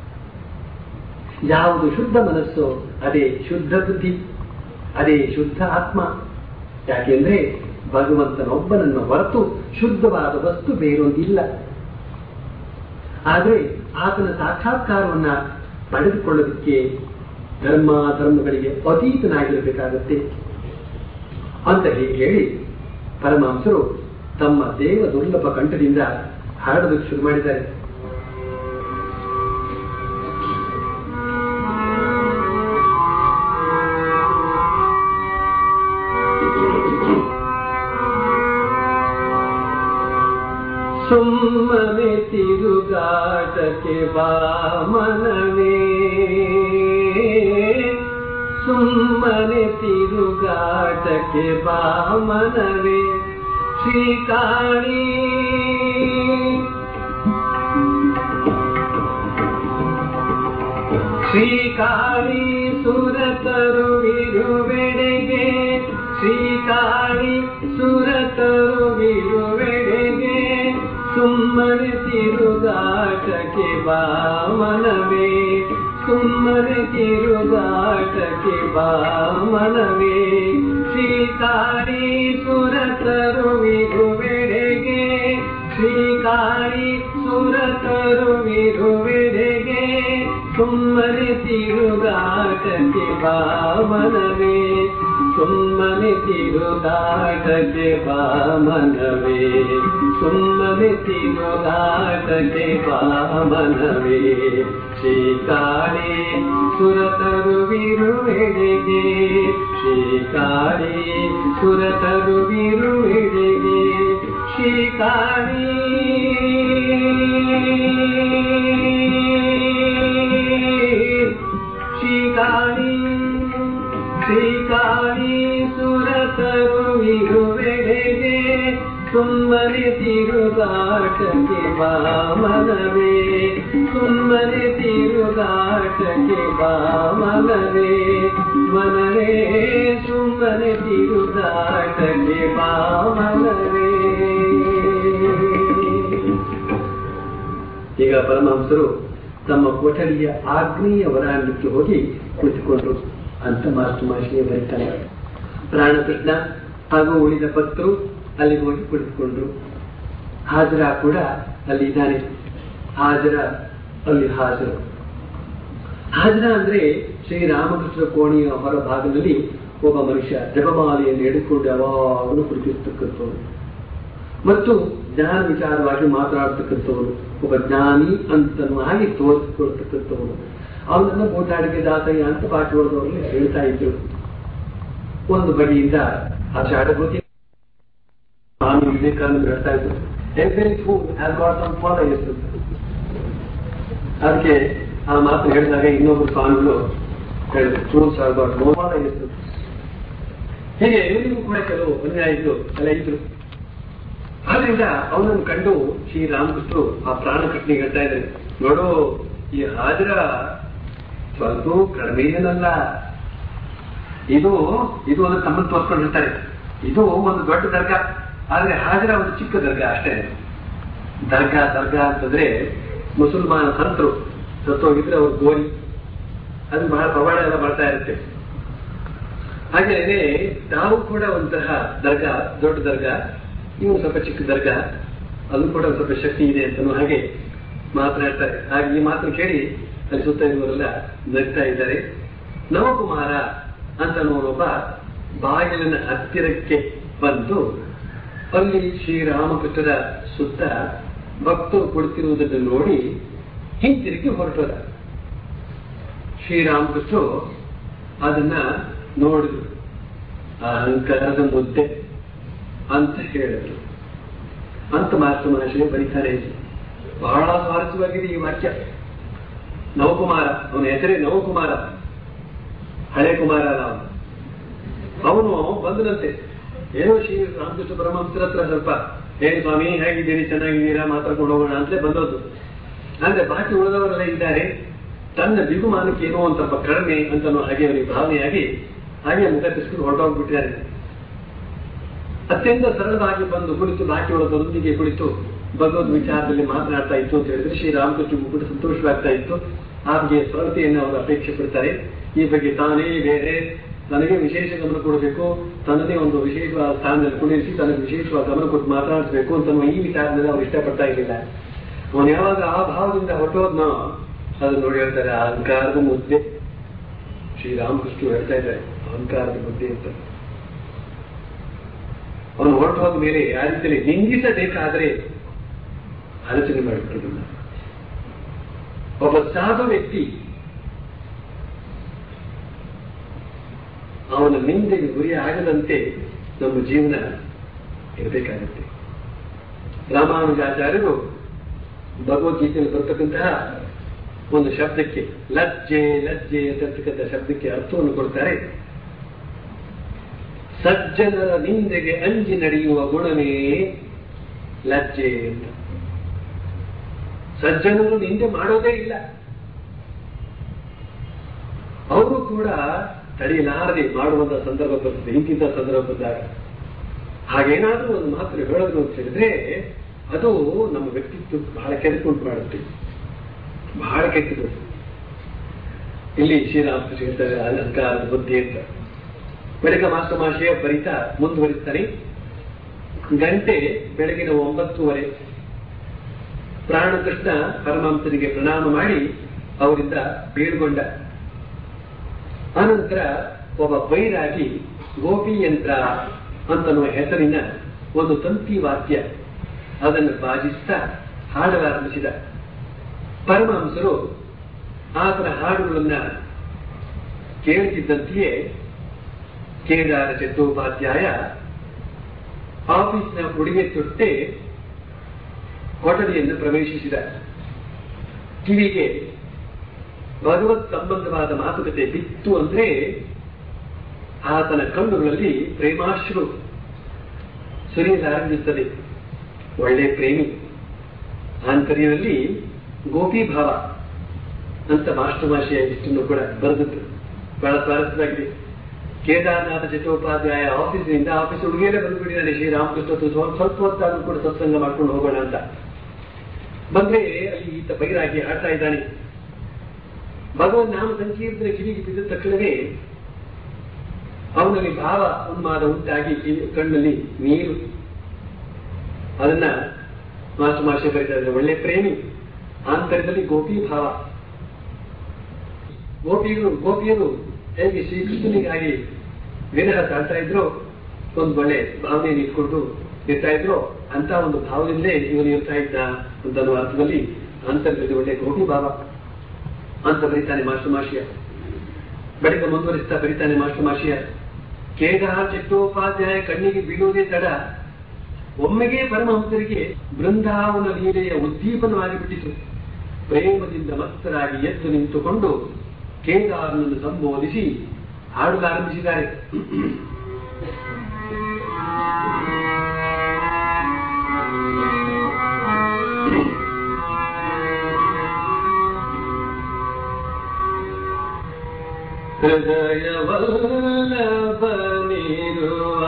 ಯಾವುದು ಶುದ್ಧ ಮನಸ್ಸು ಅದೇ ಶುದ್ಧ ಬುದ್ಧಿ ಅದೇ ಶುದ್ಧ ಆತ್ಮ ಯಾಕೆಂದ್ರೆ ಭಗವಂತನೊಬ್ಬನನ್ನು ಹೊರತು ಶುದ್ಧವಾದ ವಸ್ತು ಬೇರೊಂದಿಲ್ಲ ಆದರೆ ಆತನ ಸಾಕ್ಷಾತ್ಕಾರವನ್ನ ಪಡೆದುಕೊಳ್ಳೋದಕ್ಕೆ ಧರ್ಮ ಧರ್ಮಗಳಿಗೆ ಅತೀತನಾಗಿರಬೇಕಾಗತ್ತೆ ಅಂತ ಹೀಗೆ ಹೇಳಿ ಪರಮಹಂಸರು ತಮ್ಮ ದೇವ ದುರ್ಲಭ ಕಂಠದಿಂದ ಹಾಡೋದಕ್ಕೆ ಶುರು ಮಾಡಿದ್ದಾರೆ ಸುಮ್ಮನೆ ತಿರುಗಾಟಕ್ಕೆ ಬಾಮನವೇ ಸುಮ್ಮನೆ ತಿರುಗಾಟಕ್ಕೆ ಬಾಮನವೇ ಶ್ರೀಕಾಳಿ ಶ್ರೀಕಾಳಿ ಸುರತರುವಿರುವೆಡೆಗೆ ಶ್ರೀಕಾಳಿ ಸುರತರುವಿರುವೆಡೆಗೆ ಸುಮ್ಮನೆ ತಿರುಗಾಟಕ್ಕೆ ಬಾಮನವೇ ಸುಮ್ಮನೆ ತಿರುಗಾಟಕ್ಕೆ ಬಾಮನವೇ ಶ್ರೀಕಾಳಿ ಸುರತರುವಿರುವೆಡೆಗೆ ಶ್ರೀಕಾಳಿ ಸುರತರುವಿರುವೆಡೆಗೆ ಸುಮ್ಮನೆ ತಿರುಗಾಟಕ್ಕೆ ಬಾಮನವೇ ಸುಮ್ಮನೆ ತಿರುಗಾಟಕ್ಕೆ ಬಾಮನವೇ ಸುಮ್ಮನೆ ತಿರುಗಾಟಕ್ಕೆ ಬಾಮನವೇ ಶ್ರೀಕಾಳಿ ಸುರತರುವಿರುವೆಡೆಗೆ ಶ್ರೀಕಾಳಿ ಸುರತರುವಿರುವೆಡೆಗೆ ಶ್ರೀಕಾಳಿ ಶ್ರೀಕಾಳಿ ಶ್ರೀಕಾಳಿ ಸುರತರುವಿರುವೆಡೆಗೆ ಸುಮ್ಮನೆ ತಿರುಗಾಟಕ್ಕೆ ಬಾಮನವೇ ಸುಮ್ಮನೆ ತಿರುಗಾಟಕ್ಕೆ ಬಾಮನವೇ ಮನವೇ ಸುಮ್ಮನೆ ತಿರುಗಾಟಕ್ಕೆ ಬಾಮನವೇ ಈಗ ಪರಮಹಂಸರು ತಮ್ಮ ಕೊಠಡಿಯ ಆಗ್ನೇಯ ವರಾಂಗಕ್ಕೆ ಹೋಗಿ ಕುಳಿತುಕೊಂಡ್ರು ಅಂತ ಮಾಸ್ಟರ್ ಮಾಷಿಗೆ ಬರೀತಾನೆ ಪ್ರಾಣಕೃಷ್ಣ ಹಾಗೂ ಉಳಿದ ಭಕ್ತರು ಅಲ್ಲಿಗೆ ಹೋಗಿ ಕುಳಿತುಕೊಂಡ್ರು ಹಾಜರ ಕೂಡ ಅಲ್ಲಿ ಇದ್ದಾನೆ ಹಾಜರ ಅಲ್ಲಿ ಹಾಜರು ಹಾಜರ ಅಂದ್ರೆ ಶ್ರೀರಾಮಕೃಷ್ಣ ಕೋಣೆಯ ಹೊರ ಭಾಗದಲ್ಲಿ ಒಬ್ಬ ಮನುಷ್ಯ ಜಪಮಾಲೆಯನ್ನು ಹಿಡಿದುಕೊಂಡು ಯಾವಾಗಲೂ ಕುಳಿತಿರ್ತಕ್ಕಂಥವ್ರು ಮತ್ತು ಜ್ಞಾನ ವಿಚಾರವಾಗಿ ಮಾತನಾಡ್ತಕ್ಕಂಥವ್ರು ಒಬ್ಬ ಜ್ಞಾನಿ ಅಂತನೂ ಹಾಗೆ ತೋರಿಸಿಕೊಳ್ತಕ್ಕಂಥವ್ರು ಅವನನ್ನ ಬೋಟಾಡಿಗೆ ದಾಸಯ್ಯ ಅಂತ ಪಾಠವರ್ಗವರಲ್ಲಿ ಹೇಳ್ತಾ ಇದ್ರು ಒಂದು ಬಗೆಯಿಂದ ಆ ಶಾಡಭೂತಿ ಸ್ವಾಮಿ ವಿವೇಕಾನಂದ ಹೇಳ್ತಾ ಇದ್ರು every fool has got some followers ಅದಕ್ಕೆ ಆ ಮಾತು ಹೇಳಿದಾಗ ಇನ್ನೊಬ್ಬರು ಸ್ವಾಮಿಗಳು ಹೇಳಿದ್ರು fools has got no followers ಹೀಗೆ ಇವರಿಗೂ ಕೂಡ ಕೆಲವು ಅನ್ಯಾಯಿಗಳು ಎಲ್ಲ ಇದ್ರು ಆದ್ರಿಂದ ಅವನನ್ನು ಕಂಡು ಶ್ರೀರಾಮಕೃಷ್ಣರು ಆ ಪ್ರಾಣ ಕೃಷ್ಣಿಗೆ ಹೇಳ್ತಾ ಇದ್ದಾರೆ ನೋಡು ಈ ಹಾಜರ ಸ್ವಲ್ಪ ಕಡಿಮೆ ಏನಲ್ಲ ಇದು ಇದು ಒಂದು ತಮ್ಮನ್ನು ತೋರ್ಸ್ಕೊಂಡಿರ್ತಾರೆ ಇದು ಒಂದು ದೊಡ್ಡ ದರ್ಗಾ ಆದ್ರೆ ಹಾಜರ ಒಂದು ಚಿಕ್ಕ ದರ್ಗಾ ಅಷ್ಟೇ ದರ್ಗಾ ದರ್ಗಾ ಅಂತಂದ್ರೆ ಮುಸಲ್ಮಾನ ಸಂತರು ಸತ್ತೋಗಿದ್ರೆ ಅವ್ರ ಗೋರಿ ಅದು ಬಹಳ ಪವಾಡ ಎಲ್ಲ ಬರ್ತಾ ಇರುತ್ತೆ ಹಾಗೇನೆ ನಾವು ಕೂಡ ಒಂತಹ ದರ್ಗಾ ದೊಡ್ಡ ದರ್ಗಾ ಇವು ಸ್ವಲ್ಪ ಚಿಕ್ಕ ದರ್ಗಾ ಅದು ಕೂಡ ಒಂದು ಸ್ವಲ್ಪ ಶಕ್ತಿ ಇದೆ ಅಂತನೂ ಹಾಗೆ ಮಾತನಾಡ್ತಾರೆ ಹಾಗೆ ಈ ಮಾತನ್ನು ಕೇಳಿ ಅಲ್ಲಿ ಸುತ್ತ ಇರುವವರೆಲ್ಲ ನಗ್ತಾ ಇದ್ದಾರೆ ನವಕುಮಾರ ಅಂತ ಒಬ್ಬ ಬಾಗಿಲಿನ ಹತ್ತಿರಕ್ಕೆ ಬಂದು ಅಲ್ಲಿ ಶ್ರೀರಾಮಕೃಷ್ಣರ ಸುತ್ತ ಭಕ್ತರು ಕೊಡ್ತಿರುವುದನ್ನು ನೋಡಿ ಹಿಂತಿರುಗಿ ಹೊರಟೋದ ಶ್ರೀರಾಮಕೃಷ್ಣರು ಅದನ್ನ ನೋಡಿದ್ರು ಆ ಅಹಂಕಾರದ ಮುದ್ದೆ ಅಂತ ಹೇಳಿದ್ರು ಅಂತ ಮಾಸ್ಟರ್ ಮಹರ್ಷಿ ಬರೀತಾರೆ ಬಹಳ ಸ್ವಾರಸ್ಯವಾಗಿದೆ ಈ ವಾಕ್ಯ ನವಕುಮಾರ ಅವನ ಹೆಸರೇ ನವಕುಮಾರ ಹಳೆ ಕುಮಾರ ಅಲ್ಲ ಅವನು ಅವನು ಬಂದನಂತೆ ಏನೋ ಶ್ರೀ ರಾಮಕೃಷ್ಣ ಪರಮಹಂಸರ ಹತ್ರ ಸ್ವಲ್ಪ ಏನ್ ಸ್ವಾಮಿ ಹೇಗಿದ್ದೀರಿ ಚೆನ್ನಾಗಿದ್ದೀರಾ ಮಾತಾಡ್ಕೊಂಡು ಹೋಗೋಣ ಅಂತಲೇ ಬಂದದ್ದು ಆದ್ರೆ ಬಾಕಿ ಉಳಿದವರೆಲ್ಲ ಇದ್ದಾರೆ ತನ್ನ ಬಿಗುಮಾನಕ್ಕೆ ಏನೋ ಒಂದು ಸ್ವಲ್ಪ ಕಡಿಮೆ ಅಂತ ಹಾಗೆ ಅವನಿಗೆ ಭಾವನೆಯಾಗಿ ಹಾಗೆ ಮುಖ ತಿಸ್ಕೊಂಡು ಹೊರಟೋಗ್ಬಿಟ್ಟಿದ್ದಾರೆ ಅತ್ಯಂತ ಸರಳವಾಗಿ ಬಂದು ಕುಳಿತು ಬಾಕಿ ಉಳಿದವರೊಂದಿಗೆ ಕುಳಿತು ಭಗವದ್ ವಿಚಾರದಲ್ಲಿ ಮಾತನಾಡ್ತಾ ಇತ್ತು ಅಂತ ಹೇಳಿದ್ರೆ ಶ್ರೀರಾಮಕೃಷ್ಣ ಕೂಡ ಸಂತೋಷವಾಗ್ತಾ ಇತ್ತು ಆಕೆಗೆ ಸರಳತೆಯನ್ನು ಅವರು ಅಪೇಕ್ಷೆ ಪಡ್ತಾರೆ ಈ ಬಗ್ಗೆ ತಾನೇ ಬೇರೆ ನನಗೆ ವಿಶೇಷ ಗಮನ ಕೊಡಬೇಕು ತನ್ನದೇ ಒಂದು ವಿಶೇಷವಾದ ಸ್ಥಾನದಲ್ಲಿ ಕುಳಿಸಿ ತನಗೆ ವಿಶೇಷವಾದ ಗಮನ ಕೊಟ್ಟು ಮಾತನಾಡಿಸಬೇಕು ಅಂತ ಈ ವಿಚಾರದಲ್ಲಿ ಅವ್ರು ಇಷ್ಟಪಡ್ತಾ ಇರಲಿಲ್ಲ ಅವನು ಯಾವಾಗ ಆ ಭಾವದಿಂದ ಹೊರಟೋದ್ನೋ ಅದನ್ನ ನೋಡಿ ಹೇಳ್ತಾರೆ ಆ ಅಹಂಕಾರದ ಮುದ್ದೆ ಶ್ರೀರಾಮಕೃಷ್ಣ ಹೇಳ್ತಾ ಇದ್ದಾರೆ ಅಹಂಕಾರದ ಮುದ್ದೆ ಅಂತ ಅವನು ಹೊರಟು ಹೋದ ಮೇಲೆ ಆ ರೀತಿಯಲ್ಲಿ ನಿಂದಿಸಬೇಕಾದ್ರೆ ಆಲೋಚನೆ ಮಾಡಿಬಿಟ್ಟಿಲ್ಲ ಒಬ್ಬ ಸಾಧು ವ್ಯಕ್ತಿ ಅವನ ನಿಂದೆಗೆ ಗುರಿ ಆಗದಂತೆ ನಮ್ಮ ಜೀವನ ಇರಬೇಕಾಗುತ್ತೆ ರಾಮಾನುಜಾಚಾರ್ಯರು ಭಗವದ್ಗೀತೆಯಲ್ಲಿ ಬರ್ತಕ್ಕಂತಹ ಒಂದು ಶಬ್ದಕ್ಕೆ ಲಜ್ಜೆ ಲಜ್ಜೆ ಅಂತಕ್ಕಂಥ ಶಬ್ದಕ್ಕೆ ಅರ್ಥವನ್ನು ಕೊಡ್ತಾರೆ ಸಜ್ಜನರ ನಿಂದೆಗೆ ಅಂಜಿ ನಡೆಯುವ ಗುಣವೇ ಲಜ್ಜೆ ಅಂತ ಸಜ್ಜನರು ನಿಂದೆ ಮಾಡೋದೇ ಇಲ್ಲ ಅವರು ಕೂಡ ತಡೆಯಲಾರದೆ ಮಾಡುವಂತ ಸಂದರ್ಭ ಬರ್ತದೆ ಇಂತಿಂತ ಸಂದರ್ಭ ಬಂದಾಗ ಹಾಗೇನಾದ್ರೂ ಒಂದು ಮಾತ್ರ ಹೇಳೋದು ಅಂತ ಹೇಳಿದ್ರೆ ಅದು ನಮ್ಮ ವ್ಯಕ್ತಿತ್ವ ಬಹಳ ಕೆಡುಕುಂಟು ಮಾಡುತ್ತೆ ಬಹಳ ಕೆಟ್ಟದು ಇಲ್ಲಿ ಶ್ರೀರಾಮಕೃಷ್ಣ ಹೇಳ್ತಾರೆ ಅಲಂಕಾರದ ಬುದ್ಧಿ ಅಂತ ಬಳಿಕ ಮಾಸ್ಟರ್ ಮಾಶಯ ಬರಿತಾ ಮುಂದುವರಿಸ್ತಾನೆ ಗಂಟೆ ಬೆಳಗಿನ ಒಂಬತ್ತುವರೆ ಪ್ರಾಣಕೃಷ್ಣ ಪರಮಹಂಸರಿಗೆ ಪ್ರಣಾಮ ಮಾಡಿ ಅವರಿಂದ ಬೀಳ್ಗೊಂಡ ಆನಂತರ ಒಬ್ಬ ಬೈರಾಗಿ ಗೋಪಿ ಯಂತ್ರ ಅಂತನ್ನುವ ಹೆಸರಿನ ಒಂದು ತಂತಿ ವಾದ್ಯ ಅದನ್ನು ಬಾಜಿಸ್ತಾ ಹಾಡಲಾರಂಭಿಸಿದ ಪರಮಹಂಸರು ಆತನ ಹಾಡುಗಳನ್ನ ಕೇಳುತ್ತಿದ್ದಂತೆಯೇ ಕೇದಾರ ಚಟ್ಟೋಪಾಧ್ಯಾಯ ಆಫೀಸ್ನ ಉಡುಗೆ ತೊಟ್ಟೆ ಕೊಠಡಿಯನ್ನು ಪ್ರವೇಶಿಸಿದ ಕಿವಿಗೆ ಭಗವತ್ ಸಂಬಂಧವಾದ ಮಾತುಕತೆ ಬಿತ್ತು ಅಂದ್ರೆ ಆತನ ಕಣ್ಣುಗಳಲ್ಲಿ ಪ್ರೇಮಾಶ್ರು ಸುರಿಯಲಾರಂಭಿಸುತ್ತದೆ ಒಳ್ಳೆ ಪ್ರೇಮಿ ಆಂತರ್ಯದಲ್ಲಿ ಗೋಪಿ ಭಾವ ಅಂತ ಮಾಸ್ಟರ್ ಭಾಷೆಯ ಇಷ್ಟನ್ನು ಕೂಡ ಬರೆದದ್ದು ಬಹಳ ಸ್ವಾರಸ್ಯವಾಗಿದೆ ಕೇದಾರನಾಥ ಚಟ್ಟೋಪಾಧ್ಯಾಯ ಆಫೀಸಿನಿಂದ ಆಫೀಸ್ ಹುಡುಗಿಯಲ್ಲೇ ಬಂದುಬಿಟ್ಟಿದ್ದಾನೆ ಶ್ರೀರಾಮಕೃಷ್ಣ ಸ್ವಲ್ಪ ಸ್ವಲ್ಪ ಹೊತ್ತಾದ್ರೂ ಕೂಡ ಸತ್ಸಂಗ ಮಾಡ್ಕೊಂಡು ಹೋಗೋಣ ಅಂತ ಬಂದ್ರೆ ಅಲ್ಲಿ ಈತ ಬೈರಾಗಿ ಆಡ್ತಾ ಇದ್ದಾನೆ ಭಗವನ್ ನಾಮ ಸಂಕೀರ್ತನ ಕಿವಿಗೆ ಬಿದ್ದ ತಕ್ಷಣವೇ ಅವನಲ್ಲಿ ಭಾವ ಉನ್ಮಾದ ಉಂಟಾಗಿ ಕಿವಿ- ಕಣ್ಣಲ್ಲಿ ನೀರು ಅದನ್ನ ಮಾಸ್ಟರ್ ಮಾಷೆ ಬರೀತಾರೆ ಒಳ್ಳೆ ಪ್ರೇಮಿ ಆಂತರ್ಯದಲ್ಲಿ ಗೋಪಿ ಭಾವ ಗೋಪಿಯರು ಗೋಪಿಯರು ಹೇಗೆ ಶ್ರೀಕೃಷ್ಣನಿಗಾಗಿ ವಿರಹ ತಾಳ್ತಾ ಇದ್ರು ಒಂದು ಒಳ್ಳೆ ಭಾವನೆಯನ್ನು ಇಟ್ಕೊಂಡು ಇರ್ತಾ ಇದ್ರು ಅಂತ ಒಂದು ಭಾವದಿಂದಲೇ ಇವನು ಇರ್ತಾ ಇದ್ದ ಅಂತ ಅನ್ನೋ ಅರ್ಥದಲ್ಲಿ ಅಂತರ್ಗತಿ ಒಳ್ಳೆ ಗೋಪಿ ಭಾವ ಅಂತ ಬರೀತಾನೆ ಮಾಸ್ಟರ್ ಮಾಷಿಯ ಬಳಿಕ ಮುಂದುವರಿಸ್ತಾ ಬರೀತಾನೆ ಮಾಸ್ಟರ್ ಮಾಷಿಯ ಕೇದಾರ ಚಟ್ಟೋಪಾಧ್ಯಾಯ ಕಣ್ಣಿಗೆ ಬೀಳುವುದೇ ತಡ ಒಮ್ಮೆಗೆ ಪರಮಹಂಸರಿಗೆ ಬೃಂದಾವನ ಲೀಲೆಯ ಉದ್ದೀಪನವಾಗಿ ಬಿಟ್ಟಿತು ಪ್ರೇಮದಿಂದ ಮತ್ತರಾಗಿ ಎದ್ದು ನಿಂತುಕೊಂಡು ಕೇದಾರನನ್ನು ಸಂಬೋಧಿಸಿ ಹಾಡಲಾರಂಭಿಸಿದ್ದಾರೆ ಹೃದಯವಲ್ಲಭನಿರುವ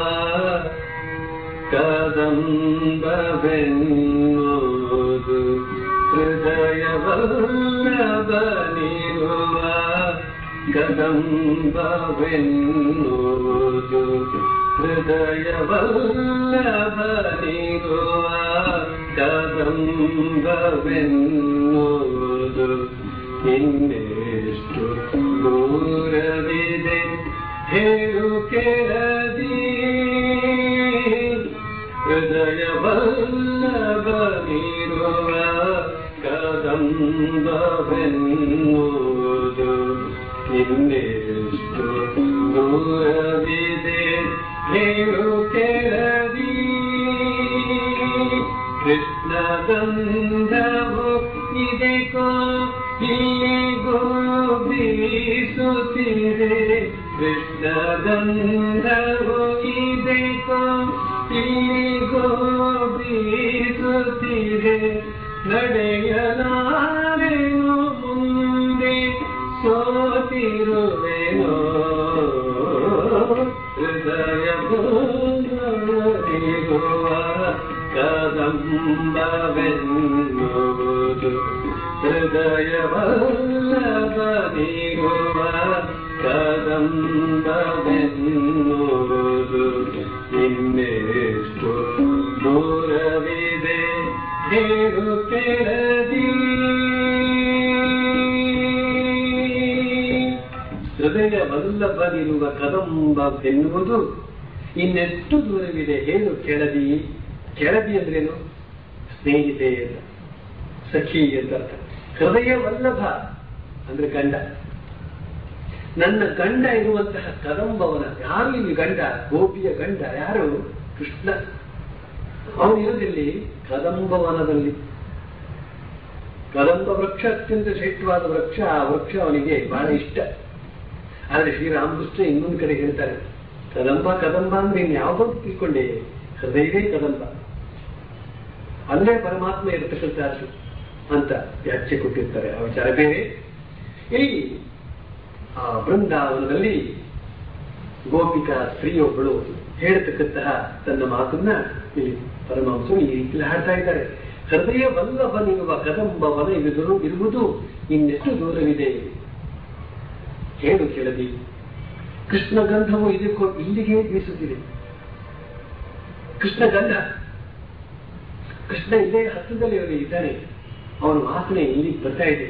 ಕದಂಬವೆನ್ನುವುದು ಹೃದಯವಲ್ಲಭನಿರುವ ಕದಂಬವೆನ್ನುವುದು ಹೃದಯವಲ್ಲಭನಿರುವ ಕದಂಬವೆನ್ನುವುದು ಇನ್ನೆಷ್ಟು ದೂರವಿದೆ ಹೇಳು ಕೇಳದಿ ಹೃದಯವಲ್ಲವನಿರುವ ಕದಂಬವೆನ್ನುವುದು ಇನ್ನೆಷ್ಟು ದೂರವಿದೆ ಹೇಳು ಕೇಳದಿ ಕೃಷ್ಣ ಗಂಧವು ಇದೆಕೋ ಇಲ್ಲಿಗೋ ಬೀಸುತ್ತಿದೆ ಕೃಷ್ಣ ಗಂಧವು ಇದೆಕೋ ಇಲ್ಲಿಗೋ ಬೀಸುತ್ತಿದೆ ನಡೆಯಲಾರೆನು ಮುಂದೆ ಸೋತಿರುವೆನೋ ಹೃದಯ ಬಂದಿರುವ ಕದಂಬವೆನ್ನುವುದು ಹೃದಯವಲ್ಲಬದಿರುವ ಕದಂಬವೆನ್ನುವುದು ಇನ್ನೆಷ್ಟು ದೂರವಿದೆ ಹೇಳು ಕೆಳದಿ ಹೃದಯ ವಲ್ಲಭನಿರುವ ಕದಂಬ ಎನ್ನುವುದು ಇನ್ನೆಷ್ಟು ದೂರವಿದೆ ಹೇಳು ಕೆಳದಿ ಕೆಳದಿ ಅಂದ್ರೇನು ಸ್ನೇಹಿತೆ ಅಂತ ಸಖಿ ಅಂತ ಅರ್ಥ. ಹೃದಯ ವಲ್ಲಭ ಅಂದ್ರೆ ಗಂಡ ನನ್ನ ಗಂಡ ಇರುವಂತಹ ಕದಂಬವನ ಯಾರು ಇಲ್ಲಿ ಗಂಡ ಗೋಪಿಯ ಗಂಡ ಯಾರು ಕೃಷ್ಣ ಅವನು ಇರೋದಿಲ್ಲಿ ಕದಂಬವನದಲ್ಲಿ ಕದಂಬ ವೃಕ್ಷ ಅತ್ಯಂತ ಶ್ರೇಷ್ಠವಾದ ವೃಕ್ಷ ಆ ವೃಕ್ಷ ಅವನಿಗೆ ಬಹಳ ಇಷ್ಟ ಆದ್ರೆ ಶ್ರೀರಾಮಕೃಷ್ಣ ಇನ್ನೊಂದು ಕಡೆ ಹೇಳ್ತಾರೆ ಕದಂಬ ಕದಂಬ ಅಂದ್ರೆ ಇನ್ ಯಾವ್ದೋ ತಿಳ್ಕೊಂಡೆ ಹೃದಯವೇ ಕದಂಬ ಅಲ್ಲೇ ಪರಮಾತ್ಮ ಇರತಕ್ಕಂಥದ್ದು ಅಂತ ವ್ಯಾಖ್ಯೆ ಕೊಟ್ಟಿರ್ತಾರೆ ಆ ವಿಚಾರ ಬೇರೆ ಇಲ್ಲಿ ಆ ಬೃಂದಾವನದಲ್ಲಿ ಗೋಪಿಕಾ ಸ್ತ್ರೀಯೊಬ್ಬಳು ಹೇಳ್ತಕ್ಕಂತಹ ತನ್ನ ಮಾತನ್ನ ಇಲ್ಲಿ ಪರಮಹಂಸರು ಈ ರೀತಿ ಹಾಡ್ತಾ ಇದ್ದಾರೆ ಹೃದಯ ವಲ್ಲಭನಿರುವ ಕದಂಬವನ ಇರುವುದು ಇರುವುದು ಇನ್ನೆಷ್ಟು ದೂರವಿದೆ ಹೇಳು ಕೇಳದಿ ಕೃಷ್ಣ ಗಂಧವು ಇದಕ್ಕೂ ಇಲ್ಲಿಗೆ ಬೀಸುತ್ತಿದೆ ಕೃಷ್ಣ ಗಂಧ ಕೃಷ್ಣ ಇಲ್ಲೇ ಹತ್ತಿರದಲ್ಲಿ ಅವನು ಇದ್ದಾನೆ ಅವನ ವಾಸನೆ ಇಲ್ಲಿ ಬರ್ತಾ ಇದೆ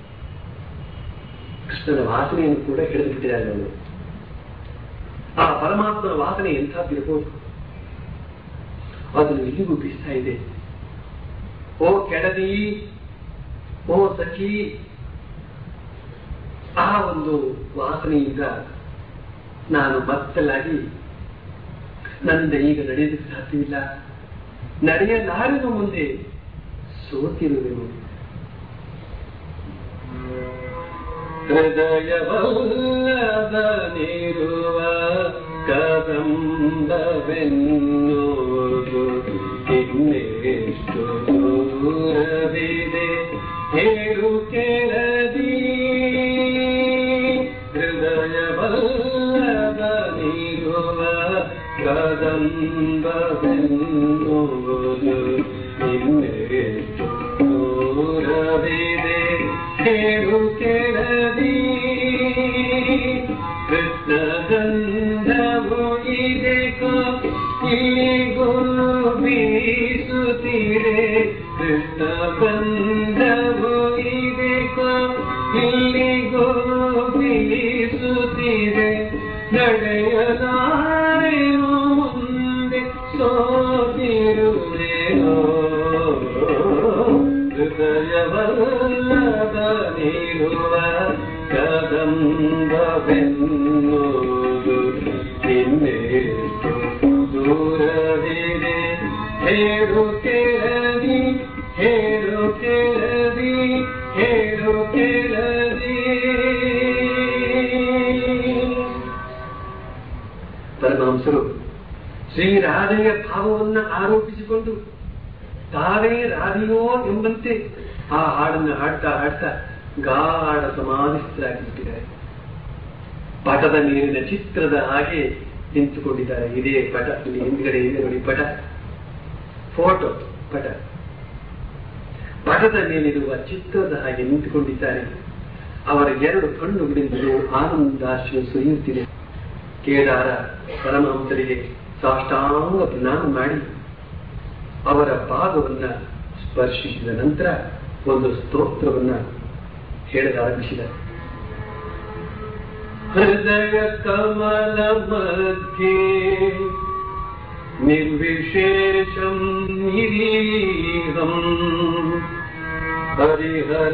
ಕೃಷ್ಣನ ವಾಸನೆಯನ್ನು ಕೂಡ ಹಿಡಿದು ಬಿಟ್ಟಿದ್ದಾರೆ ಅವನು ಆ ಪರಮಾತ್ಮನ ವಾಸನೆ ಎಂಥದ್ದಿರಬಹುದು ಅದನ್ನು ಇಲ್ಲಿಗೂ ಬೀಸ್ತಾ ಇದೆ ಓ ಕೆಳದಿ ಓ ಸಖಿ ಆ ಒಂದು ವಾಸನೆಯಿಂದ ನಾನು ಮತ್ತಲಾಗಿ ನನ್ನಿಂದ ಈಗ ನಡೆಯೋದಕ್ಕೆ ಸಾಧ್ಯವಿಲ್ಲ ನಡೆಯಲಾರನು ಮುಂದೆ ಸೋತಿರುವೆನು ಹೃದಯವಲ್ಲದನಿರುವ ಕದಂಬವೆನ್ನುವುದು ಇನ್ನೆಷ್ಟು ದೂರವಿದೆ ಹೇಳು ಕೇಳದಿ ಹೃದಯವಲ್ಲದನಿರುವ ಕದಂಬವೆನ್ನುವುದು ಇನ್ನೆಷ್ಟು ದೂರವಿದೆ ಹೇಳು ಕೇಳದಿ ಕೃಷ್ಣ ಗಂಧವು ಇದೆಕೋ ಇಲ್ಲಿಗೂ ಬೀಸುತ್ತಿದೆ ಕೃಷ್ಣ ಗಂಧವು ಇದೆಕೋ ಇಲ್ಲಿಗೂ ಬೀಸುತ್ತಿದೆ ನಡೆಯಲಾರೆನು ಮುಂದೆ ಸೋತಿರುವೆನೋ ಹೃದಯವಲ್ಲದನಿರುವ ಕದಂಬವೆನ್ನುವುದು ಇನ್ನೆಷ್ಟು ದೂರವಿದೆ ಹೇಳು ಕೇಳದಿ ಹೇಳು ಕೇಳದಿ ಹೇಳು ಕೇಳದಿ ಪರಮಹಂಸರು ಶ್ರೀರಾಧೆಯ ಭಾವವನ್ನು ಆರೋಪಿಸಿಕೊಂಡು ತಾವೇ ರಾಧಿಯೋ ಎಂಬಂತೆ ಆ ಹಾಡನ್ನು ಹಾಡ್ತಾ ಹಾಡ್ತಾ ಗಾಢ ಸಮಾಧಿಸ್ಥರಾಗಿಬಿಟ್ಟಿದ್ದಾರೆ ಪಟದ ಮೇಲಿನ ಚಿತ್ರದ ಹಾಗೆ ನಿಂತುಕೊಂಡಿದ್ದಾರೆ ಇದೇ ಪಟ ಇಲ್ಲಿ ಹಿಂದ್ಗಡೆ ಇದೆ ನೋಡಿ ಪಟ ಫೋಟೋ ಪಟ ಪಟದ ಮೇಲಿರುವ ಚಿತ್ರದ ಹಾಗೆ ನಿಂತುಕೊಂಡಿದ್ದಾರೆ ಅವರ ಎರಡು ಕಣ್ಣುಗಳಿಂದಲೂ ಆನಂದಾಶ್ರು ಸುರಿಯುತ್ತಿದೆ ಕೇದಾರ ಪರಮಹಂಸರಿಗೆ ಸಾಷ್ಟಾಂಗ ಪ್ರಣಾಮ ಮಾಡಿ ಅವರ ಪಾದವನ್ನ ಸ್ಪರ್ಶಿಸಿದ ನಂತರ ಒಂದು ಸ್ತೋತ್ರವನ್ನ ಹೇಳಲಾರಂಭಿಸಿದ ಹೃದಯ ಕಮಲ ಮಧ್ಯೆ ನಿರ್ವಿಶೇಷಂ ನಿರೀಹಂ ಹರಿಹರ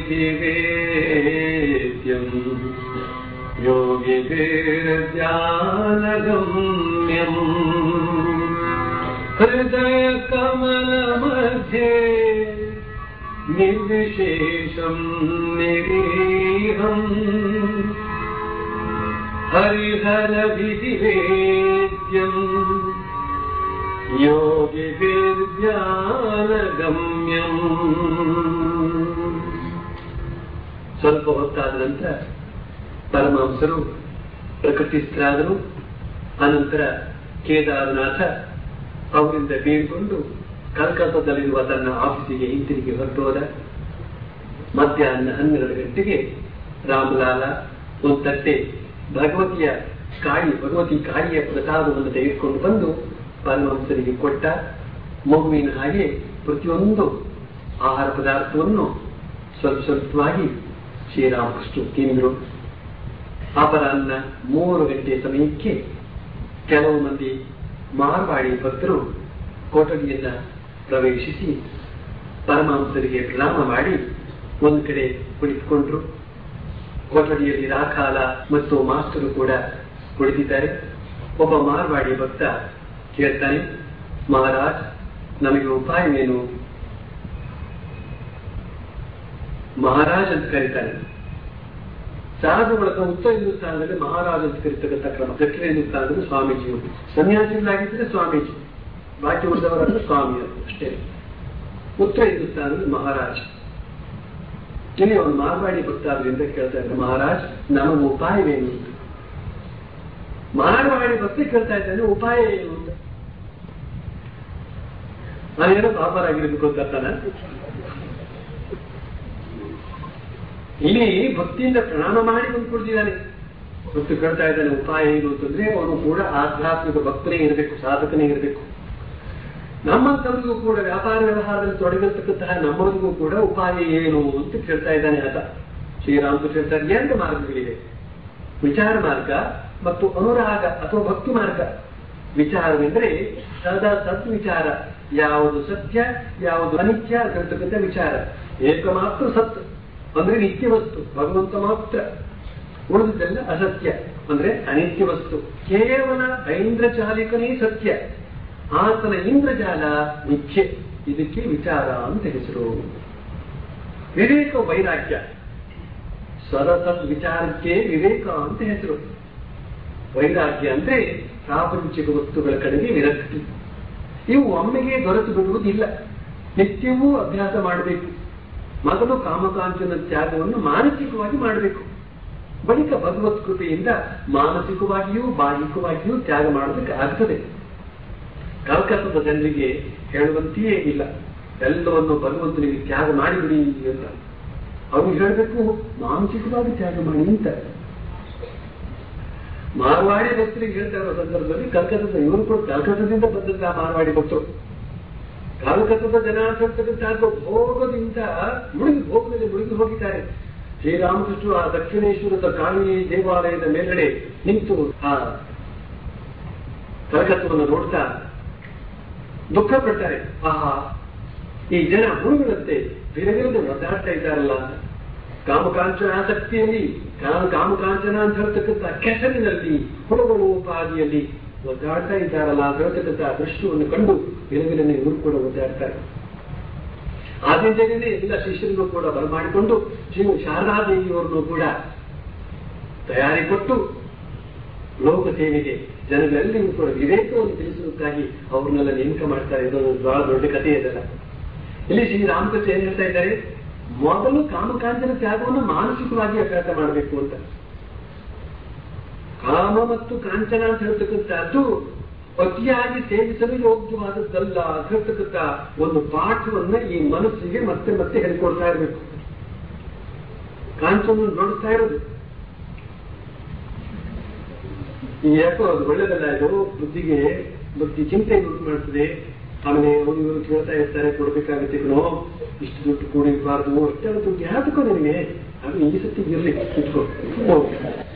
ವಿಧಿವೇದ್ಯಂ योगिभिर्ज्ञानगम्यम् हृदयकमलमध्ये निर्विशेषम् निरीहम् हरिहरविधिवेद्यम् योगिभिर्ज्ञानगम्यम् ಸ್ವಲ್ಪ ಹೊತ್ತಾದ ನಂತರ ಪರಮಹಂಸರು ಪ್ರಕಟಿಸ್ತರಾದರು ಅನಂತರ ಕೇದಾರನಾಥ ಅವರಿಂದ ಬೀಳ್ಕೊಂಡು ಕಲ್ಕತ್ತಾದಲ್ಲಿರುವ ತನ್ನ ಆಫೀಸಿಗೆ ಹಿಂತಿರುಗಿ ಹೊರಟು ಹೋದ ಮಧ್ಯಾಹ್ನ ಹನ್ನೆರಡು ಗಂಟೆಗೆ ರಾಮಲಾಲ ಒಂದು ತಟ್ಟೆ ಭಗವತಿಯ ಕಾಳಿ ಭಗವತಿ ಕಾಳಿಯ ಪ್ರಸಾದವನ್ನು ತೆಗೆದುಕೊಂಡು ಬಂದು ಪರಮಹಂಸರಿಗೆ ಕೊಟ್ಟ ಮಗುವಿನ ಹಾಗೆ ಪ್ರತಿಯೊಂದು ಆಹಾರ ಪದಾರ್ಥವನ್ನು ಸ್ವಲ್ಪ ಸ್ವಲ್ಪವಾಗಿ ಶ್ರೀರಾಮಕೃಷ್ಣ ತಿಂದರು ಅಪರಾಹ್ನ ಮೂರು ಗಂಟೆ ಸಮಯಕ್ಕೆ ಕೆಲವು ಮಂದಿ ಮಾರ್ವಾಡಿ ಭಕ್ತರು ಕೊಠಡಿಯನ್ನ ಪ್ರವೇಶಿಸಿ ಪರಮಹಂಸರಿಗೆ ಪ್ರಣಾಮ ಮಾಡಿ ಒಂದು ಕಡೆ ಕುಳಿತುಕೊಂಡ್ರು ಕೊಠಡಿಯಲ್ಲಿ ರಾಖಾಲ ಮತ್ತು ಮಾಸ್ತರು ಕೂಡ ಕುಳಿತಿದ್ದಾರೆ ಒಬ್ಬ ಮಾರ್ವಾಡಿ ಭಕ್ತ ಕೇಳ್ತಾನೆ ಮಹಾರಾಜ್ ನಮಗೆ ಉಪಾಯವೇನು ಮಹಾರಾಜ್ ಅಂತ ಕರೀತಾನೆ ಸಾಧು ಒಳಗ ಉತ್ತರ ಹಿಂದೂಸ್ತಾನದಲ್ಲಿ ಮಹಾರಾಜ್ ಅಂತ ಕರೀತಕ್ಕಂಥ ಕ್ರಮ ದಕ್ಷಿಣ ಹಿಂದೂಸ್ತಾನದಲ್ಲಿ ಸ್ವಾಮೀಜಿಯವರು ಸನ್ಯಾಸಿಗಳಾಗಿದ್ದರೆ ಸ್ವಾಮೀಜಿ ಬಾಕಿ ಉಳಿದವರನ್ನು ಸ್ವಾಮಿ ಅಂತ ಅಷ್ಟೇ ಉತ್ತರ ಹಿಂದೂಸ್ತಾನದಲ್ಲಿ ಮಹಾರಾಜ್ ಇಲ್ಲಿ ಅವನು ಮಾರ್ವಾಡಿ ಭಕ್ತಾದ್ರಿಂದ ಕೇಳ್ತಾ ಇದ್ದಾರೆ ಮಹಾರಾಜ್ ನಮಗೆ ಉಪಾಯವೇನು ಅಂತ ಮಾರ್ವಾಡಿ ಭಕ್ತಿ ಕೇಳ್ತಾ ಇದ್ದಾನೆ ಉಪಾಯ ಏನು ಅಂತ ನಾನೇನೋ ಪಾಪರಾಗಿರ್ಬೇಕು ಅಂತ ಅರ್ಥನ? ಇಲ್ಲಿ ಭಕ್ತಿಯಿಂದ ಪ್ರಣಾಮ ಮಾಡಿ ಬಂದ್ಕೊಡ್ತಿದ್ದಾನೆ ಮತ್ತು ಕೇಳ್ತಾ ಇದ್ದಾನೆ ಉಪಾಯ ಏನು ಅಂತಂದ್ರೆ ಅವನು ಕೂಡ ಆಧ್ಯಾತ್ಮಿಕ ಭಕ್ತನೇ ಇರಬೇಕು ಸಾಧಕನೇ ಇರಬೇಕು ನಮ್ಮಂತವರಿಗೂ ಕೂಡ ವ್ಯಾಪಾರ ವ್ಯವಹಾರದಲ್ಲಿ ತೊಡಗಿರ್ತಕ್ಕಂತಹ ನಮ್ಮವರಿಗೂ ಕೂಡ ಉಪಾಯ ಏನು ಅಂತ ಕೇಳ್ತಾ ಇದ್ದಾನೆ ಆತ ಶ್ರೀರಾಮಕೃಷ್ಣ ಹೇಳ್ತಾರೆ ಎರಡು ಮಾರ್ಗಗಳಿವೆ ವಿಚಾರ ಮಾರ್ಗ ಮತ್ತು ಅನುರಾಗ ಅಥವಾ ಭಕ್ತಿ ಮಾರ್ಗ ವಿಚಾರವೆಂದರೆ ಸದಾ ಸದ್ವಿಚಾರ ಯಾವುದು ಸತ್ಯ ಯಾವುದು ಅನಿತ್ಯ ಅಂತಕ್ಕಂಥ ವಿಚಾರ ಏಕಮಾತ್ರ ಸತ್ ಅಂದ್ರೆ ನಿತ್ಯ ವಸ್ತು ಭಗವಂತ ಮಾತ್ರ ಉಳಿದೆಲ್ಲ ಅಸತ್ಯ ಅಂದ್ರೆ ಅನಿತ್ಯ ವಸ್ತು ಕೇವಲ ಐಂದ್ರಚಾಲಿಕನೇ ಸತ್ಯ ಆತನ ಇಂದ್ರಜಾಲ ಮಿಥ್ಯೆ ಇದಕ್ಕೆ ವಿಚಾರ ಅಂತ ಹೆಸರು ವಿವೇಕ ವೈರಾಗ್ಯ ಸರಸದ್ ವಿಚಾರಕ್ಕೆ ವಿವೇಕ ಅಂತ ಹೆಸರು ವೈರಾಗ್ಯ ಅಂದ್ರೆ ಪ್ರಾಪಂಚಿಕ ವಸ್ತುಗಳ ಕಡೆಗೆ ವಿರಕ್ತಿ ಇವು ಒಮ್ಮೆಗೆ ದೊರೆತು ಬಿಡುವುದಿಲ್ಲ ನಿತ್ಯವೂ ಅಭ್ಯಾಸ ಮಾಡಬೇಕು ಮೊದಲು ಕಾಮಕಾಂಚನ ತ್ಯಾಗವನ್ನು ಮಾನಸಿಕವಾಗಿ ಮಾಡಬೇಕು ಬಳಿಕ ಭಗವತ್ ಕೃಪೆಯಿಂದ ಮಾನಸಿಕವಾಗಿಯೂ ಬಾಹಿಕವಾಗಿಯೂ ತ್ಯಾಗ ಮಾಡೋದಕ್ಕೆ ಆಗ್ತದೆ ಕಲ್ಕತ್ತದ ಜನರಿಗೆ ಹೇಳುವಂತೆಯೇ ಇಲ್ಲ ಎಲ್ಲವನ್ನು ಭಗವಂತನಿಗೆ ತ್ಯಾಗ ಮಾಡಿಬಿಡಿ ಅಂತ ಅವ್ರಿಗೆ ಹೇಳಬೇಕು ಮಾನಸಿಕವಾಗಿ ತ್ಯಾಗ ಮಾಡಿ ಅಂತ ಮಾರ್ವಾಡಿ ಭಕ್ತರಿಗೆ ಹೇಳ್ತಾ ಇರೋ ಸಂದರ್ಭದಲ್ಲಿ ಕಲ್ಕತ್ತದ ಇವರು ಕೂಡ ಕಲ್ಕತ್ತದಿಂದ ಬಂದಂತಹ ಮಾರ್ವಾಡಿ ಭಕ್ತರು ಕಲ್ಕತ್ತದ ಜನ ಅಂತಕ್ಕಂಥದ್ದು ಭೋಗದಿಂದ ಮುಳುಗಿ ಭೋಗದಲ್ಲಿ ಮುಳುಗಿ ಹೋಗಿದ್ದಾರೆ ಶ್ರೀರಾಮಕೃಷ್ಣ ಆ ದಕ್ಷಿಣೇಶ್ವರದ ಕಾಳಿ ದೇವಾಲಯದ ಮೇಲ್ಗಡೆ ನಿಂತು ಆ ಕಲ್ಕತ್ತವನ್ನು ನೋಡ್ತಾ ದುಃಖ ಪಡ್ತಾರೆ ಆಹಾ ಈ ಜನ ಹುಳುಗಳಂತೆ ಬಿರವಿರದೆ ಒದ್ದಾಡ್ತಾ ಇದ್ದಾರಲ್ಲ ಅಂತ ಕಾಮಕಾಂಚನ ಆಸಕ್ತಿಯಲ್ಲಿ ಕಾಮ ಕಾಮಕಾಂಚನ ಅಂತ ಹೇಳ್ತಕ್ಕಂಥ ಕೆಸರಿನಲ್ಲಿ ಹುಳುಗಳು ಉಪಾದಿಯಲ್ಲಿ ಒದ್ದಾಡ್ತಾ ಇದ್ದಾರಲ್ಲ ಅಂತ ಹೇಳ್ತಕ್ಕಂಥ ದೃಶ್ಯವನ್ನು ಕಂಡು ಬಿರವಿರನೆ ಇವರು ಕೂಡ ಒದ್ದಾಡ್ತಾರೆ ಆದ್ರಿಂದಲೇ ಎಲ್ಲ ಶಿಷ್ಯರನ್ನು ಕೂಡ ಬರಮಾಡಿಕೊಂಡು ಶ್ರೀ ಶಾರದಾದೇವಿಯವರನ್ನು ಕೂಡ ತಯಾರಿ ಕೊಟ್ಟು ಲೋಕ ಸೇವೆಗೆ ಜನಗಳೆಲ್ಲರಿಗೂ ಕೂಡ ವಿವೇಕವನ್ನು ತಿಳಿಸುವುದಕ್ಕಾಗಿ ಅವ್ರನ್ನೆಲ್ಲ ನೇಮಕ ಮಾಡ್ತಾರೆ ಇದೊಂದು ಬಹಳ ದೊಡ್ಡ ಕಥೆ ಇದಲ್ಲ ಇಲ್ಲಿ ಶ್ರೀ ರಾಮಕೃಷ್ಣ ಏನ್ ಹೇಳ್ತಾ ಇದ್ದಾರೆ ಮೊದಲು ಕಾಮಕಾಂಚನ ತ್ಯಾಗವನ್ನು ಮಾನಸಿಕವಾಗಿ ಅಭ್ಯಾಸ ಮಾಡಬೇಕು ಅಂತ ಕಾಮ ಮತ್ತು ಕಾಂಚನ ಅಂತ ಹೇಳ್ತಕ್ಕಂಥದ್ದು ಅತಿಯಾಗಿ ಸೇವಿಸಲು ಯೋಗ್ಯವಾದದ್ದಲ್ಲ ಅಂತ ಹೇಳ್ತಕ್ಕಂಥ ಒಂದು ಪಾಠವನ್ನ ಈ ಮನಸ್ಸಿಗೆ ಮತ್ತೆ ಮತ್ತೆ ಹೇಳಿಕೊಡ್ತಾ ಇರಬೇಕು ಕಾಂಚನ ನೋಡ್ತಾ ಇರೋದು ಈ ಯಾಕೋ ಅದು ಒಳ್ಳೆದಲ್ಲ ಇದು ಬುದ್ಧಿಗೆ ಬುದ್ಧಿ ಚಿಂತೆ ಉಂಟು ಮಾಡ್ತದೆ ಆಮೇಲೆ ಅವರು ಇವರು ಕೇಳ್ತಾ ಇರ್ತಾರೆ ಕೊಡ್ಬೇಕಾಗುತ್ತೆ ಕಣೋ ಇಷ್ಟು ದುಡ್ಡು ಕೂಡಿರಬಾರ್ದು ಅಷ್ಟೆಲ್ಲ ದುಡ್ಡು ಯಾತಕ್ಕೋ ನಿನಗೆ ಅದು ಈ ಸತಿ ಇರ್ಲಿ ಇಟ್ಕೋ ಹೋಗು.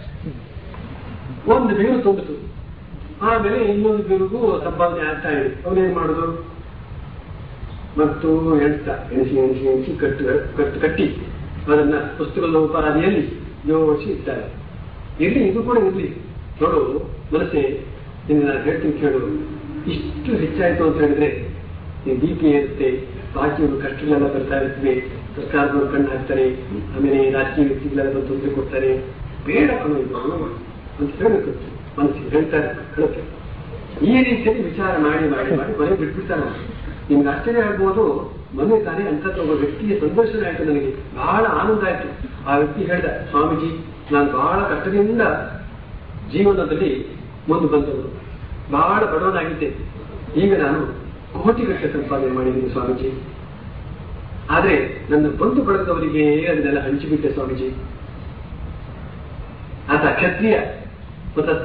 ಒಂದು ಬೇರು ತುಂಬಿತು ಆಮೇಲೆ ಇನ್ನೊಂದು ಬೇರುಗೂ ಸಂಪಾದನೆ ಆಗ್ತಾ ಇದೆ ಅವನೇನ್ ಮಾಡುದು ಮತ್ತು ಎಣಿಸ್ತಾ ಎಣಿಸಿ ಎಣಿಸಿ ಎಣಿಸಿ ಕಟ್ಟು ಕಟ್ಟು ಕಟ್ಟಿ ಅದನ್ನ ಪುಸ್ತಕದ ಉಪಾದಿಯಲ್ಲಿ ಜೋಡಿಸಿ ಇಡ್ತಾರೆ ಇರ್ಲಿ ಇದು ಕೂಡ ಇರ್ಲಿ ನೋಡು ಮನಸ್ಸೆ ನಿನ್ನ ನಾನು ಹೇಳ್ತೀನಿ ಕೇಳು ಇಷ್ಟು ಹೆಚ್ಚಾಯ್ತು ಅಂತ ಹೇಳಿದ್ರೆ ನೀನ್ ಬಿ ಪಿ ಇರುತ್ತೆ ಬಾಕಿ ಕಷ್ಟಗಳೆಲ್ಲ ಬರ್ತಾ ಇರ್ತವೆ ಸರ್ಕಾರದವರು ಕಣ್ಣು ಹಾಕ್ತಾರೆ ಆಮೇಲೆ ರಾಜಕೀಯ ವ್ಯಕ್ತಿಗಳೆಲ್ಲ ಬಂದು ತೊಂದರೆ ಕೊಡ್ತಾರೆ ಬೇಡ ಕಣೋ ಇದು ಅಂತ ಹೇಳಬೇಕು ಮನಸ್ಸಿಗೆ ಹೇಳ್ತಾರೆ ಹೇಳುತ್ತೆ ಈ ರೀತಿಯಲ್ಲಿ ವಿಚಾರ ಮಾಡಿ ಮಾಡಿ ಮಾಡಿ ಕೊನೆ ಬಿಟ್ಬಿಡ್ತಾರೆ ಅವ್ರು. ನಿಮ್ಗೆ ಆಶ್ಚರ್ಯ ಆಗ್ಬೋದು ಮೊನ್ನೆ ತಾನೇ ಅಂತ ಒಬ್ಬ ವ್ಯಕ್ತಿಯ ಸಂದರ್ಶನ ಆಯ್ತು ನನಗೆ ಬಹಳ ಆನಂದ ಆಯ್ತು ಆ ವ್ಯಕ್ತಿ ಹೇಳ್ದ ಸ್ವಾಮೀಜಿ ನಾನು ಬಹಳ ಕಷ್ಟದಿಂದ ಜೀವನದಲ್ಲಿ ಮುಂದೆ ಬಂದವರು ಬಹಳ ಬಡವನಾಗಿದ್ದೆ ಈಗ ನಾನು ಕೋಟಿಗಟ್ಟಲೆ ಸಂಪಾದನೆ ಮಾಡಿದ್ದೀನಿ ಸ್ವಾಮೀಜಿ ಆದ್ರೆ ನನ್ನ ಬಂಧು ಬಳಗದವರಿಗೆ ಅದನ್ನೆಲ್ಲ ಹಂಚಿಬಿಟ್ಟೆ ಸ್ವಾಮೀಜಿ ಆತ ಕ್ಷತ್ರಿಯ ಮತಸ್ಥ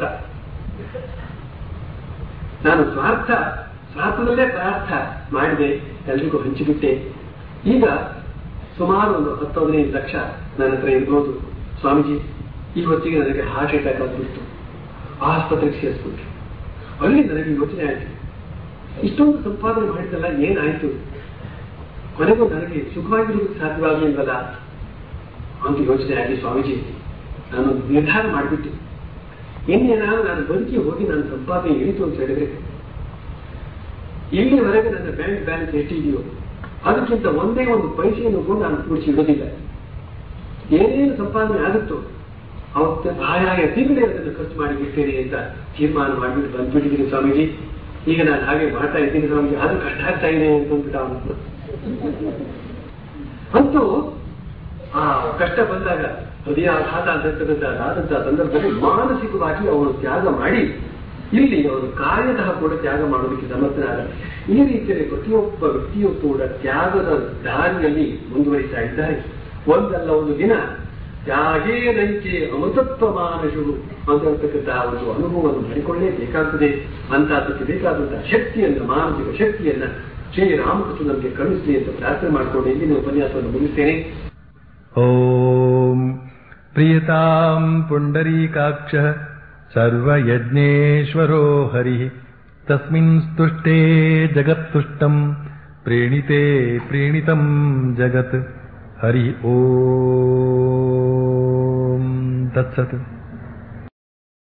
ನಾನು ಸ್ವಾರ್ಥ ಸ್ವಾರ್ಥದಲ್ಲೇ ಪರಾರ್ಥ ಮಾಡಿದೆ ಎಲ್ರಿಗೂ ಹಂಚಿಬಿಟ್ಟೆ ಈಗ ಸುಮಾರು ಒಂದು ಹತ್ತು ಹದಿನೈದು ಲಕ್ಷ ನನ್ನ ಹತ್ರ ಇರ್ಬೋದು ಸ್ವಾಮೀಜಿ ಈ ಹೊತ್ತಿಗೆ ನನಗೆ ಹಾರ್ಟ್ ಅಟ್ಯಾಕ್ ಆಗ್ಬಿಟ್ಟು ಆಸ್ಪತ್ರೆಗೆ ಸೇರಿಸ್ಬಿಟ್ರು ಅಲ್ಲಿ ನನಗೆ ಯೋಚನೆ ಆಯ್ತು ಇಷ್ಟೊಂದು ಸಂಪಾದನೆ ಮಾಡಿದಲ್ಲ ಏನಾಯ್ತು ಕೊನೆಗೂ ನನಗೆ ಸುಖವಾಗಿರುವುದಕ್ಕೆ ಸಾಧ್ಯವಾಗಲಿಲ್ವಲ್ಲ ಅಂತ ಯೋಚನೆ ಆಗಿ ಸ್ವಾಮೀಜಿ ನಾನು ನಿರ್ಧಾರ ಮಾಡಿಬಿಟ್ಟು ಇನ್ನೇನಾದ್ರು ನಾನು ಬದುಕಿ ಹೋಗಿ ನನ್ನ ಸಂಪಾದನೆ ಇಳಿತು ಅಂತ ಹೇಳಿದ್ರೆ ಇಲ್ಲಿವರೆಗೆ ನನ್ನ ಬ್ಯಾಂಕ್ ಬ್ಯಾಲೆನ್ಸ್ ಎಷ್ಟಿದೆಯೋ ಅದಕ್ಕಿಂತ ಒಂದೇ ಒಂದು ಪೈಸೆಯನ್ನು ಕೂಡ ನಾನು ಕೂಡಿಸಿ ಇಡೋದಿಲ್ಲ ಏನೇನು ಸಂಪಾದನೆ ಆಗುತ್ತೋ ಅವತ್ತು ಆಯಾಯ ತಿಂಗಳೇ ಅದನ್ನು ಖರ್ಚು ಮಾಡಿ ಬಿಡ್ತೇನೆ ಅಂತ ತೀರ್ಮಾನ ಮಾಡಿಬಿಟ್ಟು ಬಂದ್ಬಿಟ್ಟಿದ್ದೀನಿ ಸ್ವಾಮೀಜಿ ಈಗ ನಾನು ಹಾಗೆ ಮಾಡ್ತಾ ಇದ್ದೀನಿ ಸ್ವಾಮೀಜಿ ಅದು ಕಷ್ಟ ಆಗ್ತಾ ಇದೆ ಅಂತ ಅಂದ್ಬಿಟ್ಟು ಅವನು ಅಂತೂ ಆ ಕಷ್ಟ ಬಂದಾಗ ಹೃದಯಾಘಾತ ಅಂತಕ್ಕಂಥದ್ದಾದಂತಹ ಸಂದರ್ಭದಲ್ಲಿ ಮಾನಸಿಕವಾಗಿ ಅವನು ತ್ಯಾಗ ಮಾಡಿ ಇಲ್ಲಿ ಅವನು ಕಾರ್ಯತಃ ಕೂಡ ತ್ಯಾಗ ಮಾಡೋದಕ್ಕೆ ಸಮರ್ಥನಾದ ಈ ರೀತಿಯಲ್ಲಿ ಪ್ರತಿಯೊಬ್ಬ ವ್ಯಕ್ತಿಯೂ ಕೂಡ ತ್ಯಾಗದ ದಾರಿಯಲ್ಲಿ ಮುಂದುವರಿತಾ ಇದ್ದಾರೆ ಒಂದಲ್ಲ ಒಂದು ದಿನ ತ್ಯಾಗೇ ನೈಕೆ ಅಮೃತತ್ವ ಮಾನಶು ಅಂತ ಹೇಳ್ತಕ್ಕಂತಹ ಒಂದು ಅನುಭವವನ್ನು ಮಾಡಿಕೊಳ್ಳೇಬೇಕಾಗುತ್ತದೆ ಅಂತ ಅದಕ್ಕೆ ಬೇಕಾದಂತಹ ಶಕ್ತಿಯನ್ನ ಮಾನಸಿಕ ಶಕ್ತಿಯನ್ನ ಶ್ರೀ ರಾಮಕೃಷ್ಣ ನಮಗೆ ಕರುಣಿಸಲಿ ಅಂತ ಪ್ರಾರ್ಥನೆ ಮಾಡಿಕೊಂಡು ಇಂದಿನ ಉಪನ್ಯಾಸವನ್ನು ಮುಗಿಸ್ತೇನೆ ॐ प्रियताम् पुण्डरीकाक्षः सर्वयज्ञेश्वरो हरिः तस्मिन् स्तुष्टे जगत्तुष्टम् प्रीणिते प्रीणितम् जगत् हरि ॐ तत्सत्